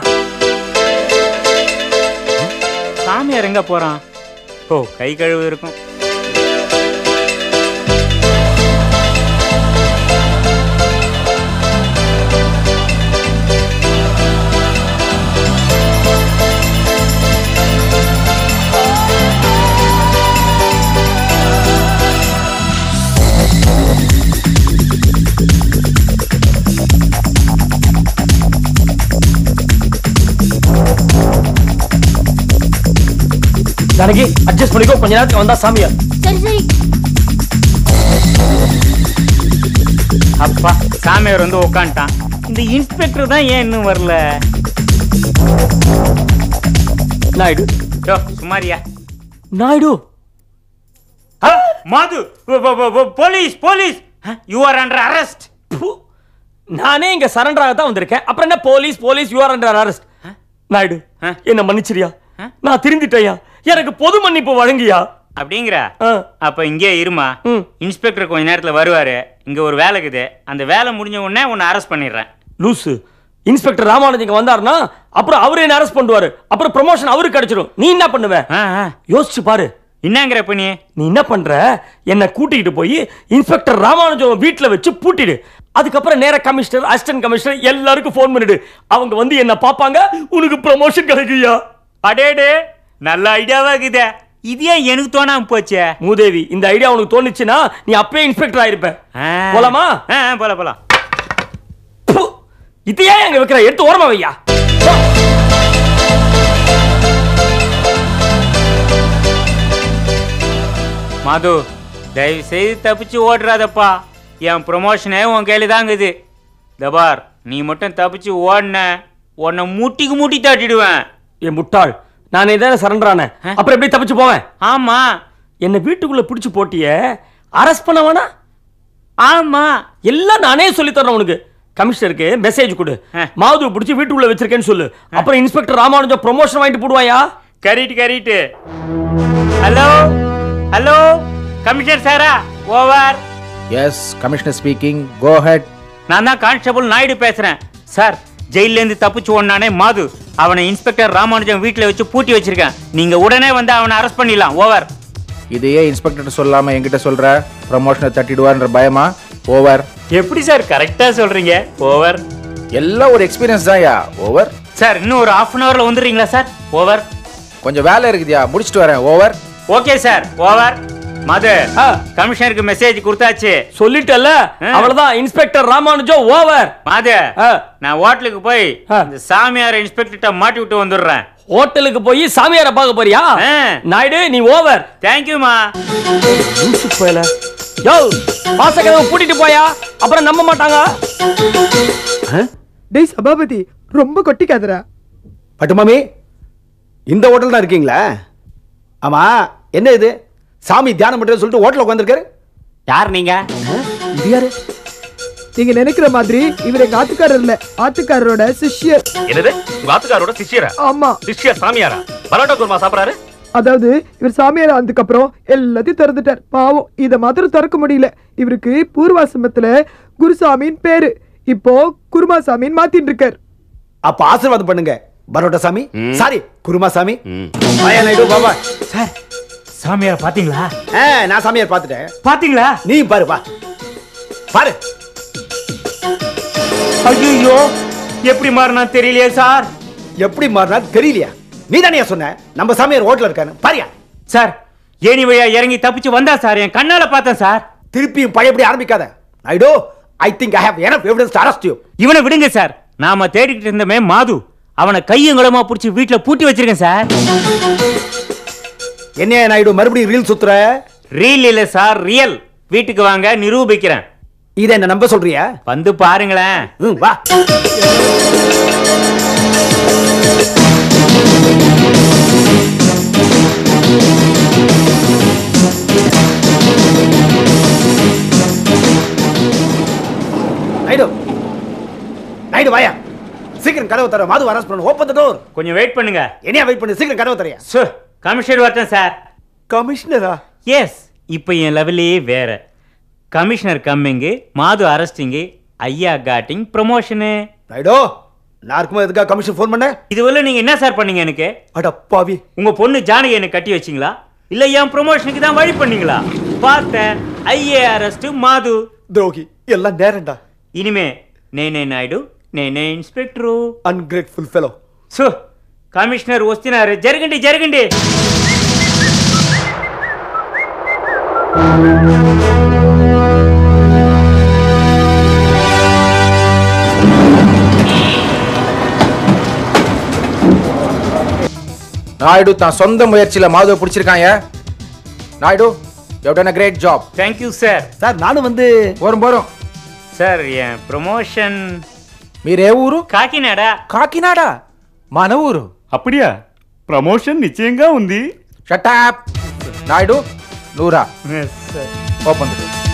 சாமியார் எங்க போறான் ஓ கை கழுவு இருக்கும் ஜானகி அட்ஜஸ்ட் பண்ணிக்கோ கொஞ்ச நேரத்துக்கு வந்தா சாமியார் சரி சரி அப்பா சாமியார் வந்து உட்காந்துட்டான் இந்த இன்ஸ்பெக்டர் தான் ஏன் இன்னும் வரல நாயுடு யோ சுமாரியா நாயுடு ஆ, மாது வ- வ- வ- வ- police police you are under arrest நானே இங்க சரண்டர் ஆக தான் வந்திருக்கேன் அப்புறம் என்ன police police you are under arrest Naidu என்ன மன்னிச்சிரியா நான் திருந்திட்டேயா எனக்கு பொது மன்னிப்பு வழங்கியா அப்படிங்கிற அப்ப இங்கே இருமா இன்ஸ்பெக்டர் கொஞ்ச நேரத்துல வருவாரு இங்க ஒரு வேலை இருக்குது அந்த வேலை முடிஞ்ச உடனே உன்னை அரெஸ்ட் பண்ணிடுறேன் லூசு இன்ஸ்பெக்டர் ராமானுஜன் இங்க வந்தாருன்னா அப்புறம் அவரு என்ன அரெஸ்ட் பண்ணுவாரு அப்புறம் ப்ரமோஷன் அவருக்கு கிடைச்சிடும் நீ என்ன பண்ணுவ யோசிச்சு பாரு என்னங்கிற நீ நீ என்ன பண்ற என்ன கூட்டிக்கிட்டு போய் இன்ஸ்பெக்டர் ராமானுஜம் வீட்டுல வச்சு பூட்டிடு அதுக்கப்புறம் நேரா கமிஷனர் அசிஸ்டன்ட் கமிஷனர் எல்லாருக்கும் ஃபோன் பண்ணிடு அவங்க வந்து என்ன பாப்பாங்க உனக்கு ப்ரமோஷன் கிடைக்குயா அடேடே நல்ல ஐடியாவா இருக்குதே இது ஏன் எனக்கு தோணாம போச்சே மூதேவி இந்த ஐடியா உனக்கு தோணுச்சுன்னா நீ அப்பவே இன்ஸ்பெக்டர் ஆயிருப்ப போலாமா போல போலாம் இது ஏன் அங்க வைக்கிற எடுத்து ஓரமா வையா மது தயவு செய்து தப்பிச்சு ஓடுறாதப்பா என் ப்ரொமோஷனே உன் கையில தாங்குது தபார் நீ மட்டும் தப்பிச்சு ஓடின உன்னை முட்டிக்கு முட்டி தட்டிடுவேன் என் முட்டாள் நான் இதான சரண்டர் ஆனேன் அப்புறம் எப்படி தப்பிச்சு போவேன் ஆமா என்ன வீட்டுக்குள்ள பிடிச்சு போட்டிய அரெஸ்ட் பண்ண வேணா ஆமா எல்லாம் நானே சொல்லி தரேன் உனக்கு கமிஷனருக்கு மெசேஜ் கொடு மாது பிடிச்சி வீட்டுக்குள்ள வச்சிருக்கேன்னு சொல்லு அப்புறம் இன்ஸ்பெக்டர் ராமானுஜம் ப்ரொமோஷன் வாங்கிட்டு போடுவாயா கரிட்டு கரிட்டு ஹலோ ஹலோ கமிஷனர் சாரா over yes commissioner speaking go ahead நான் தான் கான்ஸ்டபிள் நாயுடு பேசுறேன் சார் ஜெயில இருந்து தப்பிச்சு ஓடினானே மாது அவனை இன்ஸ்பெக்டர் ராமானுஜம் வீட்டுல வச்சு பூட்டி வச்சிருக்கேன் நீங்க உடனே வந்து அவனை அரெஸ்ட் பண்ணிடலாம் ஓவர் இதையே இன்ஸ்பெக்டர் சொல்லாம என்கிட்ட சொல்ற ப்ரமோஷனை தட்டிடுவான்ற பயமா ஓவர் எப்படி சார் கரெக்டா சொல்றீங்க ஓவர் எல்லாம் ஒரு எக்ஸ்பீரியன்ஸ் தான்யா ஓவர் சார் இன்னும் ஒரு ஹாஃப் அன் ஹவர்ல வந்துடுறீங்களா சார் ஓவர் கொஞ்சம் வேலை இருக்குதியா முடிச்சிட்டு வரேன் over okay sir over Madhu கமிஷனருக்கு மெசேஜ் கொடுத்தாச்சு சொல்லிட்டல அவ்வளவுதான் இன்ஸ்பெக்டர் ராமானுஜம் ஓவர் மாது நான் ஹோட்டலுக்கு போய் இந்த சாமியார் இன்ஸ்பெக்டர்கிட்ட மாட்டி விட்டு வந்துடுறேன் ஹோட்டலுக்கு போய் சாமியாரை பார்க்க போறியா நாயுடு நீ ஓவர் தேங்க்யூமா போயல யோ வாசகதவை பூட்டிட்டு போயா அப்புறம் நம்ப மாட்டாங்க டேய் சபாபதி ரொம்ப கொட்டிக்காதடா பட்டுமாமி இந்த ஹோட்டல் தான் இருக்கீங்களா ஆமா என்ன இது சாமி தியானம் பண்றேன்னு சொல்லிட்டு ஹோட்டல் உட்காந்துருக்காரு யார் நீங்க இது யாரு நீங்க நினைக்கிற மாதிரி இவர் எங்க ஆத்துக்காரர் இல்ல ஆத்துக்காரரோட சிஷ்யர் என்னது உங்க ஆத்துக்காரோட சிஷ்யரா ஆமா சிஷ்யர் சாமியாரா பரோட்டா குருமா சாப்பிடுறாரு அதாவது இவர் சாமியார் ஆனதுக்கு அப்புறம் எல்லாத்தையும் திறந்துட்டார் பாவம் இத மாத்திரம் திறக்க முடியல இவருக்கு பூர்வாசிரமத்துல குருசாமின்னு பேரு இப்போ குருமாசாமின்னு மாத்திட்டு இருக்கார் அப்ப ஆசீர்வாதம் பண்ணுங்க பரோட்டா சாமி சாரி குருமா சாமி வாயா நாயுடு பாபா சார் சாமியார் பாத்தீங்களா ஆ, நான் சாமியார் பார்த்துட்டேன் பாத்தீங்களா நீ பாரு வா பாரு ஐயோ எப்படி மாறினா தெரியலையே சார் எப்படி மாறினா தெரியலையா நீ தானே சொன்ன நம்ம சாமியார் ஹோட்டல் இருக்காரு பாரியா சார் ஏணி வழியா இறங்கி தப்பிச்சு வந்தா சார் என் கண்ணால பார்த்தேன் சார் திருப்பியும் பழையபடி ஆரம்பிக்காத Naidu I think I have enough evidence to arrest you இவனை விடுங்க சார் நாம தேடிக்கிட்டு இருந்தமே மாது அவனை கையங்களமா புடிச்சு வீட்டுல பூட்டி வச்சிருக்கேன் சார் என்ன நாயுடு மறுபடியும் ரீல் சுத்துற ரீல் இல்ல சார் ரியல் வீட்டுக்கு வாங்க நிரூபிக்கிறேன் இதை என்ன நம்ப சொல்றியா வந்து பாருங்களேன் ம் வா நாயுடு நாயுடு வாயா சீக்கிரம் சீக்கிரம் கதவை தர மாது அரஸ்ட் பண்ணு ஓப்பன் த டோர் கொஞ்சம் வெயிட் பண்ணுங்க என்னையா வெயிட் பண்ணு சீக்கிரம் கதவை தரையா சு கமிஷனர் வரட்டும் சார் கமிஷனரா எஸ் இப்போ என் லெவலே வேற கமிஷனர் கம்மிங்கு மாது அரெஸ்டிங்கு ஐயா காட்டிங் ப்ரொமோஷனு ரைடோ நான் இருக்கும்போது எதுக்காக கமிஷன் ஃபோன் பண்ண இதுவரை நீங்க என்ன சார் பண்ணீங்க எனக்கு அட பாவி உங்க பொண்ணு ஜானகி எனக்கு கட்டி வச்சிங்களா இல்ல என் ப்ரொமோஷனுக்கு தான் வழி பண்ணீங்களா பார்த்தேன் ஐஏ அரெஸ்ட் மாது துரோகி எல்லாம் நேரண்டா இனிமே నేనే నాయుడు నేనే inspector ungrateful fellow so commissioner వస్తున్నారు జరగండి జరగండి நாயுடு தான் சொந்த முயற்சியில மாதுவை பிடிச்சிருக்காங்க Naidu you done a great job thank you sir sir నాను வந்து போறோம் போறோம் సార్ ప్రమోషన్ మీరే ఊరు కాకినాడ కాకినాడ మన ఊరు అప్పుడియా ప్రమోషన్ నిశ్చయంగా ఉంది షటాప్ నాయుడు నూరా ఓపెన్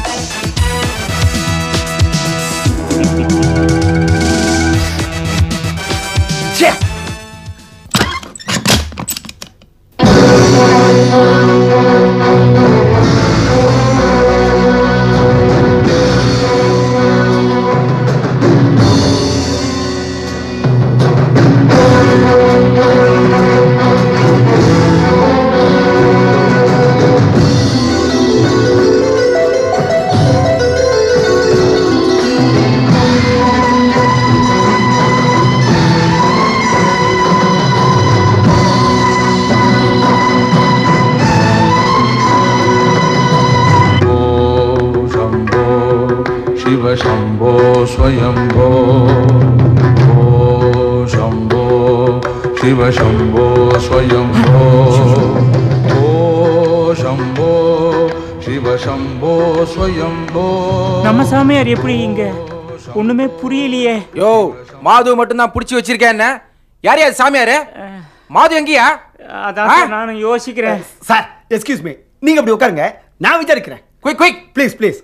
शम्भो शिव शम्भो स्वयम्भो ओ शम्भो शिव शम्भो स्वयम्भो ओ शम्भो शिव शम्भो स्वयम्भो நம்ம சாமியார் எப்படி இங்க ஒண்ணுமே புரியலையே யோ மாது மட்டும் தான் பிடிச்சி வச்சிருக்கேன் என்ன யார் யார் சாமியாரு மாது எங்கேயா அதான் சார் நானும் யோசிக்கிறேன் சார் எக்ஸ்கியூஸ் மீ நீங்க அப்படி உட்காருங்க நான் விசாரிக்கிறேன் குயிக் குயிக் ப்ளீஸ் ப்ளீஸ்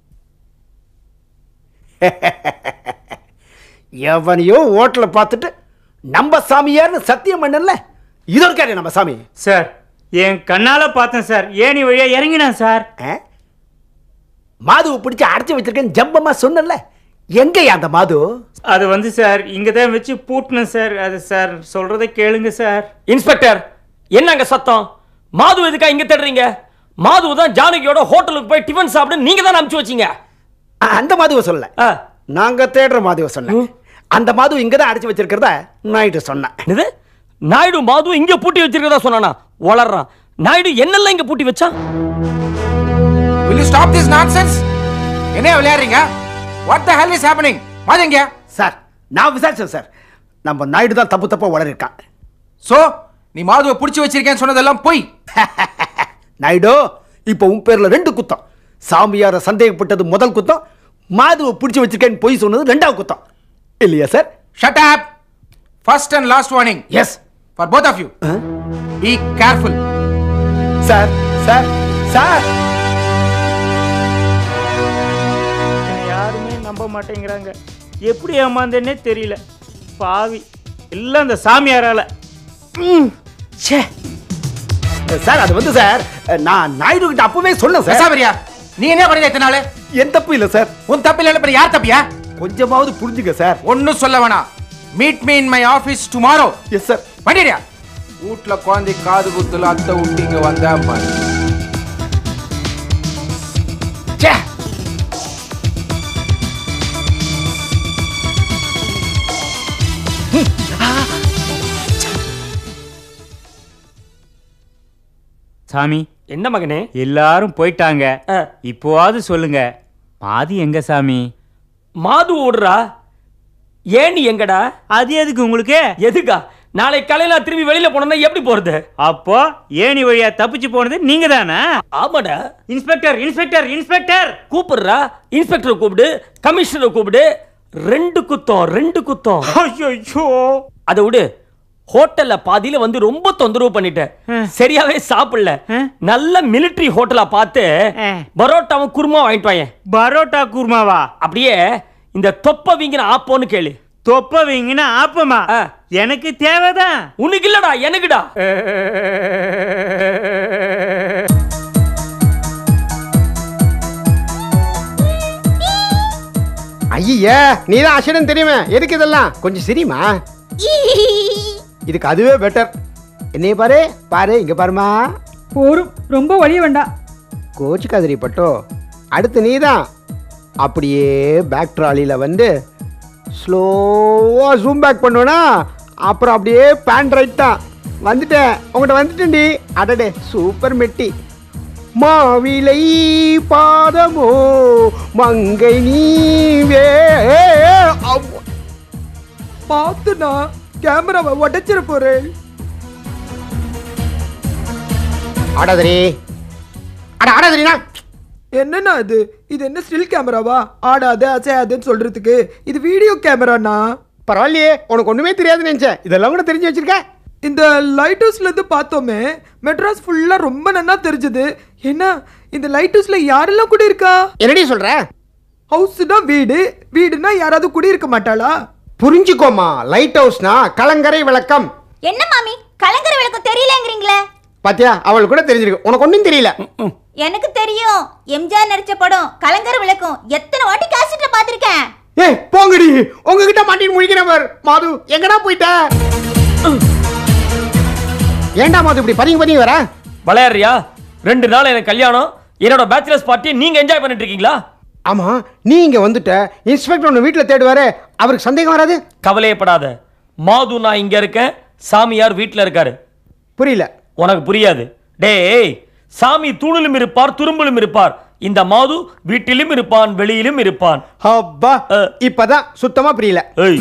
எவனையோ ஓட்டல பார்த்துட்டு நம்ம சாமியார்னு சத்தியம் பண்ணல இது இருக்காரு நம்ம சாமி சார் என் கண்ணால பார்த்தேன் சார் ஏணி வழியா இறங்கினேன் சார் மாதுவை பிடிச்சு அடைச்சு வச்சிருக்கேன் ஜம்பமா சொன்னல எங்கயா அந்த மாது அது வந்து சார் இங்க தான் வச்சு பூட்டினேன் சார் அது சார் சொல்றதை கேளுங்க சார் இன்ஸ்பெக்டர் என்னங்க சத்தம் மாது எதுக்கா இங்க தேடுறீங்க மாது தான் ஜானகியோட ஹோட்டலுக்கு போய் டிஃபன் சாப்பிட்டு நீங்க தான் அனுப்பிச்சு வச்சீங்க அந்த மாதுவை சொல்லல நாங்க தேடுற மாதுவை சொன்னேன் அந்த மாது இங்க தான் அடைச்சு வச்சிருக்கிறத நாயிட்டு சொன்னேன் இது நாயுடு மாது இங்க பூட்டி வச்சிருக்கதா சொன்னானா வளர்றான் நாயுடு என்னெல்லாம் இங்க பூட்டி வச்சான் will you stop this nonsense என்ன விளையாடுறீங்க what the hell is happening மாது எங்க சார் நான் விசாரிச்சேன் சார் நம்ம நாயுடு தான் தப்பு தப்பா வளர்க்கான் சோ நீ மாதுவை பிடிச்சி வச்சிருக்கேன்னு சொன்னதெல்லாம் பொய் நாயுடு இப்போ உன் பேர்ல ரெண்டு குத்தம் சாமியார சந்தேகப்பட்டது முதல் குத்தம் மாதுவை பிடிச்சி வச்சிருக்கேன்னு பொய் சொன்னது ரெண்டாவது குத்தம் இல்லையா sir shut up first and last warning yes for both of you be careful sir sir sir என்னை யாருமே நம்ப மாட்டேங்கிறாங்க எப்படி ஏமாந்தேன்னே தெரியல பாவி எல்லாம் அந்த சாமியாரால ம், ச்சே சார் அது வந்து சார் நான் நாயுடு கிட்ட அப்பவே சொன்னேன் சார் பேசாமரியா நீ என்ன பண்ணி இத்தனை நாள் என் தப்பு இல்ல சார் உன் தப்பு இல்ல பண்ணி யார் தப்பியா கொஞ்சமாவது புரிஞ்சுங்க சார் ஒன்னும் சொல்ல வேணாம் meet me in my office tomorrow yes sir பண்ணிடுறியா வீட்ல குழந்தை காது குத்துல அத்தை விட்டு இங்க வந்தா பாரு ச்சே சாமி என்ன மகனே எல்லாரும் போயிட்டாங்க இப்போவாது சொல்லுங்க பாதி எங்க சாமி மாது ஓடுறா ஏணி எங்கடா அது எதுக்கு உங்களுக்கு எதுக்கா நாளை காலையில நான் திரும்பி வெளியில போனேன்னா எப்படி போறது அப்போ ஏணி வழியா தப்பிச்சு போனது நீங்க தானே ஆமாடா இன்ஸ்பெக்டர் இன்ஸ்பெக்டர் இன்ஸ்பெக்டர் கூப்பிடுறா இன்ஸ்பெக்டரை கூப்பிடு கமிஷனரை கூப்பிடு ரெண்டு குத்தம் ரெண்டு குத்தம் ஐயோ அதை விடு ஹோட்டல்ல பாதியில வந்து ரொம்ப தொந்தரவு பண்ணிட்டேன் சரியாவே சாப்பிடல நல்ல மிலிட்டரி ஹோட்டலா பார்த்து பரோட்டாவும் குருமா வாங்கிட்டு வாங்க பரோட்டா குருமாவா அப்படியே இந்த தொப்ப வீங்கின ஆப்போன்னு கேளு தொப்ப வைங்கன்னா ஆப்பமா எனக்கு தேவைதான் உனக்கு இல்லடா எனக்குடா ஐயா நீ தான் அசடன் தெரியுமே எதுக்கு இதெல்லாம் கொஞ்சம் சரிம்மா இதுக்கு அதுவே பெட்டர் என்னைய பாரு பாரு இங்க பாருமா போரும் ரொம்ப வழிய வேண்டாம் கோச்சு கதிரி பட்டோ அடுத்து நீ தான் அப்படியே பேக் ட்ராலியில் வந்து ஸ்லோவாக ஜூம் பேக் பண்ணுவேனா அப்புறம் அப்படியே பேண்ட் ரைட் தான் வந்துட்டேன் உங்கள்கிட்ட வந்துட்டேன்டி அடடே சூப்பர் மெட்டி மாவிலை பாதமோ மங்கை நீவே பார்த்துனா கேமராவை உடைச்சிட போறேன் ஆடாதரி அட ஆடாதரினா என்னண்ணா இது இது என்ன ஸ்டில் கேமராவா ஆடாது அசையாதுன்னு சொல்றதுக்கு இது வீடியோ கேமராண்ணா பரவாயில்லையே உனக்கு ஒண்ணுமே தெரியாதுன்னு நினைச்சேன் இதெல்லாம் கூட தெரிஞ்சு வச்சிருக்க இந்த லைட் ஹவுஸ்ல இருந்து பார்த்தோமே மெட்ராஸ் ஃபுல்லா ரொம்ப நன்னா தெரிஞ்சது என்ன இந்த லைட் ஹவுஸ்ல யாரெல்லாம் குடி இருக்கா என்னடி சொல்ற ஹவுஸ்னா வீடு வீடுனா யாராவது குடி இருக்க மாட்டாளா புரிஞ்சுக்கோமா லைட் ஹவுஸ்னா கலங்கரை விளக்கம் என்ன மாமி கலங்கர விளக்கம் தெரியலங்கிறீங்களே பாத்தியா அவளுக்கு கூட தெரிஞ்சிருக்கு உனக்கு ஒன்றும் தெரியல எனக்கு தெரியும் எம்ஜிஆர் நடிச்ச படம் கலங்கர விளக்கம் எத்தனை வாட்டி கேசட்ல பாத்திருக்கேன் ஏய் போங்கடி உங்ககிட்ட மாட்டின்னு முழிக்கிறேன் பார் மாது எங்கடா போயிட்ட ஏன்டா மாது இப்படி பதுங்கி பதுங்கி வர விளையாடுறியா ரெண்டு நாள் எனக்கு கல்யாணம் என்னோட பேச்சுலர்ஸ் பார்ட்டி நீங்க என்ஜாய் பண்ணிட்டு இருக்கீங்களா ஆமா நீ இங்க வந்துட்ட இன்ஸ்பெக்டர் உன்னை வீட்டுல தேடுவாரு அவருக்கு சந்தேகம் வராது கவலையப்படாத மாது நான் இங்க இருக்கேன் சாமியார் வீட்ல இருக்காரு புரியல உனக்கு புரியாது டேய் சாமி தூணிலும் இருப்பார் துரும்பிலும் இருப்பார் இந்த மாது வீட்டிலும் இருப்பான் வெளியிலும் இருப்பான் அப்பா இப்பதான் சுத்தமா புரியல ஏய்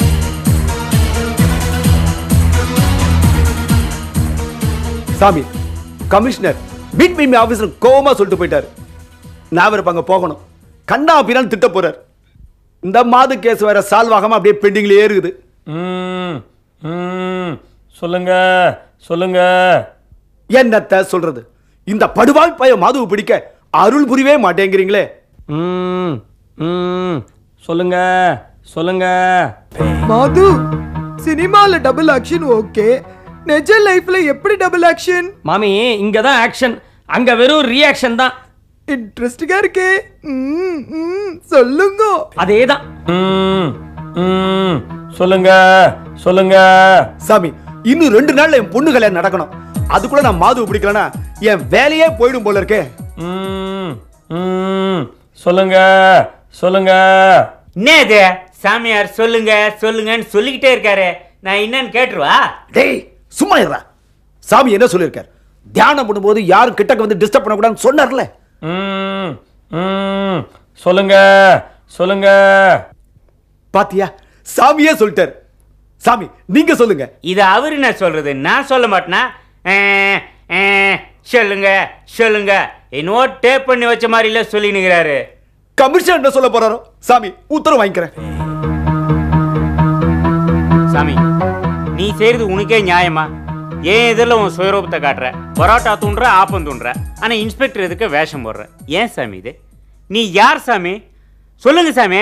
சாமி கமிஷனர் மீட் மீ ஆபீஸ்ல கோவமா சொல்லிட்டு போயிட்டாரு நான் வேற அங்க போகணும் கண்ணா பின்னான்னு திட்ட போறார் இந்த மாது கேஸ் வேற சால்வ் ஆகாம அப்படியே பெண்டிங்லயே இருக்குது ம், ம், சொல்லுங்க சொல்லுங்க என்னத்த சொல்றது இந்த படுவாய் பய மாதுவை பிடிக்க அருள் புரியவே மாட்டேங்கிறீங்களே ம், ம், சொல்லுங்க சொல்லுங்க மாது சினிமால டபுள் ஆக்ஷன் ஓகே நிஜ லைஃப்ல எப்படி டபுள் ஆக்ஷன் மாமி இங்க தான் ஆக்ஷன் அங்க வெறும் ரியாக்ஷன் தான் இன்ட்ரெஸ்டிங்கா இருக்கே ம், ம், சொல்லுங்க அதேதான் ம், ம், சொல்லுங்க சொல்லுங்க சாமி இன்னும் ரெண்டு நாள்ல என் பொண்ணு கல்யாணம் நடக்கணும் அதுக்குள்ள நான் மாதுவை பிடிக்கலனா என் வேலையே போயிடும் போல இருக்கே ம், ம், சொல்லுங்க சொல்லுங்க என்ன இது சாமியார் சொல்லுங்க சொல்லுங்கன்னு சொல்லிக்கிட்டே இருக்காரு நான் என்னன்னு கேட்டுருவா டேய் சும்மா இருடா சாமி என்ன சொல்லியிருக்கார் தியானம் பண்ணும்போது யாரும் கிட்டக்க வந்து டிஸ்டர்ப் பண்ணக்கூடாதுன்னு சொன்னார்ல ம், ம், சொல்லுங்க சொல்லுங்க பாத்தியா சாமியே சொல்லிட்டார் சாமி நீங்க சொல்லுங்க இது அவரு என்ன சொல்றது நான் சொல்ல மாட்டேனா ஆ, ஆ, சொல்லுங்க சொல்லுங்க என்னவோ டேப் பண்ணி வச்ச மாதிரி இல்ல சொல்லி நிக்கிறாரு கமிஷன் என்ன சொல்ல போறாரோ சாமி உத்தரவு வாங்கிக்கிறேன் சாமி நீ செய்யறது உனக்கே நியாயமா ஏன் இதில் உன் சுயரூபத்தை காட்டுற பரோட்டா தூண்டுற ஆப்பம் தூண்டுற ஆனா இன்ஸ்பெக்டர் எதுக்கு வேஷம் போடுற ஏன் சாமி இது நீ யார் சாமி சொல்லுங்க சாமி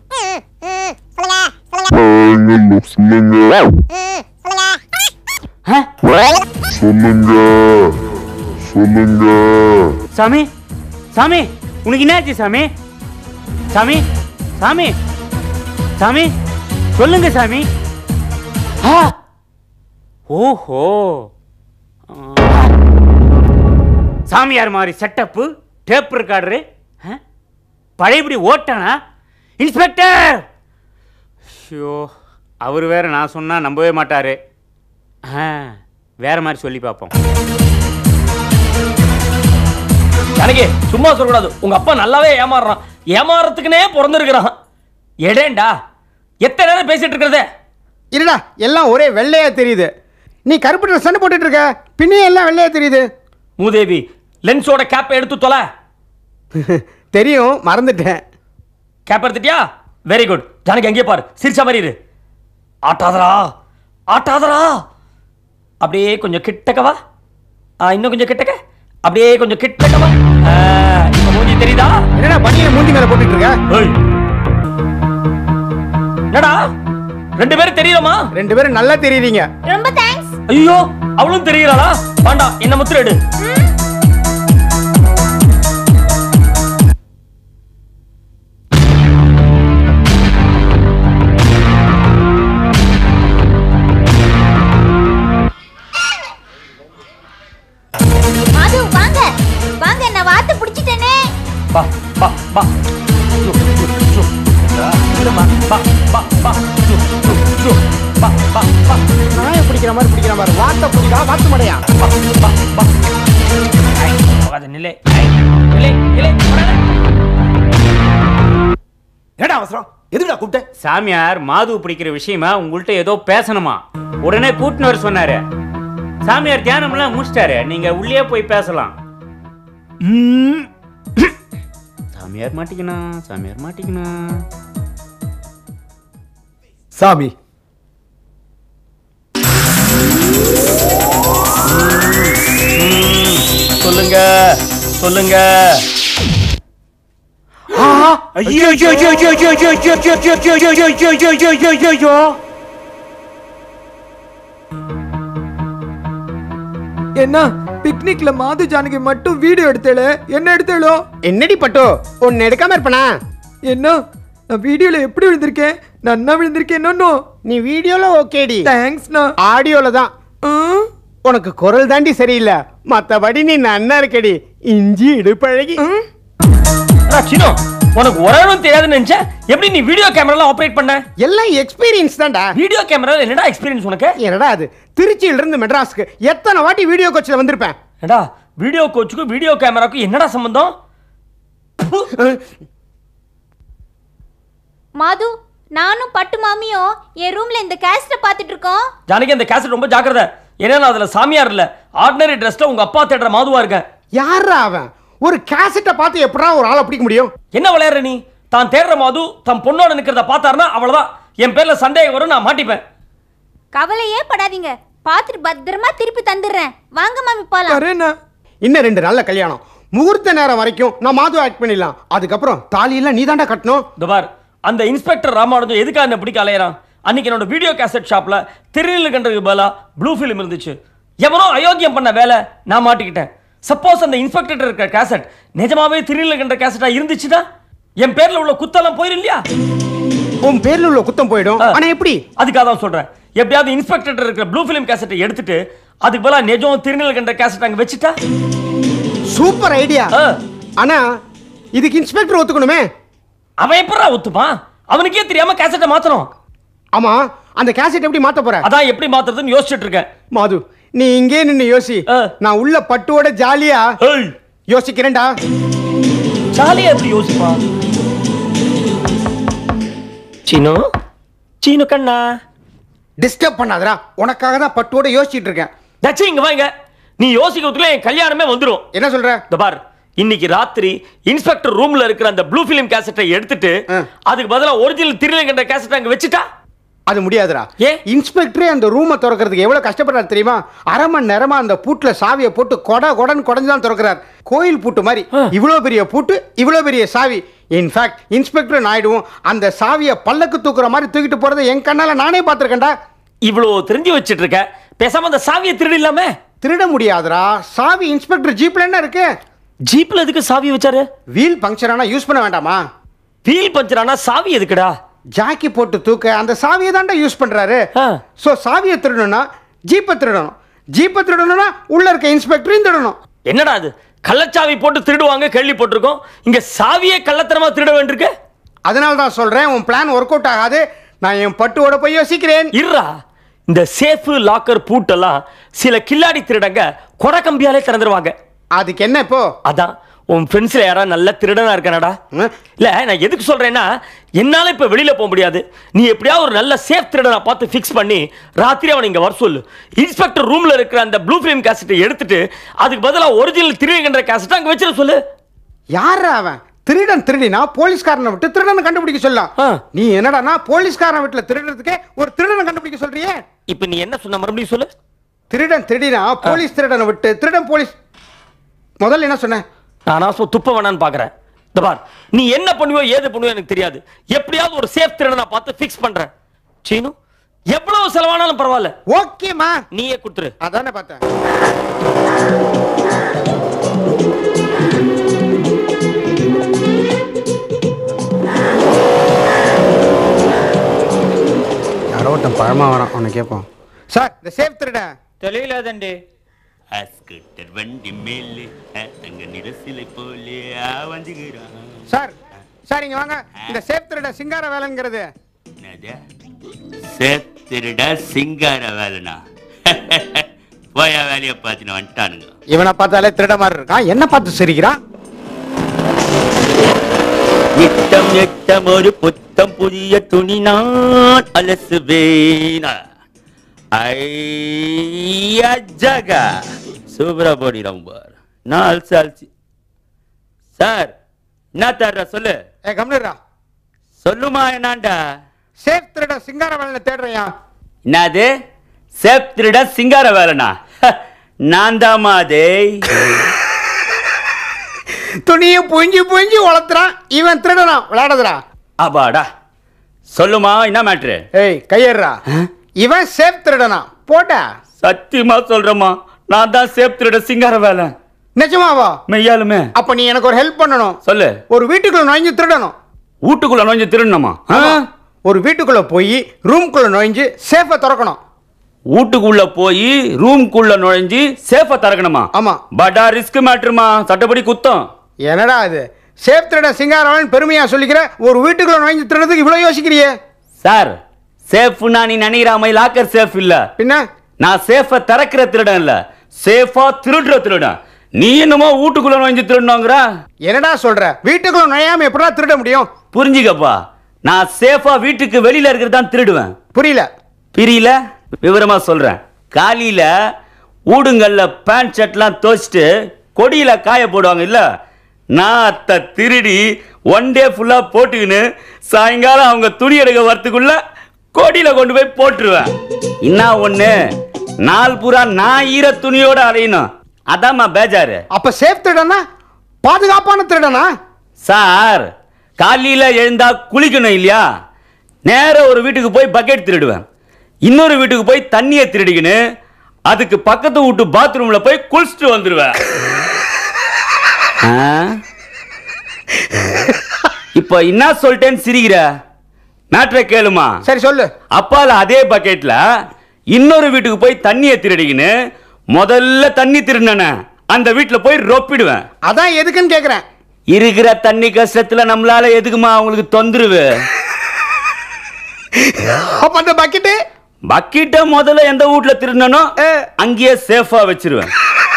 சொல்லுங்க சொல்லுங்க சாமி சாமி உனக்கு என்னாச்சு சாமி சாமி சாமி சாமி சொல்லுங்க சாமி ஆ! ஓஹோ ஆ. சாமியார் மாதிரி செட்டப்பு டேப் ரெக்கார்டரு பழையபடி ஓட்டானா இன்ஸ்பெக்டர் ஷோ அவர் வேற நான் சொன்னா நம்பவே மாட்டாரு ஆ, வேற மாதிரி சொல்லி பார்ப்போம் எனக்கு சும்மா சொல்லக்கூடாது உங்க அப்பா நல்லாவே ஏமாறுறான் ஏமாறத்துக்குனே பிறந்திருக்கிறான் எடேண்டா எத்தனை நேரம் பேசிட்டு இருக்கிறதே இருடா எல்லாம் ஒரே வெள்ளையா தெரியுது நீ கருப்பு ட்ரெஸ் தானே போட்டுட்டு இருக்க பின்னே எல்லாம் வெள்ளையா தெரியுது மூதேவி லென்ஸோட கேப்பை எடுத்து தொலை தெரியும் மறந்துட்டேன் கேப் எடுத்துட்டியா வெரி குட் ஜானகி அங்கேயே பாரு சிரிச்ச மாதிரி இரு ஆட்டாதரா ஆட்டாதரா அப்படியே கொஞ்சம் கிட்டக்கவா ஆ, இன்னும் கொஞ்சம் கிட்டக்க அப்படியே கொஞ்சம் கிட்டக்கவா ஆ, இப்ப மூஞ்சி தெரியுதா என்னடா பண்ணியை மூஞ்சி மேல போட்டுட்டு இருக்க ஏய். என்னடா ரெண்டு பேரும் தெரியலமா ரெண்டு பேரும் நல்லா தெரியுறீங்க ரொம்ப தேங்க்ஸ் ஐயோ அவளும் தெரியறாளா வேண்டாம் என்ன முத்திர எடு மாது வாங்க வாங்க நான் வாத்து பிடிச்சிட்டேனே பா பா பா ஜோ, ஜோ, ஜோ. இல்லம்மா, பா பா பா ஜோ, ஜோ, ஜோ. பா பா பா நாயை பிடிக்கிற மாதிரி பிடிக்கிற மாதிரி வாத்த பிடிக்கா வாத்து மடையா பா பா பா ஐ, போகாத நிலை ஐ, நிலை நிலை போடாத. என்னடா அவசரம் எதுக்குடா கூப்பிட்ட சாமியார் மாது பிடிக்கிற விஷயமா உங்கள்ட்ட ஏதோ பேசணுமா உடனே கூட்டின்னு வர சொன்னாரு சாமியார் தியானம்லாம் முடிச்சிட்டாரு நீங்க உள்ளே போய் பேசலாம் சாமியார் மாட்டிக்கணும் சாமியார் மாட்டிக்கணும் சாமி சொல்லுங்க சொல்லுங்க ஐயோ ஐயோ ஐயோ ஐயோ ஐயோ ஐயோ ஐயோ ஐயோ ஐயோ ஐயோ ஐயோ ஐயோ ஐயோ ஐயோ ஐயோ ஐயோ என்ன பிக்னிக்ல மாது ஜானகி மட்டும் வீடியோ எடுத்தேளே என்ன எடுத்தேளோ என்னடி பட்டு ஒன்னு எடுக்காம இருப்பனா என்ன நான் வீடியோல எப்படி விழுந்திருக்கேன் நன்னா விழுந்திருக்கேன் என்னன்னோ நீ வீடியோல ஓகேடி தேங்க்ஸ்ண்ணா ஆடியோல தான் உனக்கு குரல் தாண்டி சரியில்லை மத்தபடி நீ நன்னா இருக்கடி இஞ்சி இடுப்பழகி அடா, சினோ உனக்கு உறவும் தெரியாதுன்னு நினைச்சேன் எப்படி நீ வீடியோ கேமரால ஆபரேட் பண்ண எல்லாம் எக்ஸ்பீரியன்ஸ் தான்டா வீடியோ கேமரால என்னடா எக்ஸ்பீரியன்ஸ் உனக்கு என்னடா அது திருச்சியில இருந்து மெட்ராஸ்க்கு எத்தனை வாட்டி வீடியோ கோச்சில் வந்திருப்பேன் ஏடா வீடியோ கோச்சுக்கும் வீடியோ கேமராக்கும் என்னடா சம்பந்தம் மாது நானும் பட்டு மாமியும் என் ரூம்ல இந்த கேஸ்ட பார்த்துட்டு இருக்கோம் ஜானகி அந்த கேசட் ரொம்ப ஜாக்கிரதை ஏன்னா நான் அதுல சாமியார் இல்ல ஆர்டினரி ட்ரெஸ்ல உங்க அப்பா தேடுற மாதுவா இருக்கேன் யாரா அவன் ஒரு கேசட்டை பார்த்து எப்படா ஒரு ஆளை பிடிக்க முடியும் என்ன விளையாடுற நீ தான் தேடுற மாது தன் பொண்ணோட நிக்கிறத பார்த்தாருன்னா அவ்வளவுதான் என் பேர்ல சந்தேகம் வரும் நான் மாட்டிப்பேன் கவலையே படாதீங்க பார்த்துட்டு பத்திரமா திருப்பி தந்துடுறேன் வாங்க மாமி போலாம் இன்னும் ரெண்டு நாள்ல கல்யாணம் முகூர்த்த நேரம் வரைக்கும் நான் மாது ஆக்ட் பண்ணிடலாம் அதுக்கப்புறம் தாலியெல்லாம் நீ தாண்டா கட்டணும் துபார் அந்த இன்ஸ்பெக்டர் ராமானுஜம் எதுக்காக என்ன பிடிக்க அலையறான் அன்னைக்கு என்னோட வீடியோ கேசட் ஷாப்ல திருநீலகண்டருக்கு பதிலா ப்ளூ ஃபிலிம் இருந்துச்சு எவனோ அயோக்கியம் பண்ண வேலை நான் மாட்டிக்கிட்டேன் சப்போஸ் அந்த இன்ஸ்பெக்டர் இருக்கிற கேசட் நிஜமாவே திருநீலகண்ட கேசட்டா இருந்துச்சுன்னா என் பேர்ல உள்ள குத்தெல்லாம் போயிரும் இல்லையா உன் பேர்ல உள்ள குத்தம் போயிடும் ஆனா எப்படி அதுக்காக தான் சொல்றேன் எப்படியாவது இன்ஸ்பெக்டர் இருக்கிற ப்ளூ ஃபிலிம் கேசட்டை எடுத்துட்டு அதுக்கு பதிலா நிஜம் திருநீலகண்ட கேசட் அங்க வச்சுட்டா சூப்பர் ஐடியா ஆனா இதுக்கு இன்ஸ்பெக்டர் ஒத்துக்கணுமே அவன் எப்படா ஒத்துப்பான் அவனுக்கே தெரியாம கேசட்டை மாத்தணும் ஆமா அந்த கேசட் எப்படி மாத்த போற அதான் எப்படி மாத்துறதுன்னு யோசிச்சுட்டு இருக்கேன் மாது நீ இங்கே நின்னு யோசி நான் உள்ள பட்டுவோட ஜாலியா யோசிக்கிறேன்டா ஜாலியா எப்படி யோசிப்பா சீனு சீனு கண்ணா டிஸ்டர்ப் பண்ணாதடா உனக்காக தான் பட்டுவோட யோசிச்சிட்டு இருக்கேன் தச்சி இங்க வாங்க நீ யோசிக்கிறதுக்குள்ள என் கல்யாணமே வந்துரும் என்ன சொல்ற இந்த பார் இன்னைக்கு ராத்திரி இன்ஸ்பெக்டர் ரூம்ல இருக்கிற அந்த ப்ளூ ஃபிலிம் கேசட்டை எடுத்துட்டு அதுக்கு பதிலா ஒரிஜினல் திருநங்கண்ட கேசட்டை அங்க வச்சுட்டா அது முடியாதுடா ஏ இன்ஸ்பெக்டரே அந்த ரூமை திறக்கிறதுக்கு எவ்வளவு கஷ்டப்படுறாரு தெரியுமா அரை மணி நேரமா அந்த பூட்டுல சாவியை போட்டு கொட கொடன்னு கொடைஞ்சு தான் திறக்கிறார் கோயில் பூட்டு மாதிரி இவ்வளோ பெரிய பூட்டு இவ்வளோ பெரிய சாவி இன்ஃபேக்ட் இன்ஸ்பெக்டர் நாயுடுவும் அந்த சாவியை பல்லக்கு தூக்குற மாதிரி தூக்கிட்டு போறதை என் கண்ணால நானே பார்த்துருக்கேன்டா இவ்வளோ தெரிஞ்சு வச்சிட்டு இருக்க பேசாம அந்த சாவியை திருடிடலாமே திருட முடியாதுடா சாவி இன்ஸ்பெக்டர் ஜீப்ல என்ன இருக்கு ஜீப்ல எதுக்கு சாவி வச்சாரு வீல் பங்க்சர் ஆனா யூஸ் பண்ண வேண்டாமா வீல் பஞ்சர் ஆனா சாவி எதுக்குடா ஜாக்கி போட்டு தூக்க அந்த சாவியை தான்டா யூஸ் பண்றாரு சோ சாவியை திருடணும்னா ஜீப்பை திருடணும் ஜீப்பை திருடணும்னா உள்ள இருக்க இன்ஸ்பெக்டரையும் திருடணும் என்னடா அது கள்ளச்சாவி போட்டு திருடுவாங்க கேள்விப்பட்டிருக்கோம் இங்க சாவியே கள்ளத்தனமா திருட வேண்டியிருக்கு அதனால தான் சொல்றேன் உன் பிளான் ஒர்க் அவுட் ஆகாது நான் என் பட்டுவோட போய் யோசிக்கிறேன் இருடா இந்த சேஃபு லாக்கர் பூட்டெல்லாம் சில கில்லாடி திருடங்க கொடை கம்பியாலே திறந்துருவாங்க அதுக்கு என்ன இப்போ அதான் உன் ஃப்ரெண்ட்ஸ்ல யாராவது நல்ல திருடனா இருக்கானடா இல்ல நான் எதுக்கு சொல்றேன்னா என்னால இப்ப வெளியில போக முடியாது நீ எப்படியாவது ஒரு நல்ல சேஃப் திருடனை பார்த்து ஃபிக்ஸ் பண்ணி ராத்திரி அவனை இங்க வர சொல்லு இன்ஸ்பெக்டர் ரூம்ல இருக்கிற அந்த ப்ளூ ஃபிலிம் கேசட்டை எடுத்துட்டு அதுக்கு பதிலா ஒரிஜினல் திருடுகின்ற கேசட்டை அங்க வச்சிட சொல்லு யாரா அவன் திருடன் திருடினா போலீஸ்காரனை விட்டு திருடனை கண்டுபிடிக்க சொல்லலாம் நீ என்னடானா போலீஸ்காரன் வீட்டுல திருடுறதுக்கே ஒரு திருடனை கண்டுபிடிக்க சொல்றியே இப்ப நீ என்ன சொன்ன மறுபடியும் சொல்லு திருடன் திருடினா போலீஸ் திருடனை விட்டு திருடன் போலீஸ் முதல்ல என்ன சொன்ன நானா சொ துப்ப வேணான்னு பாக்குறேன் இந்த பார் நீ என்ன பண்ணுவியோ ஏது பண்ணுவியோ எனக்கு தெரியாது எப்படியாவது ஒரு சேஃப் திருடனை பார்த்து ஃபிக்ஸ் பண்றேன் சீனு எவ்வளவு செலவானாலும் பரவாயில்ல ஓகேமா நீயே கொடுத்துரு அதானே பார்த்தேன் யாரோ ஒருத்தன் பழமா வரான் அவனை கேட்போம் சார் இந்த சேஃப் திருட தெரியலதண்டி அஸ்கூட்டர் வண்டி மேலே அங்க நிறசிலை போலே வந்துகிறான் சார் சார் இங்க வாங்க இந்த சேஃப் திருட சிங்கார வேலைங்கிறது என்னது சேத்திருடா சிங்கார வேலைனா போயா வேலையை பார்த்துன்னு வந்துட்டானுங்க இவனை பார்த்தாலே திருட மாதிரி இருக்கான் என்ன பார்த்து சிரிக்கிறான் நித்தம் நித்தம் ஒரு புத்தம் புதிய துணி நான் அலசுவேன் ஐயா ஜகா சூப்பரா போடி ரொம்ப நான் அலசு அலசி சார் என்ன தர்ற சொல்லு ஏ கம்னரா சொல்லுமா என்னாண்டா சேஃப் திருட சிங்கார வேலை தேடுறியா என்னது சேப் திருட சிங்கார வேலைனா நான் தாமா அதே துணியை புஞ்சி புஞ்சி வளர்த்துறான் இவன் திருடனா விளையாடுதுடா அப்பாடா சொல்லுமா என்ன மேட்ரு ஏய் கையேறா இவன் சேஃப் திருடனா போட்டா சத்தியமா சொல்றேம்மா நான் தான் சேப் திருட சிங்கார வேலை நிஜமாவா மெய்யாலுமே அப்ப நீ எனக்கு ஒரு ஹெல்ப் பண்ணணும் சொல்லு ஒரு வீட்டுக்குள்ள நுழைஞ்சு திருடணும் வீட்டுக்குள்ள நுழைஞ்சு திருடணுமா ஆமா. ஒரு வீட்டுக்குள்ள போய் ரூம்குள்ள நுழைஞ்சு சேஃபை திறக்கணும் வீட்டுக்குள்ள போய் ரூம்குள்ள நுழைஞ்சு சேஃபா திறக்கணுமா ஆமா படா ரிஸ்க் மேட்ருமா சட்டப்படி குத்தம் என்னடா இது சேஃப் திருட சிங்காரவன் பெருமையா சொல்லிக்கிற ஒரு வீட்டுக்குள்ள நுழைஞ்சு திருடதுக்கு இவ்வளவு யோசிக்கிறியே சார் சேஃப்னா நீ நினைக்கிற மாதிரி லாக்கர் சேஃப் இல்ல பின்ன நான் சேஃபை திறக்கிற திருடன் இல்ல சேஃபா திருடுற திருடன் நீ என்னமோ வீட்டுக்குள்ள நுழைஞ்சு திருடணுங்கிற என்னடா சொல்ற வீட்டுக்குள்ள நுழையாம எப்படா திருட முடியும் புரிஞ்சுக்கப்பா நான் சேஃபா வீட்டுக்கு வெளியில இருக்கிறது தான் திருடுவேன் புரியல பிரியல விவரமா சொல்றேன் காலையில ஊடுங்கல்ல பேண்ட் ஷர்ட்லாம் துவச்சிட்டு கொடியில காய போடுவாங்க இல்ல நான் அத்தை திருடி ஒன் டே ஃபுல்லா போட்டுக்கின்னு சாயங்காலம் அவங்க துணி எடுக்க வரத்துக்குள்ள கொடியில கொண்டு போய் போட்டுருவேன் என்ன ஒண்ணு நாள் பூரா நான் ஈர துணியோட அலையணும் அதாம்மா பேஜாரு அப்ப சேஃப் திருடனா பாதுகாப்பான திருடனா சார் காலையில எழுந்தா குளிக்கணும் இல்லையா நேரா ஒரு வீட்டுக்கு போய் பக்கெட் திருடுவேன் இன்னொரு வீட்டுக்கு போய் தண்ணியை திருடிக்கின்னு அதுக்கு பக்கத்து வீட்டு பாத்ரூம்ல போய் குளிச்சுட்டு வந்துடுவேன் ஆ? இப்போ என்ன சொல்லிட்டேன்னு சிரிக்கிற மேட்ரை கேளுமா சரி சொல்லு அப்பால அதே பக்கெட்ல இன்னொரு வீட்டுக்கு போய் தண்ணியை திருடிக்கின்னு முதல்ல தண்ணி திருடினேன் அந்த வீட்டுல போய் ரொப்பிடுவேன் அதான் எதுக்குன்னு கேக்குறேன் இருக்கிற தண்ணி கஷ்டத்துல நம்மளால எதுக்குமா அவங்களுக்கு தொந்தரவு அப்ப அந்த பக்கெட்டு பக்கெட்ட முதல்ல எந்த வீட்ல திருடனோ அங்கேயே சேஃபா வச்சிருவேன்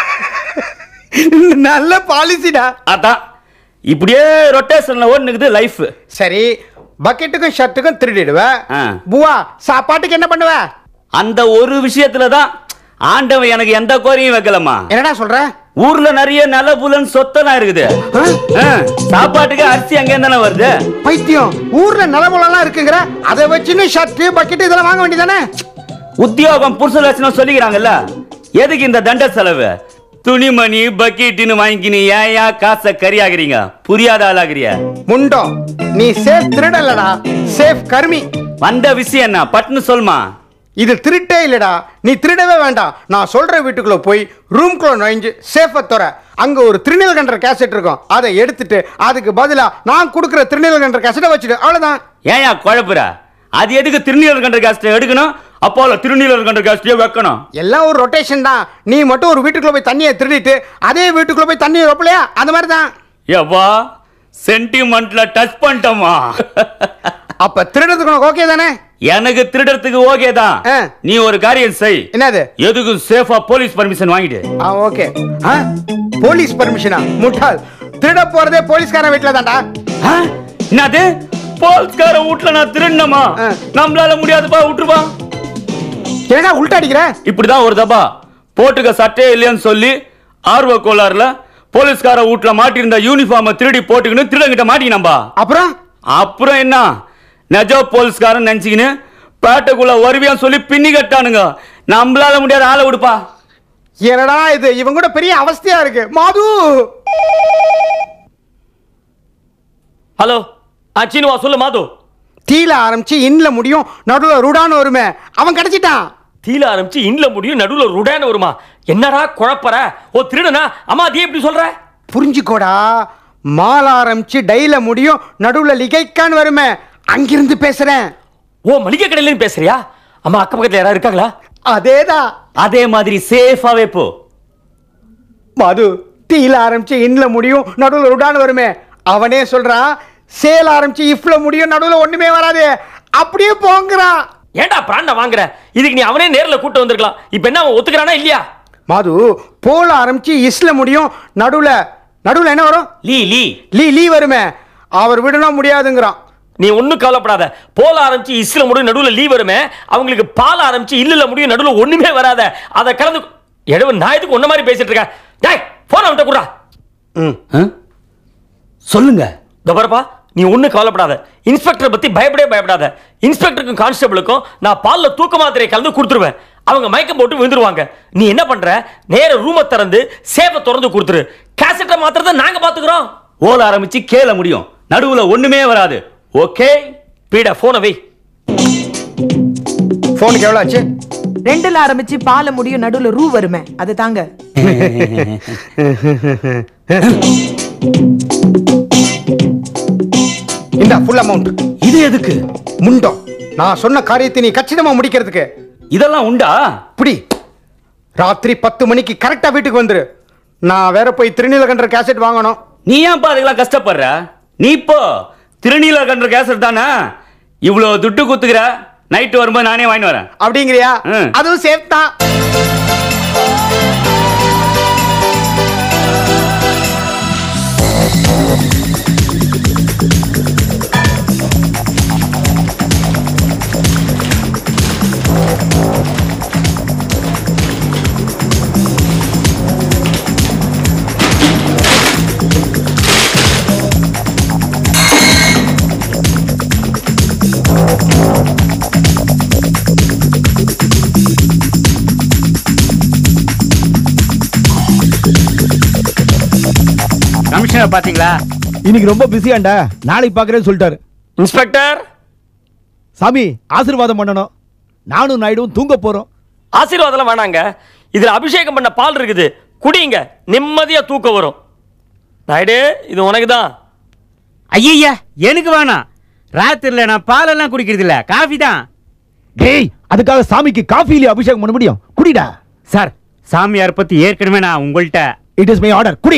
நல்ல பாலிசிடா அதான் இப்படியே ரொட்டேஷன்ல ஓடுனுக்குது லைஃப் சரி பக்கெட்டுக்கும் ஷர்ட்டுக்கும் திருடிடுவேன் ஆ. புவா சாப்பாட்டுக்கு என்ன பண்ணுவ அந்த ஒரு விஷயத்துல தான் ஆண்டவன் எனக்கு எந்த குறையும் வைக்கலமா என்னடா சொல்ற ஊர்ல நிறைய நல்ல புலன் சொத்தெல்லாம் இருக்குது ஆ, சாப்பாட்டுக்கு அரிசி அங்கே தானே வருது பைத்தியம் ஊர்ல நிலமுலாம் இருக்குங்கிற அதை வச்சுன்னு ஷர்ட் பக்கெட் இதெல்லாம் வாங்க வேண்டியதானே உத்தியோகம் புருஷ லட்சணம் சொல்லிக்கிறாங்கல்ல எதுக்கு இந்த தண்ட செலவு துணிமணி பக்கெட்டுன்னு வாங்கிக்கினு ஏயா காசை கரியாகிறீங்க புரியாத ஆளாகிறிய முண்டோ நீ சேஃப் திருடலடா சேஃப் கருமி வந்த விஷயம் என்ன பட்டுன்னு சொல்மா இது திருட்டே இல்லடா நீ திருடவே வேண்டாம் நான் சொல்ற வீட்டுக்குள்ள போய் ரூம்குள்ள நுழைஞ்சு சேஃபை துற அங்க ஒரு திருநீலகண்டர் கேசட் இருக்கும் அதை எடுத்துட்டு அதுக்கு பதிலா நான் கொடுக்குற திருநீலகண்டர் கேசட்டை வச்சுடு அவ்வளவுதான் ஏயா குழப்புற அது எதுக்கு திருநீலர் கண்ட கேஸ்ட் எடுக்கணும் அப்போல திருநீலர் கண்ட கேஸ்டே வைக்கணும் எல்லாம் ஒரு ரொட்டேஷன் தான் நீ மட்டும் ஒரு வீட்டுக்குள்ள போய் தண்ணியை திருடிட்டு அதே வீட்டுக்குள்ள போய் தண்ணியை வைப்பலையா அந்த மாதிரி தான் எவ்வா சென்டிமெண்ட்ல டச் பண்ணிட்டோமா அப்ப திருடுறதுக்கு உனக்கு ஓகே தானே எனக்கு திருடுறதுக்கு ஓகே தான் நீ ஒரு காரியம் செய் என்னது எதுக்கும் சேஃபா போலீஸ் பர்மிஷன் வாங்கிடு ஆ ஓகே ஆ போலீஸ் பர்மிஷனா முட்டாள் திருட போறதே போலீஸ்காரன் வீட்டுல தான்டா என்னது போலீஸ்கார வீட்ல நான் திருடணுமா நம்மளால முடியாதுப்பா விட்டுருப்பா ஏன்னா உள்டா அடிக்கிற இப்படிதான் ஒரு தப்பா போட்டுக்க சட்டையே இல்லையான்னு சொல்லி ஆர்வ கோளாறுல போலீஸ்கார வீட்ல மாட்டியிருந்த யூனிஃபார்மை திருடி போட்டுக்கின்னு திருடங்கிட்ட மாட்டிக்கினம்பா அப்புறம் அப்புறம் என்ன நெஜ போலீஸ்காரன் நினைச்சுக்கின்னு பேட்டைக்குள்ள வருவியான்னு சொல்லி பின்னி கட்டானுங்க நம்மளால முடியாத ஆளை விடுப்பா என்னடா இது இவங்க கூட பெரிய அவஸ்தையா இருக்கு மாது ஹலோ ஆ சீனுவா சொல்லு மாது தீல ஆரம்பிச்சு இன்ல முடியும் நடுவில் ருடான்னு வருமே அவன் கிடைச்சிட்டான் தீல ஆரம்பிச்சு இன்ல முடியும் நடுவுல ருடான வருமா என்னடா குழப்பற ஓ திருடனா அம்மா அதே எப்படி சொல்ற புரிஞ்சுக்கோடா மால ஆரம்பிச்சு டைல முடியும் நடுவில் லிகைக்கான்னு வருமே அங்கிருந்து பேசுறேன் ஓ மளிகை கடையில இருந்து பேசுறியா அம்மா அக்கம் பக்கத்துல யாராவது இருக்காங்களா அதேதான் அதே மாதிரி சேஃபாவே போ மது தீல ஆரம்பிச்சு இன்ல முடியும் நடுவில் ருடான்னு வருமே அவனே சொல்றான் சேல் ஆரம்பிச்சு இஃப்ல முடியும் நடுவில் ஒண்ணுமே வராது அப்படியே போங்கிறான் ஏன்டா பிராண்ட வாங்குற இதுக்கு நீ அவனே நேர்ல கூட்டு வந்திருக்கலாம் இப்ப என்ன அவன் ஒத்துக்கிறானா இல்லையா மாது போல ஆரம்பிச்சு இஸ்ல முடியும் நடுவுல நடுவுல என்ன வரும் லீ லீ லீ லீ வருமே அவர் விடனா முடியாதுங்கிறான் நீ ஒண்ணும் கவலைப்படாத போல ஆரம்பிச்சு இஸ்ல முடியும் நடுவுல லீ வருமே அவங்களுக்கு பால் ஆரம்பிச்சு இல்லல முடியும் நடுவுல ஒண்ணுமே வராத அதை கலந்து எடவு நான் இதுக்கு ஒன்ன மாதிரி பேசிட்டு இருக்கேன் டேய் போன் அவன்கிட்ட குடுறா சொல்லுங்க இதோ பாருப்பா நீ ஒன்றும் கவலைப்படாத இன்ஸ்பெக்டரை பத்தி பயப்படவே பயப்படாத இன்ஸ்பெக்டருக்கும் கான்ஸ்டபிளுக்கும் நான் பால்ல தூக்க மாத்திரை கலந்து கொடுத்துருவேன் அவங்க மயக்கம் போட்டு விழுந்துருவாங்க நீ என்ன பண்ற நேர ரூமை திறந்து சேவை திறந்து கொடுத்துரு கேசட்டை மாத்திரத்தை நாங்க பாத்துக்கிறோம் ஓல ஆரம்பிச்சு கேள முடியும் நடுவுல ஒண்ணுமே வராது ஓகே பீட போனை வை போனுக்கு எவ்வளவு ஆச்சு ரெண்டுல ஆரம்பிச்சு பால முடியும் நடுவுல ரூ வருமே அது தாங்க இந்த ஃபுல் அமௌண்ட் இது எதுக்கு முண்டம் நான் சொன்ன காரியத்தை நீ கச்சிதமா முடிக்கிறதுக்கு இதெல்லாம் உண்டா புடி ராத்திரி பத்து மணிக்கு கரெக்டா வீட்டுக்கு வந்துரு நான் வேற போய் திருநீலகண்டர் கேசட் வாங்கணும் நீ ஏன்பா அதுக்கெல்லாம் கஷ்டப்படுற நீ இப்போ திருநீல கன்ற கேசட் தானே இவ்வளவு துட்டு குத்துக்கிற நைட்டு வரும்போது நானே வாங்கி வரேன் அப்படிங்கிறியா ம். அதுவும் சேஃப் தான் கமிஷனர் பாத்தீங்களா இன்னைக்கு ரொம்ப பிஸியாண்டா நாளைக்கு பாக்குறேன்னு சொல்லிட்டாரு இன்ஸ்பெக்டர் சாமி ஆசீர்வாதம் பண்ணணும் நானும் நாயுடும் தூங்க போறோம் ஆசீர்வாதம் வேணாங்க இதுல அபிஷேகம் பண்ண பால் இருக்குது குடிங்க நிம்மதியா தூக்கம் வரும் நாயுடு இது உனக்கு தான் ஐயா எனக்கு வேணாம் ராத்திரில நான் பாலெல்லாம் குடிக்கிறது இல்ல காஃபி தான் டேய் அதுக்காக சாமிக்கு காஃபிலே அபிஷேகம் பண்ண முடியும் குடிடா சார் சாமியார் பத்தி ஏற்கனவே நான் உங்கள்கிட்ட இட் இஸ் மை ஆர்டர் குடி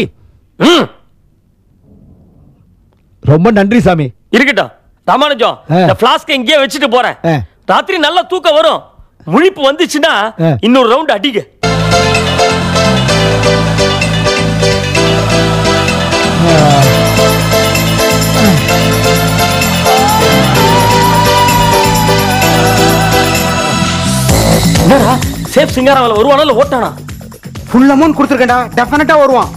ரொம்ப நன்றி சாமி இருக்கட்டும் ராமானுஜம் ஆ. இந்த பிளாஸ்க் இங்கேயே வச்சுட்டு போறேன் ஆ. ராத்திரி நல்லா தூக்கம் வரும் முழிப்பு வந்துச்சுன்னா ஆ. இன்னொரு ரவுண்ட் அடிங்க என்னடா சேஃப் சிங்காரம் வருவானா இல்ல ஓட்டானா ஃபுல் அமௌண்ட் கொடுத்துருக்கேன்டா டெஃபினட்டா வருவான்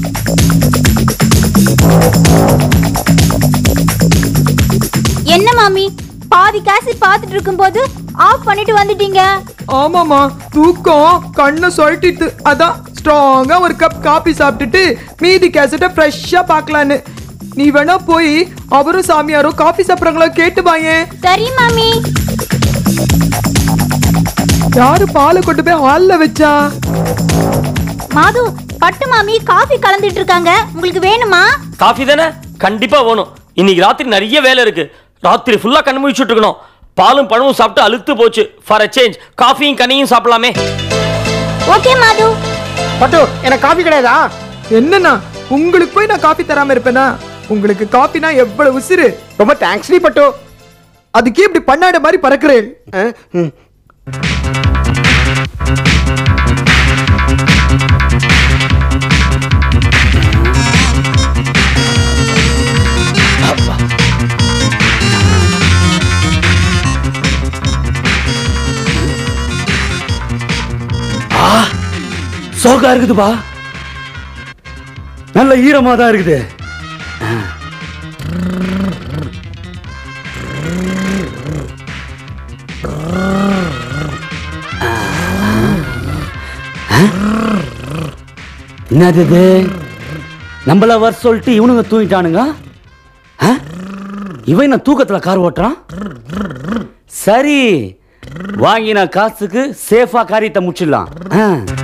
என்ன மாமி பாதி காசு பார்த்துட்டு இருக்கும்போது ஆஃப் பண்ணிட்டு வந்துட்டீங்க ஆமாமா தூக்கம் கண்ணை சொல்லிட்டு அதான் ஸ்ட்ராங்கா ஒரு கப் காபி சாப்பிட்டுட்டு மீதி கேசட்டை ஃப்ரெஷ்ஷா பார்க்கலான்னு நீ வேணா போய் அவரும் சாமியாரும் காஃபி சாப்பிட்றாங்களா கேட்டு பாயேன் சரி மாமி யாரு பாலை கொண்டு போய் ஹால்ல வச்சா மாது பட்டு மாமி காஃபி கலந்துட்டு இருக்காங்க உங்களுக்கு வேணுமா காஃபி தானே கண்டிப்பா வேணும் இன்னைக்கு ராத்திரி நிறைய வேலை இருக்கு ராத்திரி ஃபுல்லா கண்ணு முடிச்சுட்டு இருக்கணும் பாலும் பழமும் சாப்பிட்டு அழுத்து போச்சு ஃபார் அ சேஞ்ச் காஃபியும் கனியும் சாப்பிடலாமே ஓகே மாது பட்டு எனக்கு காபி கிடையாதா என்னண்ணா உங்களுக்கு போய் நான் காஃபி தராம இருப்பேனா உங்களுக்கு காஃபினா எவ்வளவு உசிறு ரொம்ப தேங்க்ஸ் நீ பட்டு அதுக்கே இப்படி பண்ணாட மாதிரி பறக்குறேன் ஆ சோகா இருக்குதுப்பா நல்ல ஈரமா தான் இருக்குது என்னது இது நம்மள வர சொல்லிட்டு இவனுங்க தூங்கிட்டானுங்க ஆ? இவன் நான் தூக்கத்துல கார் ஓட்டுறான் சரி வாங்கின காசுக்கு சேஃபா காரியத்தை முடிச்சிடலாம் ஆ.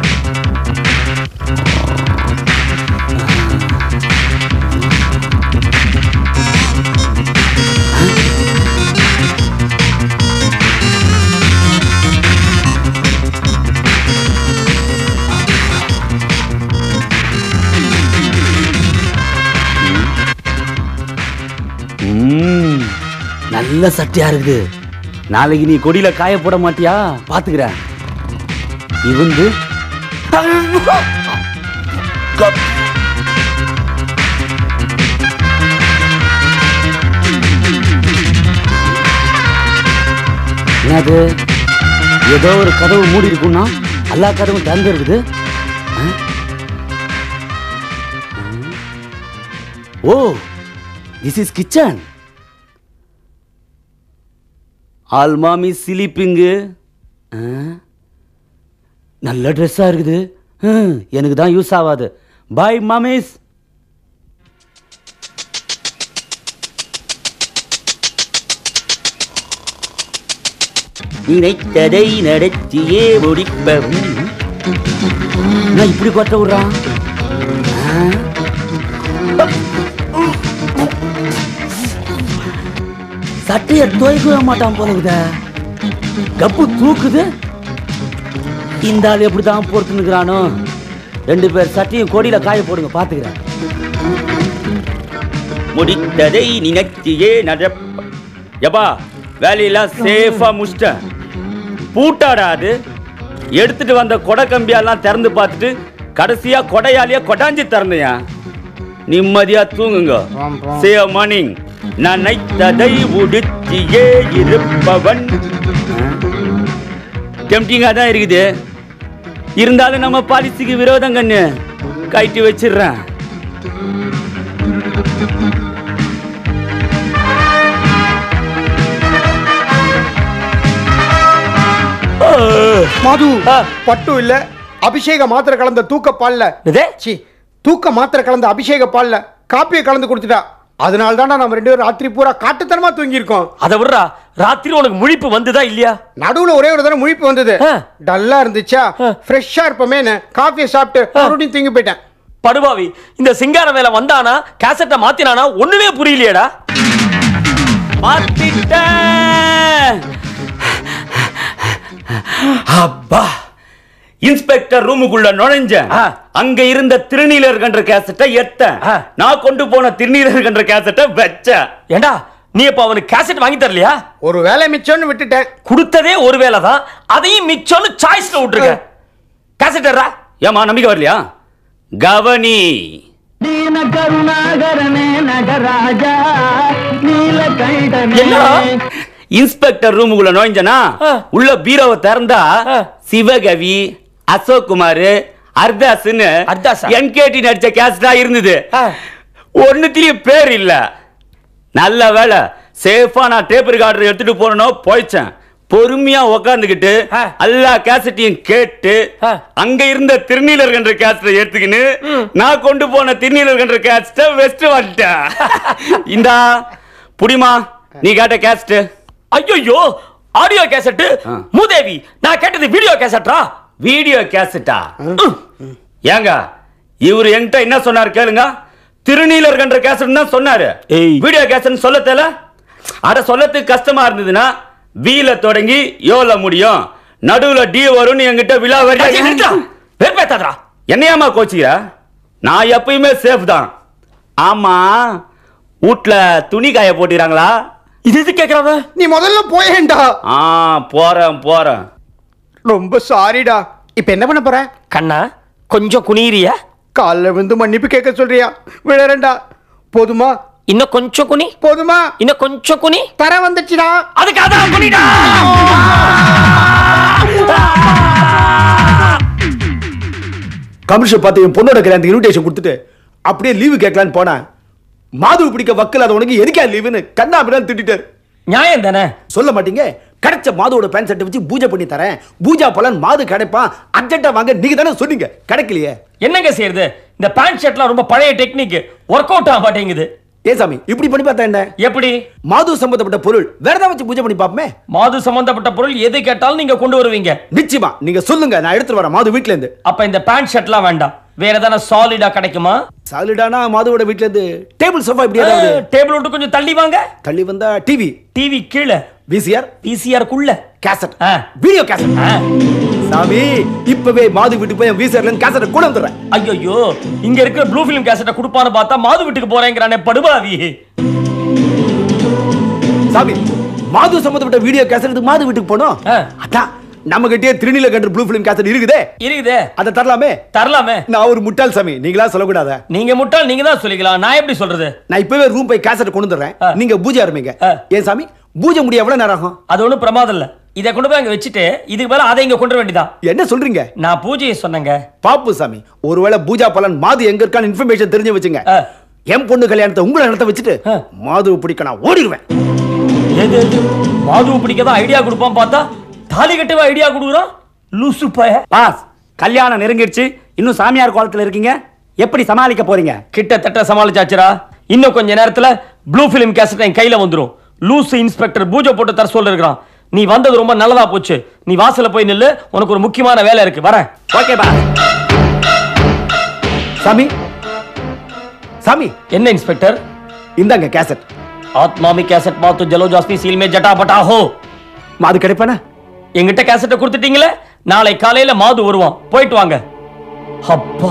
ம், நல்ல சட்டையா இருக்குது நாளைக்கு நீ கொடியில காய போட மாட்டியா பாத்துக்கிறேன் இவந்து என்னது ஏதோ ஒரு கதவு மூடி இருக்கும்னா எல்லா கதவும் திறந்து இருக்குது ஆ? Oh this is kitchen all மாமி சிலிப்பிங்கு நல்ல ட்ரெஸ்ஸாக இருக்குது ஹம், எனக்கு தான் யூஸ் ஆகாது பாய் மாமிஸ் நினைத்ததை நடத்தியே முடிப்பவன் நான் இப்படி கொட்ட விடுறான் ஆ? சட்டைய துவைக்கவே மாட்டான் போல இருக்குதே. கப்பு தூக்குது இந்த ஆள் எப்படி தான் பொறுத்துனுக்குறானோ ரெண்டு பேர் சட்டையும் கொடியில காய போடுங்க பாத்துக்கிறேன் முடித்ததை நினைச்சியே நடப்ப எப்பா வேலையெல்லாம் சேஃபா முடிச்சிட்டேன் பூட்டாடா அது எடுத்துட்டு வந்த கொடை கம்பியெல்லாம் திறந்து பார்த்துட்டு கடைசியா கொடையாலியா கொடாஞ்சி திறந்தையா நிம்மதியா தூங்குங்க சே மார்னிங் நினைத்ததை உடுத்தியே இருப்பவன் டெம்டிங்கா தான் இருக்குது இருந்தாலும் நம்ம பாலிசிக்கு விரோதம் கண்ணு கைட்டி வச்சிடுறேன் மாது பட்டு இல்ல அபிஷேக மாத்திரை கலந்த தூக்க பால்ல சி தூக்க மாத்திரை கலந்த அபிஷேக பால்ல காப்பியை கலந்து கொடுத்துட்டா அதனால தான் நம்ம ரெண்டு பேரும் ராத்திரி பூரா காட்டுத்தனமா தூங்கி இருக்கோம் அதை விடுறா ராத்திரி உனக்கு முழிப்பு வந்துதா இல்லையா நடுவுல ஒரே ஒரு தடவை முழிப்பு வந்தது டல்லா இருந்துச்சா ஃப்ரெஷ்ஷா இருப்பமே காஃபியை சாப்பிட்டு மறுபடியும் தூங்கி போயிட்டேன் படுபாவி இந்த சிங்கார வேலை வந்தானா கேசட்டை மாத்தினானா ஒண்ணுமே புரியலையேடா மாத்திட்டேன் அப்பா இன்ஸ்பெக்டர் ரூமுக்குள்ள நுழைஞ்சேன் அங்க இருந்த திருநீலர்கன்ற கேசட்டை எத்தேன் நான் கொண்டு போன திருநீலர்கன்ற கேசட்டை வச்சேன் ஏண்டா நீ இப்ப அவனுக்கு கேசட் வாங்கி தரலையா ஒரு வேலை மிச்சம்னு விட்டுட்டேன் கொடுத்ததே ஒரு வேலை தான் அதையும் மிச்சம்னு சாய்ஸ்ல விட்டுருக்க கேசட் ஏமா நம்பிக்கை வரலையா கவனி ದೀನ ಕರುಣಾಗರನೇ ನಟರಾಜ ನೀಲಕಂಠನೇ என்னடா? இன்ஸ்பெக்டர் ரூமுக்குள்ள நுழைஞ்சனா உள்ள பீரோவை திறந்தா சிவகவி அசோக் குமார் அர்தாஸ்னு என்கேடி நடிச்ச கேஸ் தான் இருந்தது ஒண்ணுத்திலயும் பேர் இல்ல நல்ல வேலை சேஃபா நான் டேப் ரெக்கார்டர் எடுத்துட்டு போனோம் போயிச்சேன் பொறுமையா உக்காந்துக்கிட்டு எல்லா கேசட்டையும் கேட்டு அங்க இருந்த திருநீலர் என்ற கேசட்டை எடுத்துக்கின்னு நான் கொண்டு போன திருநீலர் என்ற கேசட்டை வெஸ்ட் வந்துட்டேன் இந்தா புடிமா நீ கேட்ட கேசட் ஐயோ ஆடியோ கேசட் மூதேவி நான் கேட்டது வீடியோ கேசட்டா வீடியோ கேசட்டா ஏங்க இவர் என்கிட்ட என்ன சொன்னாரு கேளுங்க திருநீலர் கன்ற கேசட் தான் சொன்னாரு வீடியோ கேசட் சொல்ல தேல அட சொல்லத்துக்கு கஷ்டமா இருந்ததுன்னா வீல தொடங்கி யோல முடியும் நடுவுல டி வரும்னு என்கிட்ட விழா வெறுப்பேத்தாதரா என்னையாமா கோச்சிக்கிற நான் எப்பயுமே சேஃப் தான் ஆமா வீட்ல துணி காய போட்டிறாங்களா இது எது கேக்குறவ நீ முதல்ல போயேன்டா ஆ போறேன் போறேன் ரொம்ப சாரிடா இப்ப என்ன பண்ண போற கண்ணா கொஞ்சம் குனிறியா கால்ல வந்து மன்னிப்பு கேட்க சொல்றியா விழறேன்டா போதுமா இன்னும் கொஞ்சம் குனி போதுமா இன்னும் கொஞ்சம் குனி தர வந்துச்சுடா அதுக்கு அதான் குனிடா கமிஷன் பார்த்து என் பொண்ணோட கல்யாணத்துக்கு இன்விடேஷன் கொடுத்துட்டு அப்படியே லீவு கேட்கலான்னு போனேன் மாது பிடிக்க வக்கல் அது உனக்கு எதுக்கா லீவுன்னு கண்ணா அப்படின்னு திட்டாரு நியாயம் தானே சொல்ல மாட்டீங்க கிடைச்ச மாதுவோட பேண்ட் ஷர்ட்டை வச்சு பூஜை பண்ணி தரேன் பூஜா பலன் மாது கிடைப்பான் அர்ஜென்ட்டா வாங்க நீங்க தானே சொன்னீங்க கிடைக்கலையே என்னங்க செய்யறது இந்த பேண்ட் ஷர்ட்லாம் ரொம்ப பழைய டெக்னிக் ஒர்க் அவுட் ஆக மாட்டேங்குது ஏ சாமி இப்படி பண்ணி பார்த்தா என்ன எப்படி மாது சம்பந்தப்பட்ட பொருள் வேற ஏதாவது வச்சு பூஜை பண்ணி பார்ப்போமே மாது சம்பந்தப்பட்ட பொருள் எது கேட்டாலும் நீங்க கொண்டு வருவீங்க நிச்சயமா நீங்க சொல்லுங்க நான் எடுத்துட்டு வரேன் மாது வீட்ல இருந்து அப்ப இந்த பேண்ட் ஷர்ட்லாம் வேண்டாம் வேற ஏதாவது சாலிடா கிடைக்குமா சாலிடானா மாதுவோட வீட்ல இருந்து டேபிள் சோஃபா இப்படி ஏதாவது டேபிள் விட்டு கொஞ்சம் தள்ளி வாங்க தள்ளி வந்தா டிவி டிவி கீழே விசிஆர் விசிஆர் குள்ள கேசட் வீடியோ கேசட் சாமி இப்பவே மாது வீட்டுக்கு போய் விசிஆர்ல இருந்து கேசட் கூட வந்துடுறேன் ஐயோ இங்க இருக்கிற ப்ளூ ஃபிலிம் கேசட்டை கொடுப்பான்னு பார்த்தா மாது வீட்டுக்கு போறேங்கிறானே படுபாவி சாமி மாது சம்பந்தப்பட்ட வீடியோ கேசட் மாது வீட்டுக்கு போனோம் அதான் நம்ம கிட்டே திருநில கண்டு ப்ளூ ஃபிலிம் கேசட் இருக்குதே இருக்குதே அதை தரலாமே தரலாமே நான் ஒரு முட்டாள் சாமி நீங்களா சொல்லக்கூடாத நீங்க முட்டாள் நீங்க தான் சொல்லிக்கலாம் நான் எப்படி சொல்றது நான் இப்பவே ரூம் போய் கேசட் கொண்டு வந்துடுறேன் நீங்க பூஜை ஆரம்பிங்க ஏன் சாமி பூஜை முடிய எவ்வளவு நேரம் ஆகும் அது ஒண்ணும் பிரமாதம் இல்ல இதை கொண்டு போய் அங்க வச்சுட்டு இதுக்கு மேல அதை இங்க கொண்டு வர வேண்டியதான் என்ன சொல்றீங்க நான் பூஜையை சொன்னேங்க பாப்பு சாமி ஒருவேளை பூஜா பலன் மாது எங்க இருக்கான்னு இன்ஃபர்மேஷன் தெரிஞ்சு வச்சுங்க என் பொண்ணு கல்யாணத்தை உங்களை நடத்த வச்சுட்டு மாது பிடிக்க நான் ஓடிடுவேன் எது எது மாது பிடிக்கதான் ஐடியா கொடுப்பான் பார்த்தா தாலி கட்டவே ஐடியா கொடுக்குறான் லூசு பய பாஸ் கல்யாணம் நெருங்கிடுச்சு இன்னும் சாமியார் கோலத்துல இருக்கீங்க எப்படி சமாளிக்க போறீங்க கிட்டத்தட்ட சமாளிச்சாச்சுரா இன்னும் கொஞ்ச நேரத்துல ப்ளூ ஃபிலிம் கேசட் என் கையில வந்துரும் லூசு இன்ஸ்பெக்டர் பூஜை போட்டு தர சொல்லிருக்கான் நீ வந்தது ரொம்ப நல்லதா போச்சு நீ வாசல்ல போய் நில்லு உனக்கு ஒரு முக்கியமான வேலை இருக்கு வரேன் ஓகே பா சாமி சாமி என்ன இன்ஸ்பெக்டர் இந்தாங்க கேசட் ஆத்மாமி கேசட் மாத்து ஜலோ ஜாஸ்மி சீல் மே ஜட்டா பட்டா ஹோ மாது கிடைப்பானா எங்கிட்ட கேசட்டை கொடுத்துட்டீங்களே நாளை காலையில மாது வருவான் போயிட்டு வாங்க அப்பா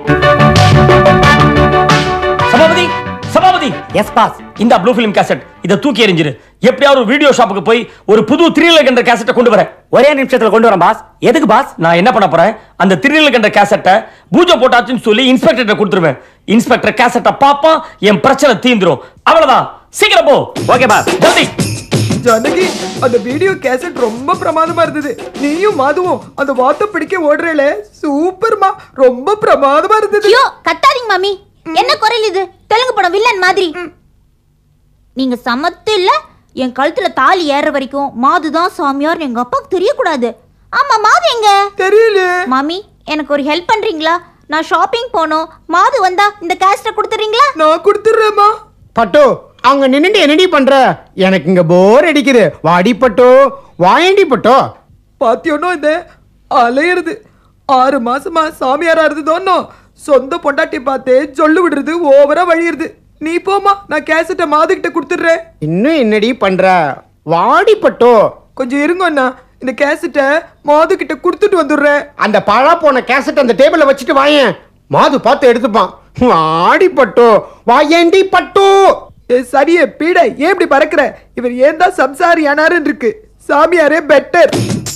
சபாபதி சபாபதி எஸ் பாஸ் இந்த ப்ளூ ஃபிலிம் கேசட் இதை தூக்கி எறிஞ்சிரு எப்படியாவது ஒரு வீடியோ ஷாப்புக்கு போய் ஒரு புது திருநீலகண்ட கேசட்டை கொண்டு வரேன் ஒரே நிமிஷத்துல கொண்டு வரேன் பாஸ் எதுக்கு பாஸ் நான் என்ன பண்ண போறேன் அந்த திருநீலகண்ட கேசட்டை பூஜை போட்டாச்சுன்னு சொல்லி இன்ஸ்பெக்டர் கொடுத்துருவேன் இன்ஸ்பெக்டர் கேசட்டை பாப்பான் என் பிரச்சனை தீந்துரும் அவ்வளவுதான் சீக்கிரம் போ ஓகே பாஸ் ஜல்தி ஜானகி அந்த வீடியோ கேசட் ரொம்ப பிரமாதமா இருந்தது நீயும் மாதுவும் அந்த வாத்த பிடிக்க ஓடுறேல சூப்பர்மா ரொம்ப பிரமாதமா இருந்தது ஐயோ கத்தாதீங்க மாமி என்ன குரல் இது தெலுங்கு படம் வில்லன் மாதிரி நீங்க சமத்து இல்ல என் கழுத்துல தாலி ஏற வரைக்கும் மாது தான் சாமியார் எங்க அப்பாவுக்கு தெரியக்கூடாது ஆமா மாது எங்க தெரியல மாமி எனக்கு ஒரு ஹெல்ப் பண்றீங்களா நான் ஷாப்பிங் போகணும் மாது வந்தா இந்த கேஸ்ட கொடுத்துறீங்களா நான் கொடுத்துறேம்மா பட்டு அவங்க நின்னுட்டு என்னடி பண்ற எனக்கு இங்க போர் அடிக்குது வாடி பட்டு வாயண்டி பட்டோ பாத்தியோனோ இந்த அலையிறது ஆறு மாசமா சாமியாரா இருந்ததோன்னோ சொந்த பொண்டாட்டி பார்த்தே சொல்லு விடுறது ஓவரா வழியுறது நீ போமா நான் கேசட்டை மாதுகிட்ட கொடுத்துடுறேன் இன்னும் என்னடி பண்ற வாடி பட்டு கொஞ்சம் இருங்க அண்ணா இந்த கேசட்டை மாது கிட்ட கொடுத்துட்டு வந்துடுறேன் அந்த பழா போன கேசட் அந்த டேபிள்ல வச்சுட்டு வாயேன் மாது பார்த்து எடுத்துப்பான் வாடி பட்டு வாயேண்டி பட்டு ஏ சரியே பீட ஏன் இப்படி பறக்குற இவர் ஏன் தான் சம்சாரி ஆனாருன்னு இருக்கு சாமியாரே பெட்டர்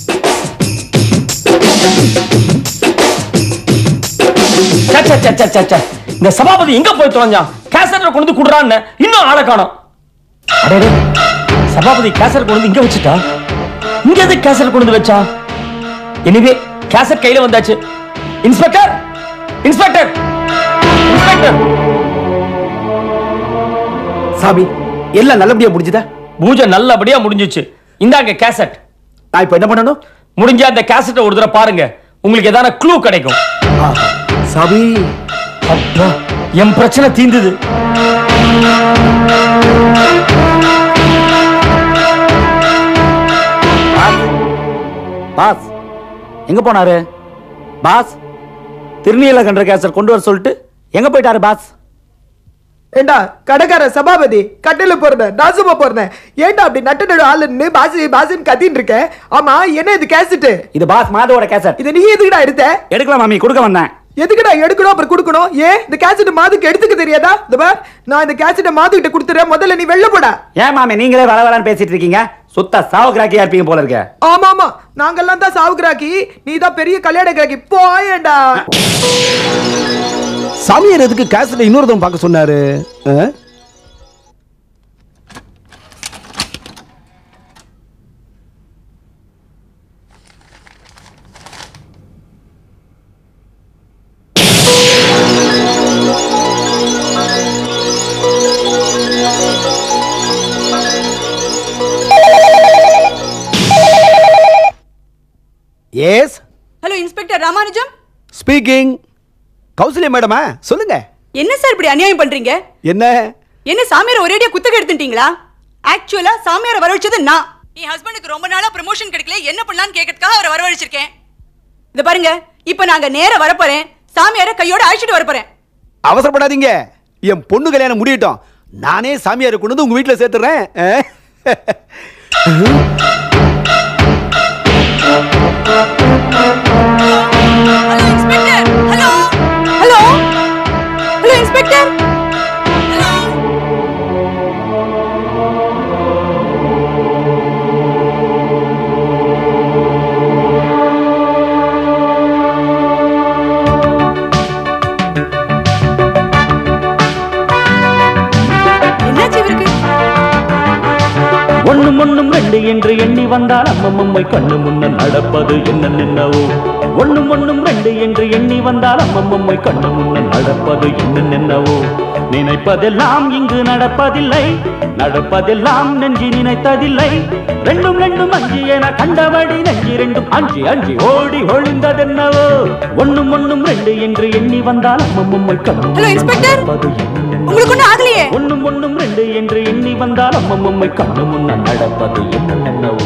சே, சே, சே, சே, சே, சே. இந்த சபாபதி எங்க போய் தொலைஞ்சான் கேசட்டை கொண்டு வந்து குடுறான்னு இன்னும் ஆளை காணோம் அடடே, சபாபதி கேசட் கொண்டு வந்து இங்க வச்சுட்டா இங்க எதுக்கு கேசட் கொண்டு வந்து வச்சா எனிவே கேசட் கையில வந்தாச்சு இன்ஸ்பெக்டர் இன்ஸ்பெக்டர் இன்ஸ்பெக்டர் சாமி எல்லாம் நல்லபடியா முடிஞ்சுதா பூஜை நல்லபடியா முடிஞ்சுச்சு இந்தாங்க கேசட் நான் இப்ப என்ன பண்ணணும் முடிஞ்ச அந்த கேசட்டை ஒரு தடவை பாருங்க உங்களுக்கு ஏதான க்ளூ கிடைக்கும் சாமி அப்பா என் பிரச்சனை தீந்துது பாஸ் எங்க போனாரு பாஸ் திருநீலகண்ட கேசர் கொண்டு வர சொல்லிட்டு எங்க போயிட்டாரு பாஸ் ஏண்டா கடைக்கார சபாபதி கட்டையில போறேன் நாசமா போறேன் ஏண்டா அப்படி நட்டு நடு ஆளுன்னு பாசி பாசின்னு கத்தின்னு இருக்க ஆமா என்ன இது கேசட்டு இது பாஸ் மாதவோட கேசட் இதை நீ எதுக்குடா எடுத்த எடுக்கலாம் மாமி கொடுக்க வந்தேன் எதுக்குடா எடுக்கணும் அப்புறம் கொடுக்கணும் ஏன் இந்த கேசட் மாதுக்கு எடுத்துக்க தெரியாதா இந்த பார் நான் இந்த கேசட்டை மாது கிட்ட கொடுத்துறேன் முதல்ல நீ வெளில போடா ஏன் மாமி நீங்களே வர வரன்னு பேசிட்டு இருக்கீங்க சுத்த சாவுக்கிராக்கியா இருப்பீங்க போல இருக்க ஆமா ஆமா நாங்கெல்லாம் தான் சாவுகிராக்கி நீ தான் பெரிய கல்யாண கிராக்கி போயேண்டா சாமியார் எதுக்கு கேசட் இன்னொருத்தவங்க பார்க்க சொன்னாரு ஆ? Yes hello inspector Ramanujam speaking Kausalya மேடமா சொல்லுங்க என்ன சார் இப்படி அநியாயம் பண்றீங்க என்ன என்ன சாமியார் ஒரேடியா குத்தக எடுத்துட்டீங்களா ஆக்சுவலா சாமியாரை வரவழைச்சது நான் என் ஹஸ்பண்டுக்கு ரொம்ப நாளா ப்ரமோஷன் கிடைக்கல என்ன பண்ணலாம்னு கேட்கறதுக்காக அவரை வரவழைச்சிருக்கேன் இத பாருங்க இப்போ நாங்க நேரா வரப்போறேன் சாமியாரை கையோட அழைச்சிட்டு வரப்போறேன் அவசரப்படாதீங்க என் பொண்ணு கல்யாணம் முடியட்டும் நானே சாமியாரை கொண்டு வந்து உங்க வீட்டுல சேர்த்துறேன் அஹ். ஹலோ ஹலோ இன்ஸ்பெக்டர் என்னாச்சு இவருக்கு ஒண்ணும் ஒண்ணும் ரெண்டு என்று எண்ணி வந்தால் அம்மம்மை கண்ணு முன்ன நடப்பது என்ன நின்னவோ ஒண்ணும் ஒண்ணும் ரெண்டு என்று எண்ணி வந்தால் அம்மம்மை கண்ணு முன்ன நடப்பது என்ன நின்னவோ நினைப்பதெல்லாம் இங்கு நடப்பதில்லை நடப்பதெல்லாம் நெஞ்சி நினைத்ததில்லை ரெண்டும் ரெண்டும் அஞ்சு என கண்டபடி நெஞ்சி ரெண்டும் அஞ்சு அஞ்சு ஓடி ஒளிந்ததென்னவோ ஒண்ணும் ஒண்ணும் ரெண்டு என்று எண்ணி வந்தால் அம்மம்மை கண்ணு ஹலோ இன்ஸ்பெக்டர் நடப்பது என்ன உங்களுக்கு ஒண்ணும் ஆகலையே ஒண்ணும் ஒண்ணும் ரெண்டு என்று எண்ணி வந்தால் அம்மம்மை கண்ணு முன்ன நடப்பது என்ன என்னவோ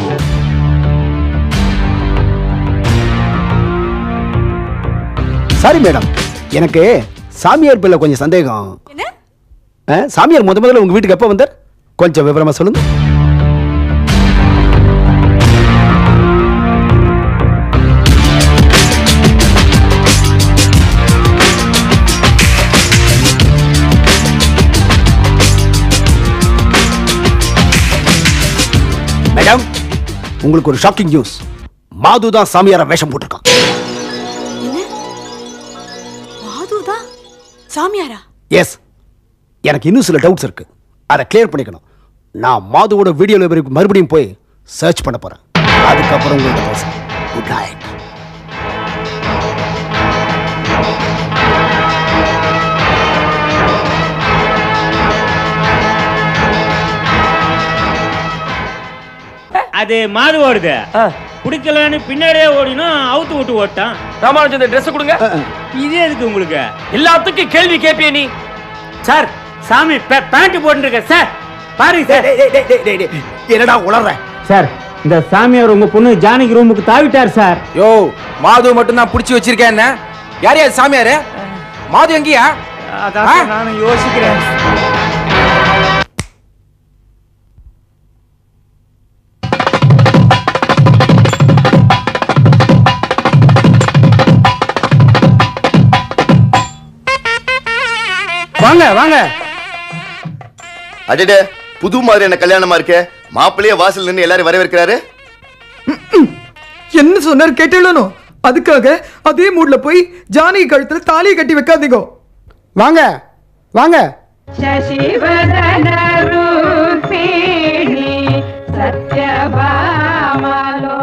சாரி மேடம் எனக்கு சாமியார் பிள்ளை கொஞ்சம் சந்தேகம் அஹ், சாமியார் முத முதல்ல உங்க வீட்டுக்கு எப்போ வந்தார் கொஞ்சம் விவரமா சொல்லுங்க மேடம் உங்களுக்கு ஒரு ஷாக்கிங் நியூஸ் மாது தான் சாமியார வேஷம் போட்டிருக்கான் மாதுதான் சாமியாரா எஸ் எனக்கு இன்னும் சில டவுட்ஸ் இருக்கு அதை கிளியர் பண்ணிக்கணும் நான் மாதுவோட வீடியோ லைப்ரரிக்கு மறுபடியும் போய் சர்ச் பண்ண போறேன் அதுக்கப்புறம் உங்கள்கிட்ட பேசுறேன் குட் நைட் அது மாது ஓடுது பிடிக்கலன்னு பின்னாடியே ஓடினா அவுத்து விட்டு ஓட்டான் ராமானுஜன் இந்த ட்ரெஸ் கொடுங்க இது எதுக்கு உங்களுக்கு எல்லாத்துக்கும் கேள்வி கேட்பிய நீ சார் சாமி பேண்ட் போட்டுருக்க சார் பாருங்க சார் என்னடா உளற சார் இந்த சாமியார் உங்க பொண்ணு ஜானகி ரூமுக்கு தாவிட்டார் சார் யோ மாது மட்டும் தான் பிடிச்சி வச்சிருக்கேன் என்ன யார் யார் சாமியாரு மாது எங்கேயா அதான் சார் நானும் யோசிக்கிறேன் வாங்க வாங்க அடடே புது மாதிரியான கல்யாணமா இருக்கே மாப்பிள்ளையே வாசல் நின்று எல்லாரும் வரவேற்கிறாரு என்ன சொன்னார் கேட்டேளனோ அதுக்காக அதே மூட்ல போய் ஜானகி கழுத்துல தாலியை கட்டி வைக்காதீங்க வாங்க வாங்க శశివదన రూపిణి సత్యభామలో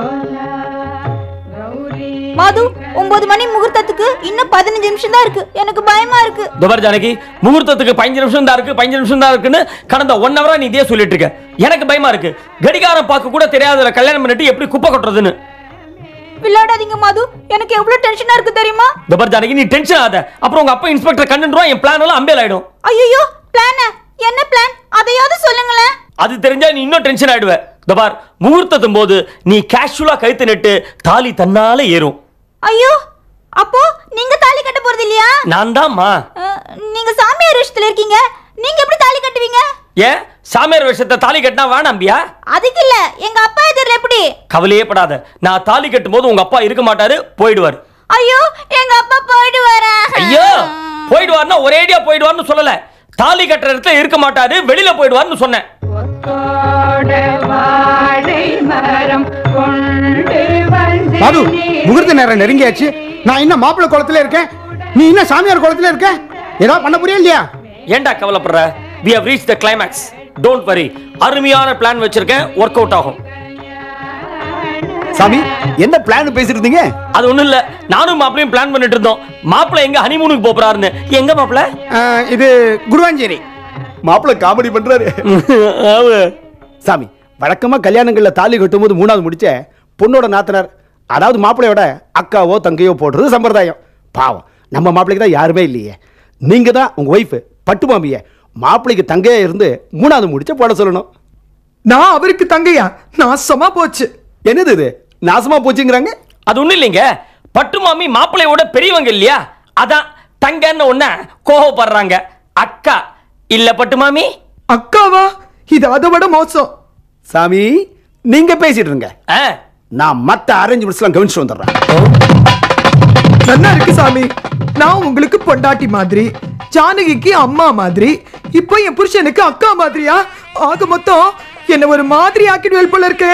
மாது ஒன்பது மணி முகூர்த்தத்துக்கு இன்னும் பதினஞ்சு நிமிஷம் தான் இருக்கு எனக்கு பயமா இருக்கு துபர் ஜானகி முகூர்த்தத்துக்கு பதினஞ்சு நிமிஷம் தான் இருக்கு பதினஞ்சு நிமிஷம் தான் இருக்குன்னு கடந்த ஒன் ஹவரா நீ இதே சொல்லிட்டு இருக்க எனக்கு பயமா இருக்கு கடிகாரம் பார்க்க கூட தெரியாத கல்யாணம் பண்ணிட்டு எப்படி குப்பை கொட்டுறதுன்னு விளையாடாதீங்க மாது எனக்கு எவ்வளவு டென்ஷனா இருக்கு தெரியுமா துபர் ஜானகி நீ டென்ஷன் ஆகாத அப்புறம் உங்க அப்பா இன்ஸ்பெக்டர் கண்டுருவா என் பிளான் எல்லாம் அம்பேல் ஆயிடும் ஐயோ பிளான என்ன பிளான் அதையாவது சொல்லுங்களேன் அது தெரிஞ்சா நீ இன்னும் டென்ஷன் ஆயிடுவ தபார் முகூர்த்தத்தும் போது நீ கேஷுவலா கழுத்து நட்டு தாலி தன்னால ஏறும் ஐயோ அப்போ நீங்க தாலி கட்ட போறது இல்லையா நான் தான்மா அஹ், நீங்க சாமியார் விஷயத்துல இருக்கீங்க நீங்க எப்படி தாலி கட்டுவீங்க ஏன் சாமியார் விஷயத்தை தாலி கட்டினா வேணாம்பியா அதுக்கு இல்ல எங்க அப்பா எதிரில் எப்படி கவலையே படாத நான் தாலி கட்டும் போது உங்க அப்பா இருக்க மாட்டாரு போயிடுவார் ஐயோ எங்க அப்பா போயிடுவாரா ஐயோ போயிடுவார்னா ஒரேடியா போயிடுவார்னு சொல்லல தாலி கட்டுற இடத்துல இருக்க மாட்டாரு வெளியில போயிடுவார்னு சொன்னேன் வாழை மரம் கொண்டு வந்து மாது முகூர்த்த நேரம் நெருங்கியாச்சு நான் இன்னும் மாப்பிள்ளை குளத்துல இருக்கேன் நீ இன்னும் சாமியார் குளத்துல இருக்க ஏதாவது பண்ண புரியா இல்லையா ஏன்டா கவலைப்படுற we have reached the climax don't worry அருமையான பிளான் வச்சிருக்கேன் ஒர்க் அவுட் ஆகும் சாமி என்ன பிளான் பேசிட்டு இருந்தீங்க அது ஒண்ணும் இல்ல நானும் மாப்பிளையும் பிளான் பண்ணிட்டு இருந்தோம் மாப்பிள்ளை எங்க ஹனிமூனுக்கு போறாருன்னு எங்க மாப்பிள்ள இது குருவாஞ்சேரி மாப்பிள்ளை காமெடி பண்றாரு சாமி வழக்கமா கல்யாணங்கள்ல தாலி கட்டும்போது மூணாவது முடிச்ச பொண்ணோட நாத்தனார் அதாவது மாப்பிள்ளையோட அக்காவோ தங்கையோ போடுறது சம்பிரதாயம் பாவம் நம்ம மாப்பிள்ளைக்கு தான் யாருமே இல்லையே நீங்க தான் உங்க ஒய்ஃப் பட்டு மாமிய மாப்பிள்ளைக்கு தங்கையா இருந்து மூணாவது முடிச்ச போட சொல்லணும் நான் அவருக்கு தங்கையா நாசமா போச்சு என்னது இது நாசமா போச்சுங்கிறாங்க அது ஒண்ணும் இல்லைங்க பட்டு மாமி மாப்பிள்ளையோட பெரியவங்க இல்லையா அதான் தங்கன்னு ஒண்ண கோவப்படுறாங்க அக்கா இல்ல பட்டு மாமி அக்காவா இது அதை விட மோசம் சாமி நீங்க பேசிட்டு இருங்க நான் மத்த அரேஞ்ச்மெண்ட்ஸ்லாம் கவனிச்சு வந்துடுறேன் நல்லா இருக்கு சாமி நான் உங்களுக்கு பொண்டாட்டி மாதிரி ஜானகிக்கு அம்மா மாதிரி இப்போ என் புருஷனுக்கு அக்கா மாதிரியா ஆக மொத்தம் என்ன ஒரு மாதிரி ஆக்கிடுவேல் போல இருக்கு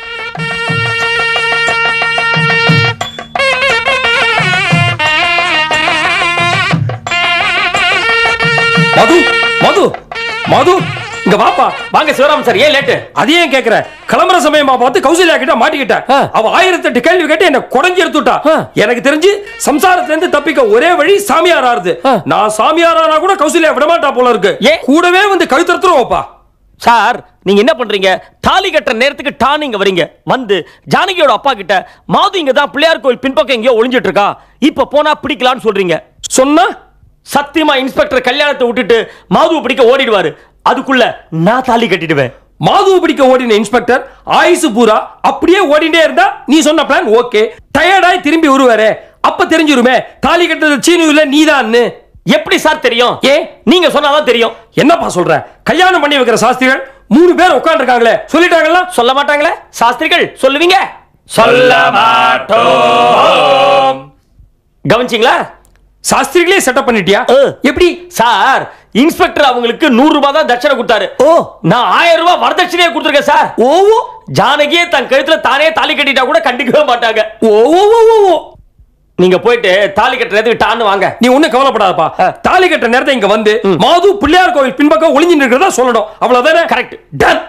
மது மது மது இங்க வாப்பா வாங்க சிவராமன் சார் ஏன் லேட்டு அது ஏன் கேக்குற கிளம்புற சமயமா பார்த்து கௌசல்யா கிட்ட மாட்டிக்கிட்டேன் அவ ஆயிரத்தெட்டு கேள்வி கேட்டு என்ன குடஞ்சி எடுத்துட்டா எனக்கு தெரிஞ்சு சம்சாரத்துல இருந்து தப்பிக்க ஒரே வழி சாமியார் ஆறுது நான் சாமியார் ஆனா கூட கௌசல்யா விடமாட்டா போல இருக்கு கூடவே வந்து கழுத்தறுத்துரும் வைப்பா சார் நீங்க என்ன பண்றீங்க தாலி கட்டுற நேரத்துக்கு டான் இங்க வரீங்க வந்து ஜானகியோட அப்பா கிட்ட மாது இங்க தான் பிள்ளையார் கோயில் பின்பக்கம் எங்கேயோ ஒளிஞ்சிட்டு இருக்கா இப்ப போனா பிடிக்கலாம்னு சொல்றீங்க சொன்னா சத்தியமா இன்ஸ்பெக்டர் கல்யாணத்தை விட்டுட்டு மாதுவை பிடிக்க ஓடிடுவாரு அதுக்குள்ள நான் தாலி கட்டிடுவேன் மாதுவை பிடிக்க ஓடின இன்ஸ்பெக்டர் ஆயுசு பூரா அப்படியே ஓடிட்டே இருந்தா நீ சொன்ன பிளான் ஓகே டயர்டாய் திரும்பி வருவாரே அப்ப தெரிஞ்சிருமே தாலி கட்டுறது சீனு இல்ல நீதான்னு எப்படி சார் தெரியும் ஏ நீங்க சொன்னாதான் தெரியும் என்னப்பா சொல்ற கல்யாணம் பண்ணி வைக்கிற சாஸ்திரிகள் மூணு பேர் உட்காந்துருக்காங்களே சொல்லிட்டாங்களா சொல்ல மாட்டாங்களே சாஸ்திரிகள் சொல்லுவீங்க சொல்ல மாட்டோம் கவனிச்சிங்களா சாஸ்திரிகளே செட்டப் பண்ணிட்டியா எப்படி சார் இன்ஸ்பெக்டர் அவங்களுக்கு நூறு ரூபாய் தான் தட்சணை கொடுத்தாரு ஓ நான் ஆயிரம் ரூபாய் வரதட்சணையே கொடுத்துருக்கேன் சார் ஓ ஜானகியே தன் கழுத்துல தானே தாலி கட்டிட்டா கூட கண்டிக்கவே மாட்டாங்க ஓ ஓ ஓ ஓ, ஓ நீங்க போயிட்டு தாலி கட்டுறதுக்கு டான்னு வாங்க நீ ஒண்ணும் கவலைப்படாதப்பா தாலி கட்டுற நேரத்தை இங்க வந்து மாது பிள்ளையார் கோவில் பின்பக்கம் ஒளிஞ்சிட்டு இருக்கிறதா சொல்லணும் அவ்வளவுதானே கரெக்ட் டன்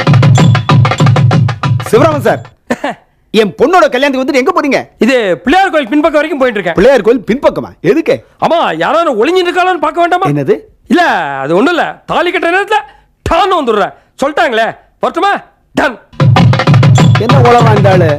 சிவராமன் சார் என் பொண்ணோட கல்யாணத்துக்கு வந்து எங்க போறீங்க இது பிள்ளையார் கோயில் பின்பக்கம் வரைக்கும் போயிட்டு இருக்கேன் பிள்ளையார் கோயில் பின்பக்கமா எதுக்கு ஆமா யாராவது ஒளிஞ்சிட்டு இருக்காளான்னு பார்க்க வேண்டாமா என்னது இல்ல அது ஒண்ணும் இல்ல தாலி கட்டுற நேரத்துல டான்னு வந்துடுறேன் சொல்லிட்டாங்களே வரட்டுமா டன் என்ன உலகம் அந்த ஆளு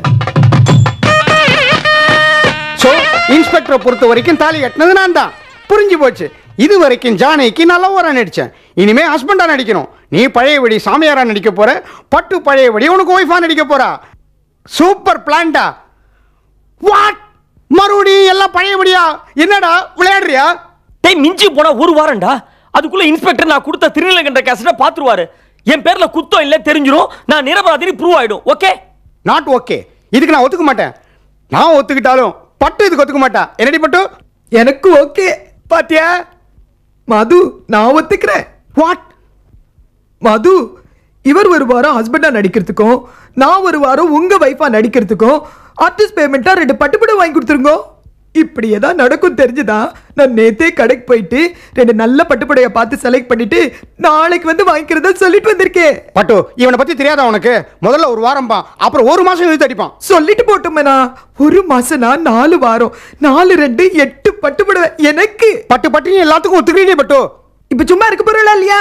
ஸோ இன்ஸ்பெக்டரை பொறுத்த வரைக்கும் தாலி கட்டினது நான் தான் புரிஞ்சு போச்சு இது வரைக்கும் ஜானகிக்கு நல்ல ஊரா நடிச்சேன் இனிமே ஹஸ்பண்டா நடிக்கணும் நீ பழையபடி சாமியாரா நடிக்க போற பட்டு பழையபடி உனக்கு ஒய்ஃபா நடிக்க போறா சூப்பர் பிளான்டா வாட் மறுபடியும் எல்லாம் பழையபடியா என்னடா விளையாடுறியா டேய் மிஞ்சி போனா ஒரு வாரம்டா அதுக்குள்ள இன்ஸ்பெக்டர் நான் கொடுத்த திருநீலகண்ட கேசட்டை பாத்துருவாரு என் பேர்ல குத்தம் இல்ல தெரிஞ்சிரும் நான் நிரபராதினி ப்ரூவ் ஆயிடும் ஓகே நாட் ஓகே இதுக்கு நான் ஒத்துக்க மாட்டேன் நான் ஒத்துக்கிட்டாலும் பட்டு இதுக்கு ஒத்துக்க மாட்டா என்னடி பட்டு எனக்கு ஓகே பாத்தியா மது நான் ஒத்துக்கிறேன் வாட் மது இவர் ஒரு வாரம் ஹஸ்பண்டா நடிக்கிறதுக்கும் நான் ஒரு வாரம் உங்க வைஃபா நடிக்கிறதுக்கும் ஆர்டிஸ்ட் பேமெண்ட்டா ரெண்டு பட்டுப்படம் வாங்கி கொடுத்துருங்க இப்படி ஏதாவது நடக்கும் தெரிஞ்சுதா நான் நேத்தே கடைக்கு போயிட்டு ரெண்டு நல்ல பட்டுப்படையை பார்த்து செலக்ட் பண்ணிட்டு நாளைக்கு வந்து வாங்கிக்கிறதா சொல்லிட்டு வந்திருக்கேன் பட்டு இவனை பத்தி தெரியாதா உனக்கு முதல்ல ஒரு வாரம் பா அப்புறம் ஒரு மாசம் இழுத்து அடிப்பான் சொல்லிட்டு போட்டோமேனா ஒரு மாசம்னா நாலு வாரம் நாலு ரெண்டு எட்டு பட்டுப்படவை எனக்கு பட்டு பட்டு நீ எல்லாத்துக்கும் ஒத்துக்கிறீங்க பட்டு இப்ப சும்மா இருக்க போறா இல்லையா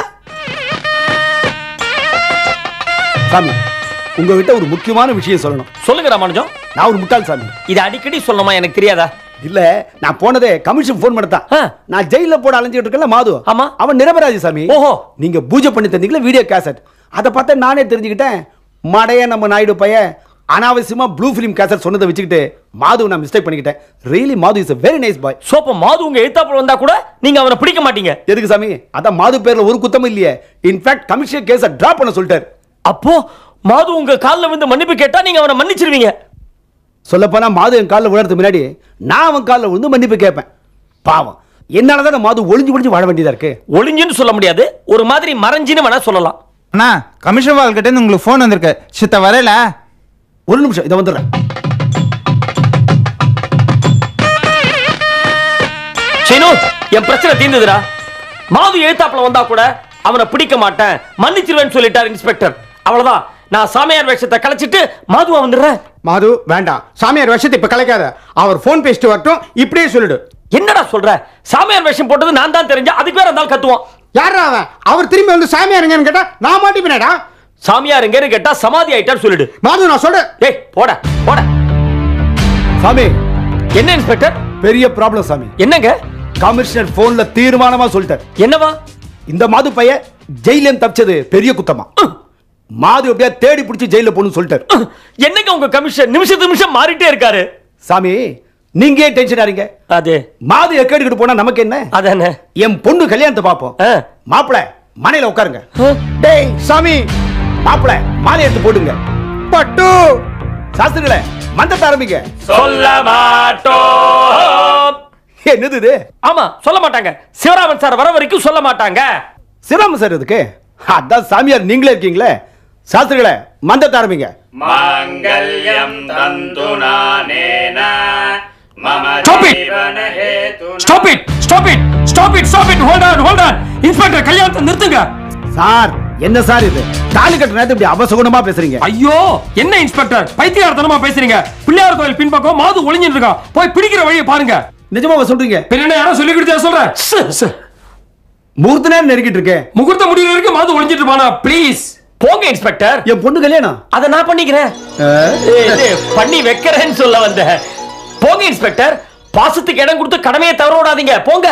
சாமி உங்ககிட்ட ஒரு முக்கியமான விஷயம் சொல்லணும் சொல்லுங்க ராமானுஜம் நான் ஒரு முட்டாள் சாமி இது அடிக்கடி சொல்லணுமா எனக்கு தெரியாதா இல்ல நான் போனதே கமிஷன் ஃபோன் பண்ணத்தான் நான் ஜெயில போட அலைஞ்சிட்டு இருக்கல மாது ஆமா அவன் நிரபராஜி சாமி ஓஹோ நீங்க பூஜை பண்ணி தந்தீங்களா வீடியோ கேசட் அதை பார்த்தா நானே தெரிஞ்சுக்கிட்டேன் மடைய நம்ம நாயுடு பையன் அனாவசியமா ப்ளூ ஃபிலிம் கேசட் சொன்னதை வச்சுக்கிட்டு மாது நான் மிஸ்டேக் பண்ணிக்கிட்டேன் really Mathu is a very nice boy சோப்ப மாது உங்க எழுத்தாப்புல வந்தா கூட நீங்க அவனை பிடிக்க மாட்டீங்க எதுக்கு சாமி அதான் மாது பேர்ல ஒரு குத்தமும் இல்லையே இன்ஃபேக்ட் கமிஷன் கேஸை டிராப் பண்ண சொல்லிட்டாரு அப்போ மாது உங்க கால்ல வந்து மன்னிப்பு கேட்டா நீங்க அவனை மன்னிச்சிருவீங்க சொல்லப்போனா மாது என் காலில் விழுறதுக்கு முன்னாடி நான் அவன் காலில் விழுந்து மன்னிப்பு கேட்பேன் பாவம் என்னால தான் மாது ஒளிஞ்சு ஒளிஞ்சு வாழ வேண்டியதா இருக்கு ஒளிஞ்சுன்னு சொல்ல முடியாது ஒரு மாதிரி மறைஞ்சின்னு வேணா சொல்லலாம் அண்ணா கமிஷன் வால் கிட்ட இருந்து உங்களுக்கு ஃபோன் வந்திருக்கு சித்த வரல ஒரு நிமிஷம் இதை வந்துடுறேன் சீனு என் பிரச்சனை தீர்ந்ததுடா மாது எழுத்தாப்புல வந்தா கூட அவனை பிடிக்க மாட்டேன் மன்னிச்சிருவேன்னு சொல்லிட்டார் இன்ஸ்பெக்டர் அவ்வளவுதான் நான் சாமியார் வேஷத்தை கலைச்சிட்டு மாதுவா வந்துடுறேன் மாது வேண்டாம் சாமியார் விஷயத்தை இப்ப கலைக்காத அவர் ஃபோன் பேசிட்டு வரட்டும் இப்படியே சொல்லிடு என்னடா சொல்ற சாமியார் வேஷம் போட்டது நான் தான் தெரிஞ்சா அதுக்கு வேற இருந்தாலும் கத்துவான் யாரா அவன் அவர் திரும்பி வந்து சாமியாருங்கன்னு கேட்டா நான் மாட்டிப்பேனடா சாமியார் எங்கன்னு கேட்டா சமாதி ஆயிட்டார் சொல்லிடு மாது நான் சொல்றேன் ஏய் போட போட சாமி என்ன இன்ஸ்பெக்டர் பெரிய ப்ராப்ளம் சாமி என்னங்க கமிஷனர் போன்ல தீர்மானமா சொல்லிட்டார் என்னவா இந்த மாது பையன் ஜெயிலேருந்து தப்பிச்சது பெரிய குத்தமா மாது எப்படியா தேடி பிடிச்சி ஜெயில போகணும்னு சொல்லிட்டாரு என்னங்க உங்க கமிஷன் நிமிஷம் நிமிஷம் மாறிட்டே இருக்காரு சாமி நீங்க ஏன் டென்ஷன் ஆறீங்க அது மாது எக்கடிக்கிட்டு போனா நமக்கு என்ன அதானே என் பொண்ணு கல்யாணத்தை பார்ப்போம் மாப்பிள மனையில உட்காருங்க டேய் சாமி மாப்பிள மாலை எடுத்து போடுங்க பட்டு சாஸ்திரிகளே மந்தத்தை ஆரம்பிங்க சொல்ல மாட்டோம் என்னது இது ஆமா சொல்ல மாட்டாங்க சிவராமன் சார் வர வரைக்கும் சொல்ல மாட்டாங்க சிவராம சார் இதுக்கு அதான் சாமியார் நீங்களே இருக்கீங்களே சாஸ்திரிகளே மந்தத்தை ஆரம்பிங்க மாங்கல்யம் தந்து நானேன மம Stop it! ஜீவன ஹேது stop it stop it stop it stop it hold on hold on inspector கல்யாணத்தை நிறுத்துங்க சார் என்ன சார் இது தாலி கட்டுற நேரத்துல இப்படி அபசகுணமா பேசுறீங்க ஐயோ என்ன இன்ஸ்பெக்டர் பைத்தியார்த்தனமா பேசுறீங்க பிள்ளையார் கோயில் பின்பக்கம் மாது ஒளிஞ்சிட்டு இருக்கான் போய் பிடிக்கிற வழியை பாருங்க நிஜமாவா சொல்றீங்க பின்ன என்ன யாரோ சொல்லி கொடுத்தா சொல்றேன் முகூர்த்த நேரம் நெருங்கிட்டு இருக்கேன் முகூர்த்த முடிவு வரைக்கும் மாது ஒளிஞ்சிட்டு இருப்பானா ப்ளீஸ் போங்க இன்ஸ்பெக்டர் என் பொண்ணு கல்யாணம் அத நான் பண்ணிக்கிறேன் ஏய், இது பண்ணி வைக்கிறேன்னு சொல்ல வந்தேன் போங்க இன்ஸ்பெக்டர் பாசத்துக்கு இடம் கொடுத்து கடமையை தவற விடாதீங்க போங்க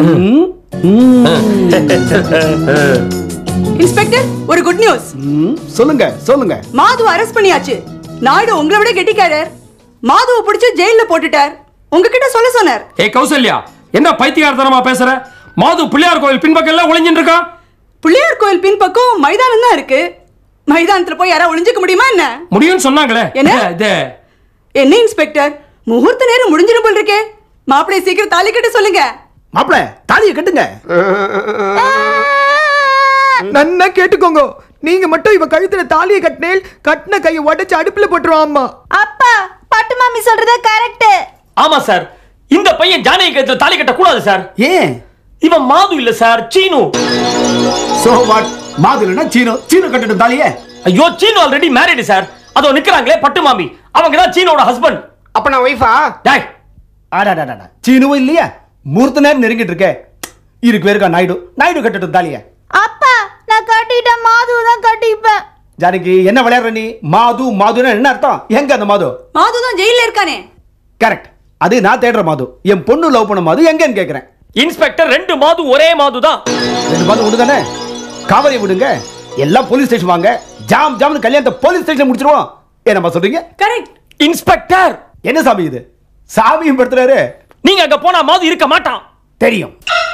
இன்ஸ்பெக்டர் ஒரு குட் நியூஸ் சொல்லுங்க சொல்லுங்க மாது அரெஸ்ட் பண்ணியாச்சு நாயுடு உங்களை விட கெட்டிக்காரர் மாதுவை பிடிச்சு ஜெயில்ல போட்டுட்டார் உங்ககிட்ட சொல்ல சொன்னார் ஏ கௌசல்யா என்ன பைத்தியார்த்தனமா பேசுற மாது பிள்ளையார் கோயில் பின்பக்கம் எல்லாம் ஒளிஞ்சிட்டு இருக்கான் பிள்ளையார் கோயில் பின்பக்கம் மைதானம் தான் இருக்கு மைதானத்துல போய் யாரா ஒளிஞ்சுக்க முடியுமா என்ன முடியும்னு சொன்னாங்களே என்ன? இது என்ன இன்ஸ்பெக்டர் முகூர்த்த நேரம் முடிஞ்சிடும் போல் இருக்கே மாப்பிள்ளை சீக்கிரம் தாலி கட்ட சொல்லுங்க மாப்பிள தாலியை கட்டுங்க நன்னா கேட்டுக்கோங்க நீங்க மட்டும் இவ கழுத்துல தாலியை கட்டினேல் கட்டின கையை உடைச்சு அடுப்புல போட்டுருவான் அம்மா அப்பா பட்டு மாமி சொல்றது கரெக்ட் ஆமா சார் இந்த பையன் ஜானகி கழுத்துல தாலி கட்ட கூடாது சார் ஏன் இவன் மாது இல்ல சார் சீனு சோ வாட் மாது இல்லைன்னா சீனு சீனு கட்டட்டும் தாலியே ஐயோ சீனு ஆல்ரெடி மேரிடு சார் அதோ நிக்கிறாங்களே பட்டு மாமி அவங்க தான் சீனோட ஹஸ்பண்ட் அப்ப நான் ஒய்ஃபா டாய் ஆடாடாடா சீனுவும் இல்லையா முகூர்த்த நேரம் நெருங்கிட்டு இருக்கே இருக்கு பேருக்கா நாயுடு நாயுடு கட்டட்டும் தாலியை அப்பா நான் கட்டிட்டேன் மாது தான் கட்டிப்பேன் ஜானகி என்ன விளையாடுற நீ மாது மாதுன்னா என்ன அர்த்தம் எங்க அந்த மாது மாது தான் ஜெயில இருக்கானே கரெக்ட் அது நான் தேடுற மாது என் பொண்ணு லவ் பண்ண மாது எங்கன்னு கேக்குறேன் இன்ஸ்பெக்டர் ரெண்டு மாது ஒரே மாது தான் ரெண்டு மாதம் விடு தானே காவலை விடுங்க எல்லாம் போலீஸ் ஸ்டேஷன் வாங்க ஜாம் ஜாம்னு கல்யாணத்தை போலீஸ் ஸ்டேஷன் முடிச்சிருவோம் என்னம்மா சொல்றீங்க கரெக்ட் இன்ஸ்பெக்டர் என்ன சாமி இது சாமியும் படுத்துறாரு நீங்க அங்க போனா மாது இருக்க மாட்டான் தெரியும்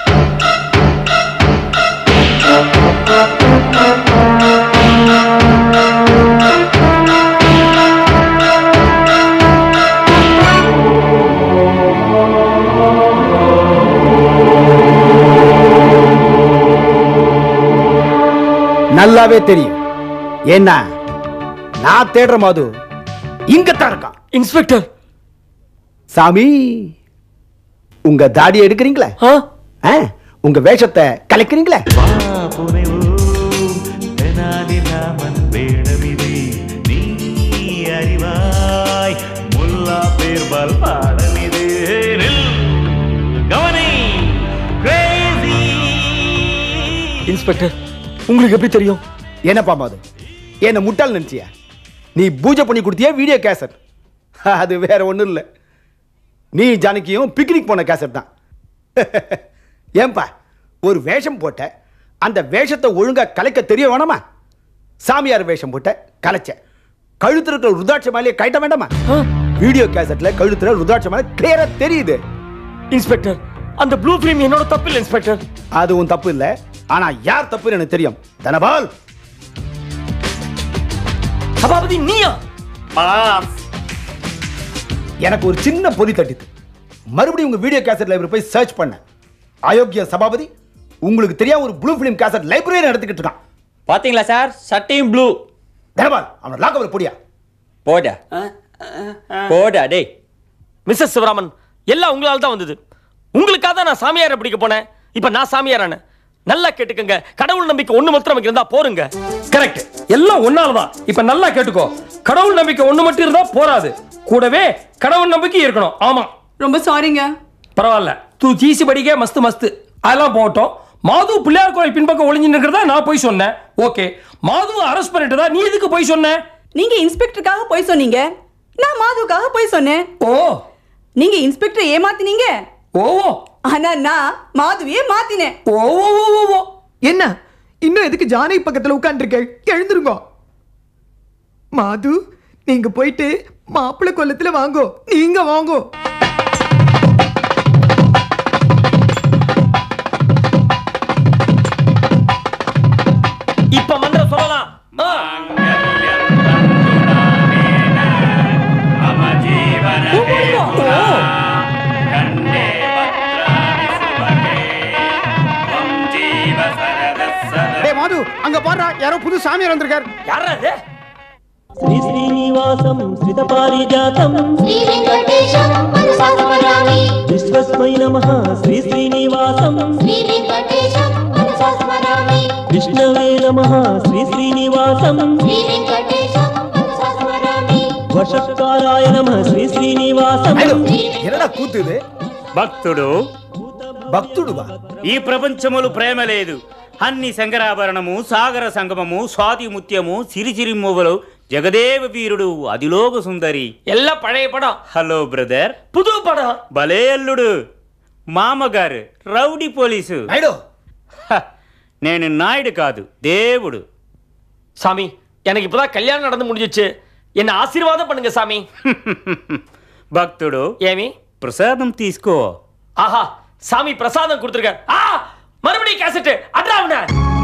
நல்லாவே தெரியும் என்ன நான் தேடுற மாது இங்கத்தான் இருக்கான் இன்ஸ்பெக்டர் சாமி உங்க தாடி எடுக்கிறீங்களா ஆ, உங்க வேஷத்தை கலைக்கிறீங்களா தெனாலிராமன் வேடமிது நீ அறிவாய் முல்லா பேர்பால் பாடமிது நில். கவனி கிரேசி இன்ஸ்பெக்டர் உங்களுக்கு எப்படி தெரியும் என்னப்பா மாது என்ன முட்டாள் நினைச்சியா நீ பூஜை பண்ணி கொடுத்தியா வீடியோ கேசட் அது வேற ஒண்ணும் இல்லை நீ ஜானகியும் பிக்னிக் போன கேசட் தான் ஏன்பா ஒரு வேஷம் போட்ட அந்த வேஷத்தை ஒழுங்கா கலைக்க தெரிய வேணாமா சாமியார் வேஷம் போட்ட கலைச்ச கழுத்துல இருக்கிற ருத்ராட்ச மாலையை கட்ட வேண்டாமா வீடியோ கேசட்ல கழுத்துல ருத்ராட்ச மாலை கிளியரா தெரியுது இன்ஸ்பெக்டர் அந்த ப்ளூ ஃபிலிம் என்னோட தப்பு இல்லை இன்ஸ்பெக்டர் அது உன் தப்பு இல்ல ஆனா யார் தப்புன்னு எனக்கு தெரியும் தனபால் சபாபதி நீயா எனக்கு ஒரு சின்ன பொறி தட்டித்து மறுபடியும் உங்க வீடியோ கேசட் லைப்ரரி போய் சர்ச் பண்ண அயோக்கிய சபாபதி உங்களுக்கு தெரியாம ஒரு ப்ளூ ஃபிலிம் கேசட் லைப்ரரி நடத்திக்கிட்டு இருக்கான் பாத்தீங்களா சார் சட்டையும் ப்ளூ தனபால் அவனை லாக்கவர் போடியா போடா போடா டேய் மிஸ்ஸஸ் சிவராமன் எல்லாம் உங்களால தான் வந்தது உங்களுக்காக தான் நான் சாமியாரை பிடிக்க போனேன் இப்போ நான் சாமியாரான நல்லா கேட்டுக்கங்க கடவுள் நம்பிக்கை ஒண்ணு மாத்திரம் நமக்கு இருந்தா போருங்க கரெக்ட் எல்லாம் ஒன்னாலதான் இப்ப நல்லா கேட்டுக்கோ கடவுள் நம்பிக்கை ஒண்ணு மட்டும் இருந்தா போராது கூடவே கடவுள் நம்பிக்கை இருக்கணும் ஆமா ரொம்ப சாரிங்க பரவாயில்ல தூ தீசி படிக்க மஸ்து மஸ்து அதெல்லாம் போகட்டும் மாது பிள்ளையார் கோயில் பின்பக்கம் ஒளிஞ்சுன்னு இருக்கிறதா நான் போய் சொன்னேன் ஓகே மாதுவை அரெஸ்ட் பண்ணிட்டு நீ எதுக்கு போய் சொன்ன நீங்க இன்ஸ்பெக்டருக்காக போய் சொன்னீங்க நான் மாதுக்காக போய் சொன்னேன் ஓ நீங்க இன்ஸ்பெக்டர் ஏமாத்தினீங்க ஓ ஆனா நான் மாதுவையே மாத்தினேன் ஓ ஓ ஓ ஓ ஓ என்ன இன்னும் எதுக்கு ஜானகி பக்கத்துல உட்காந்துருக்க எழுந்துருங்க மாது நீங்க போயிட்டு மாப்பிள்ளை கொல்லத்துல வாங்கோ நீங்க வாங்கோ இப்ப மந்திர சொல்லலாம் ஆ. டேய் மாது அங்க பாருடா யாரோ புது சாமியார் வந்திருக்கார் யாரா அது శ్రీ శ్రీనివాసం శ్రిత పారిజాతం శ్రీ వెంకటేశం మనసాస్మరామి విశ్వస్మై నమ శ్రీ శ్రీనివాసం శ్రీ వెంకటేశం మనసాస్మరామి విష్ణవే నమ శ్రీ శ్రీనివాసం శ్రీ వెంకటేశం మనసాస్మరామి వషత్కారాయ నమ శ్రీ శ్రీనివాసం என்னடா கூத்து இது భక్తుడు భక్తుడువా ఈ ప్రపంచములు ప్రేమ లేదు అన్ని శంకరాభరణము సాగర సంగమము స్వాతి ముత్యము సిరిసిరి మూవలు జగదేవ వీరుడు అదిలోక సుందరి எல்லாம் பழைய படம் హలో బ్రదర్ புது படம் భలే అల్లుడు మామగారు రౌడీ పోలీసు హ, నేను నాయుడు కాదు దేవుడు சாமி எனக்கு இப்பதான் கல்யாணம் நடந்து முடிஞ்சிச்சு என்ன ஆசீர்வாதம் பண்ணுங்க சாமி భక్తుడు ఏమి ప్రసాదం తీసుకో ஆஹா சாமி பிரசாதம் கொடுத்துருக்காரு ஆ மறுபடியும் கேசட் அட்ரா அவனை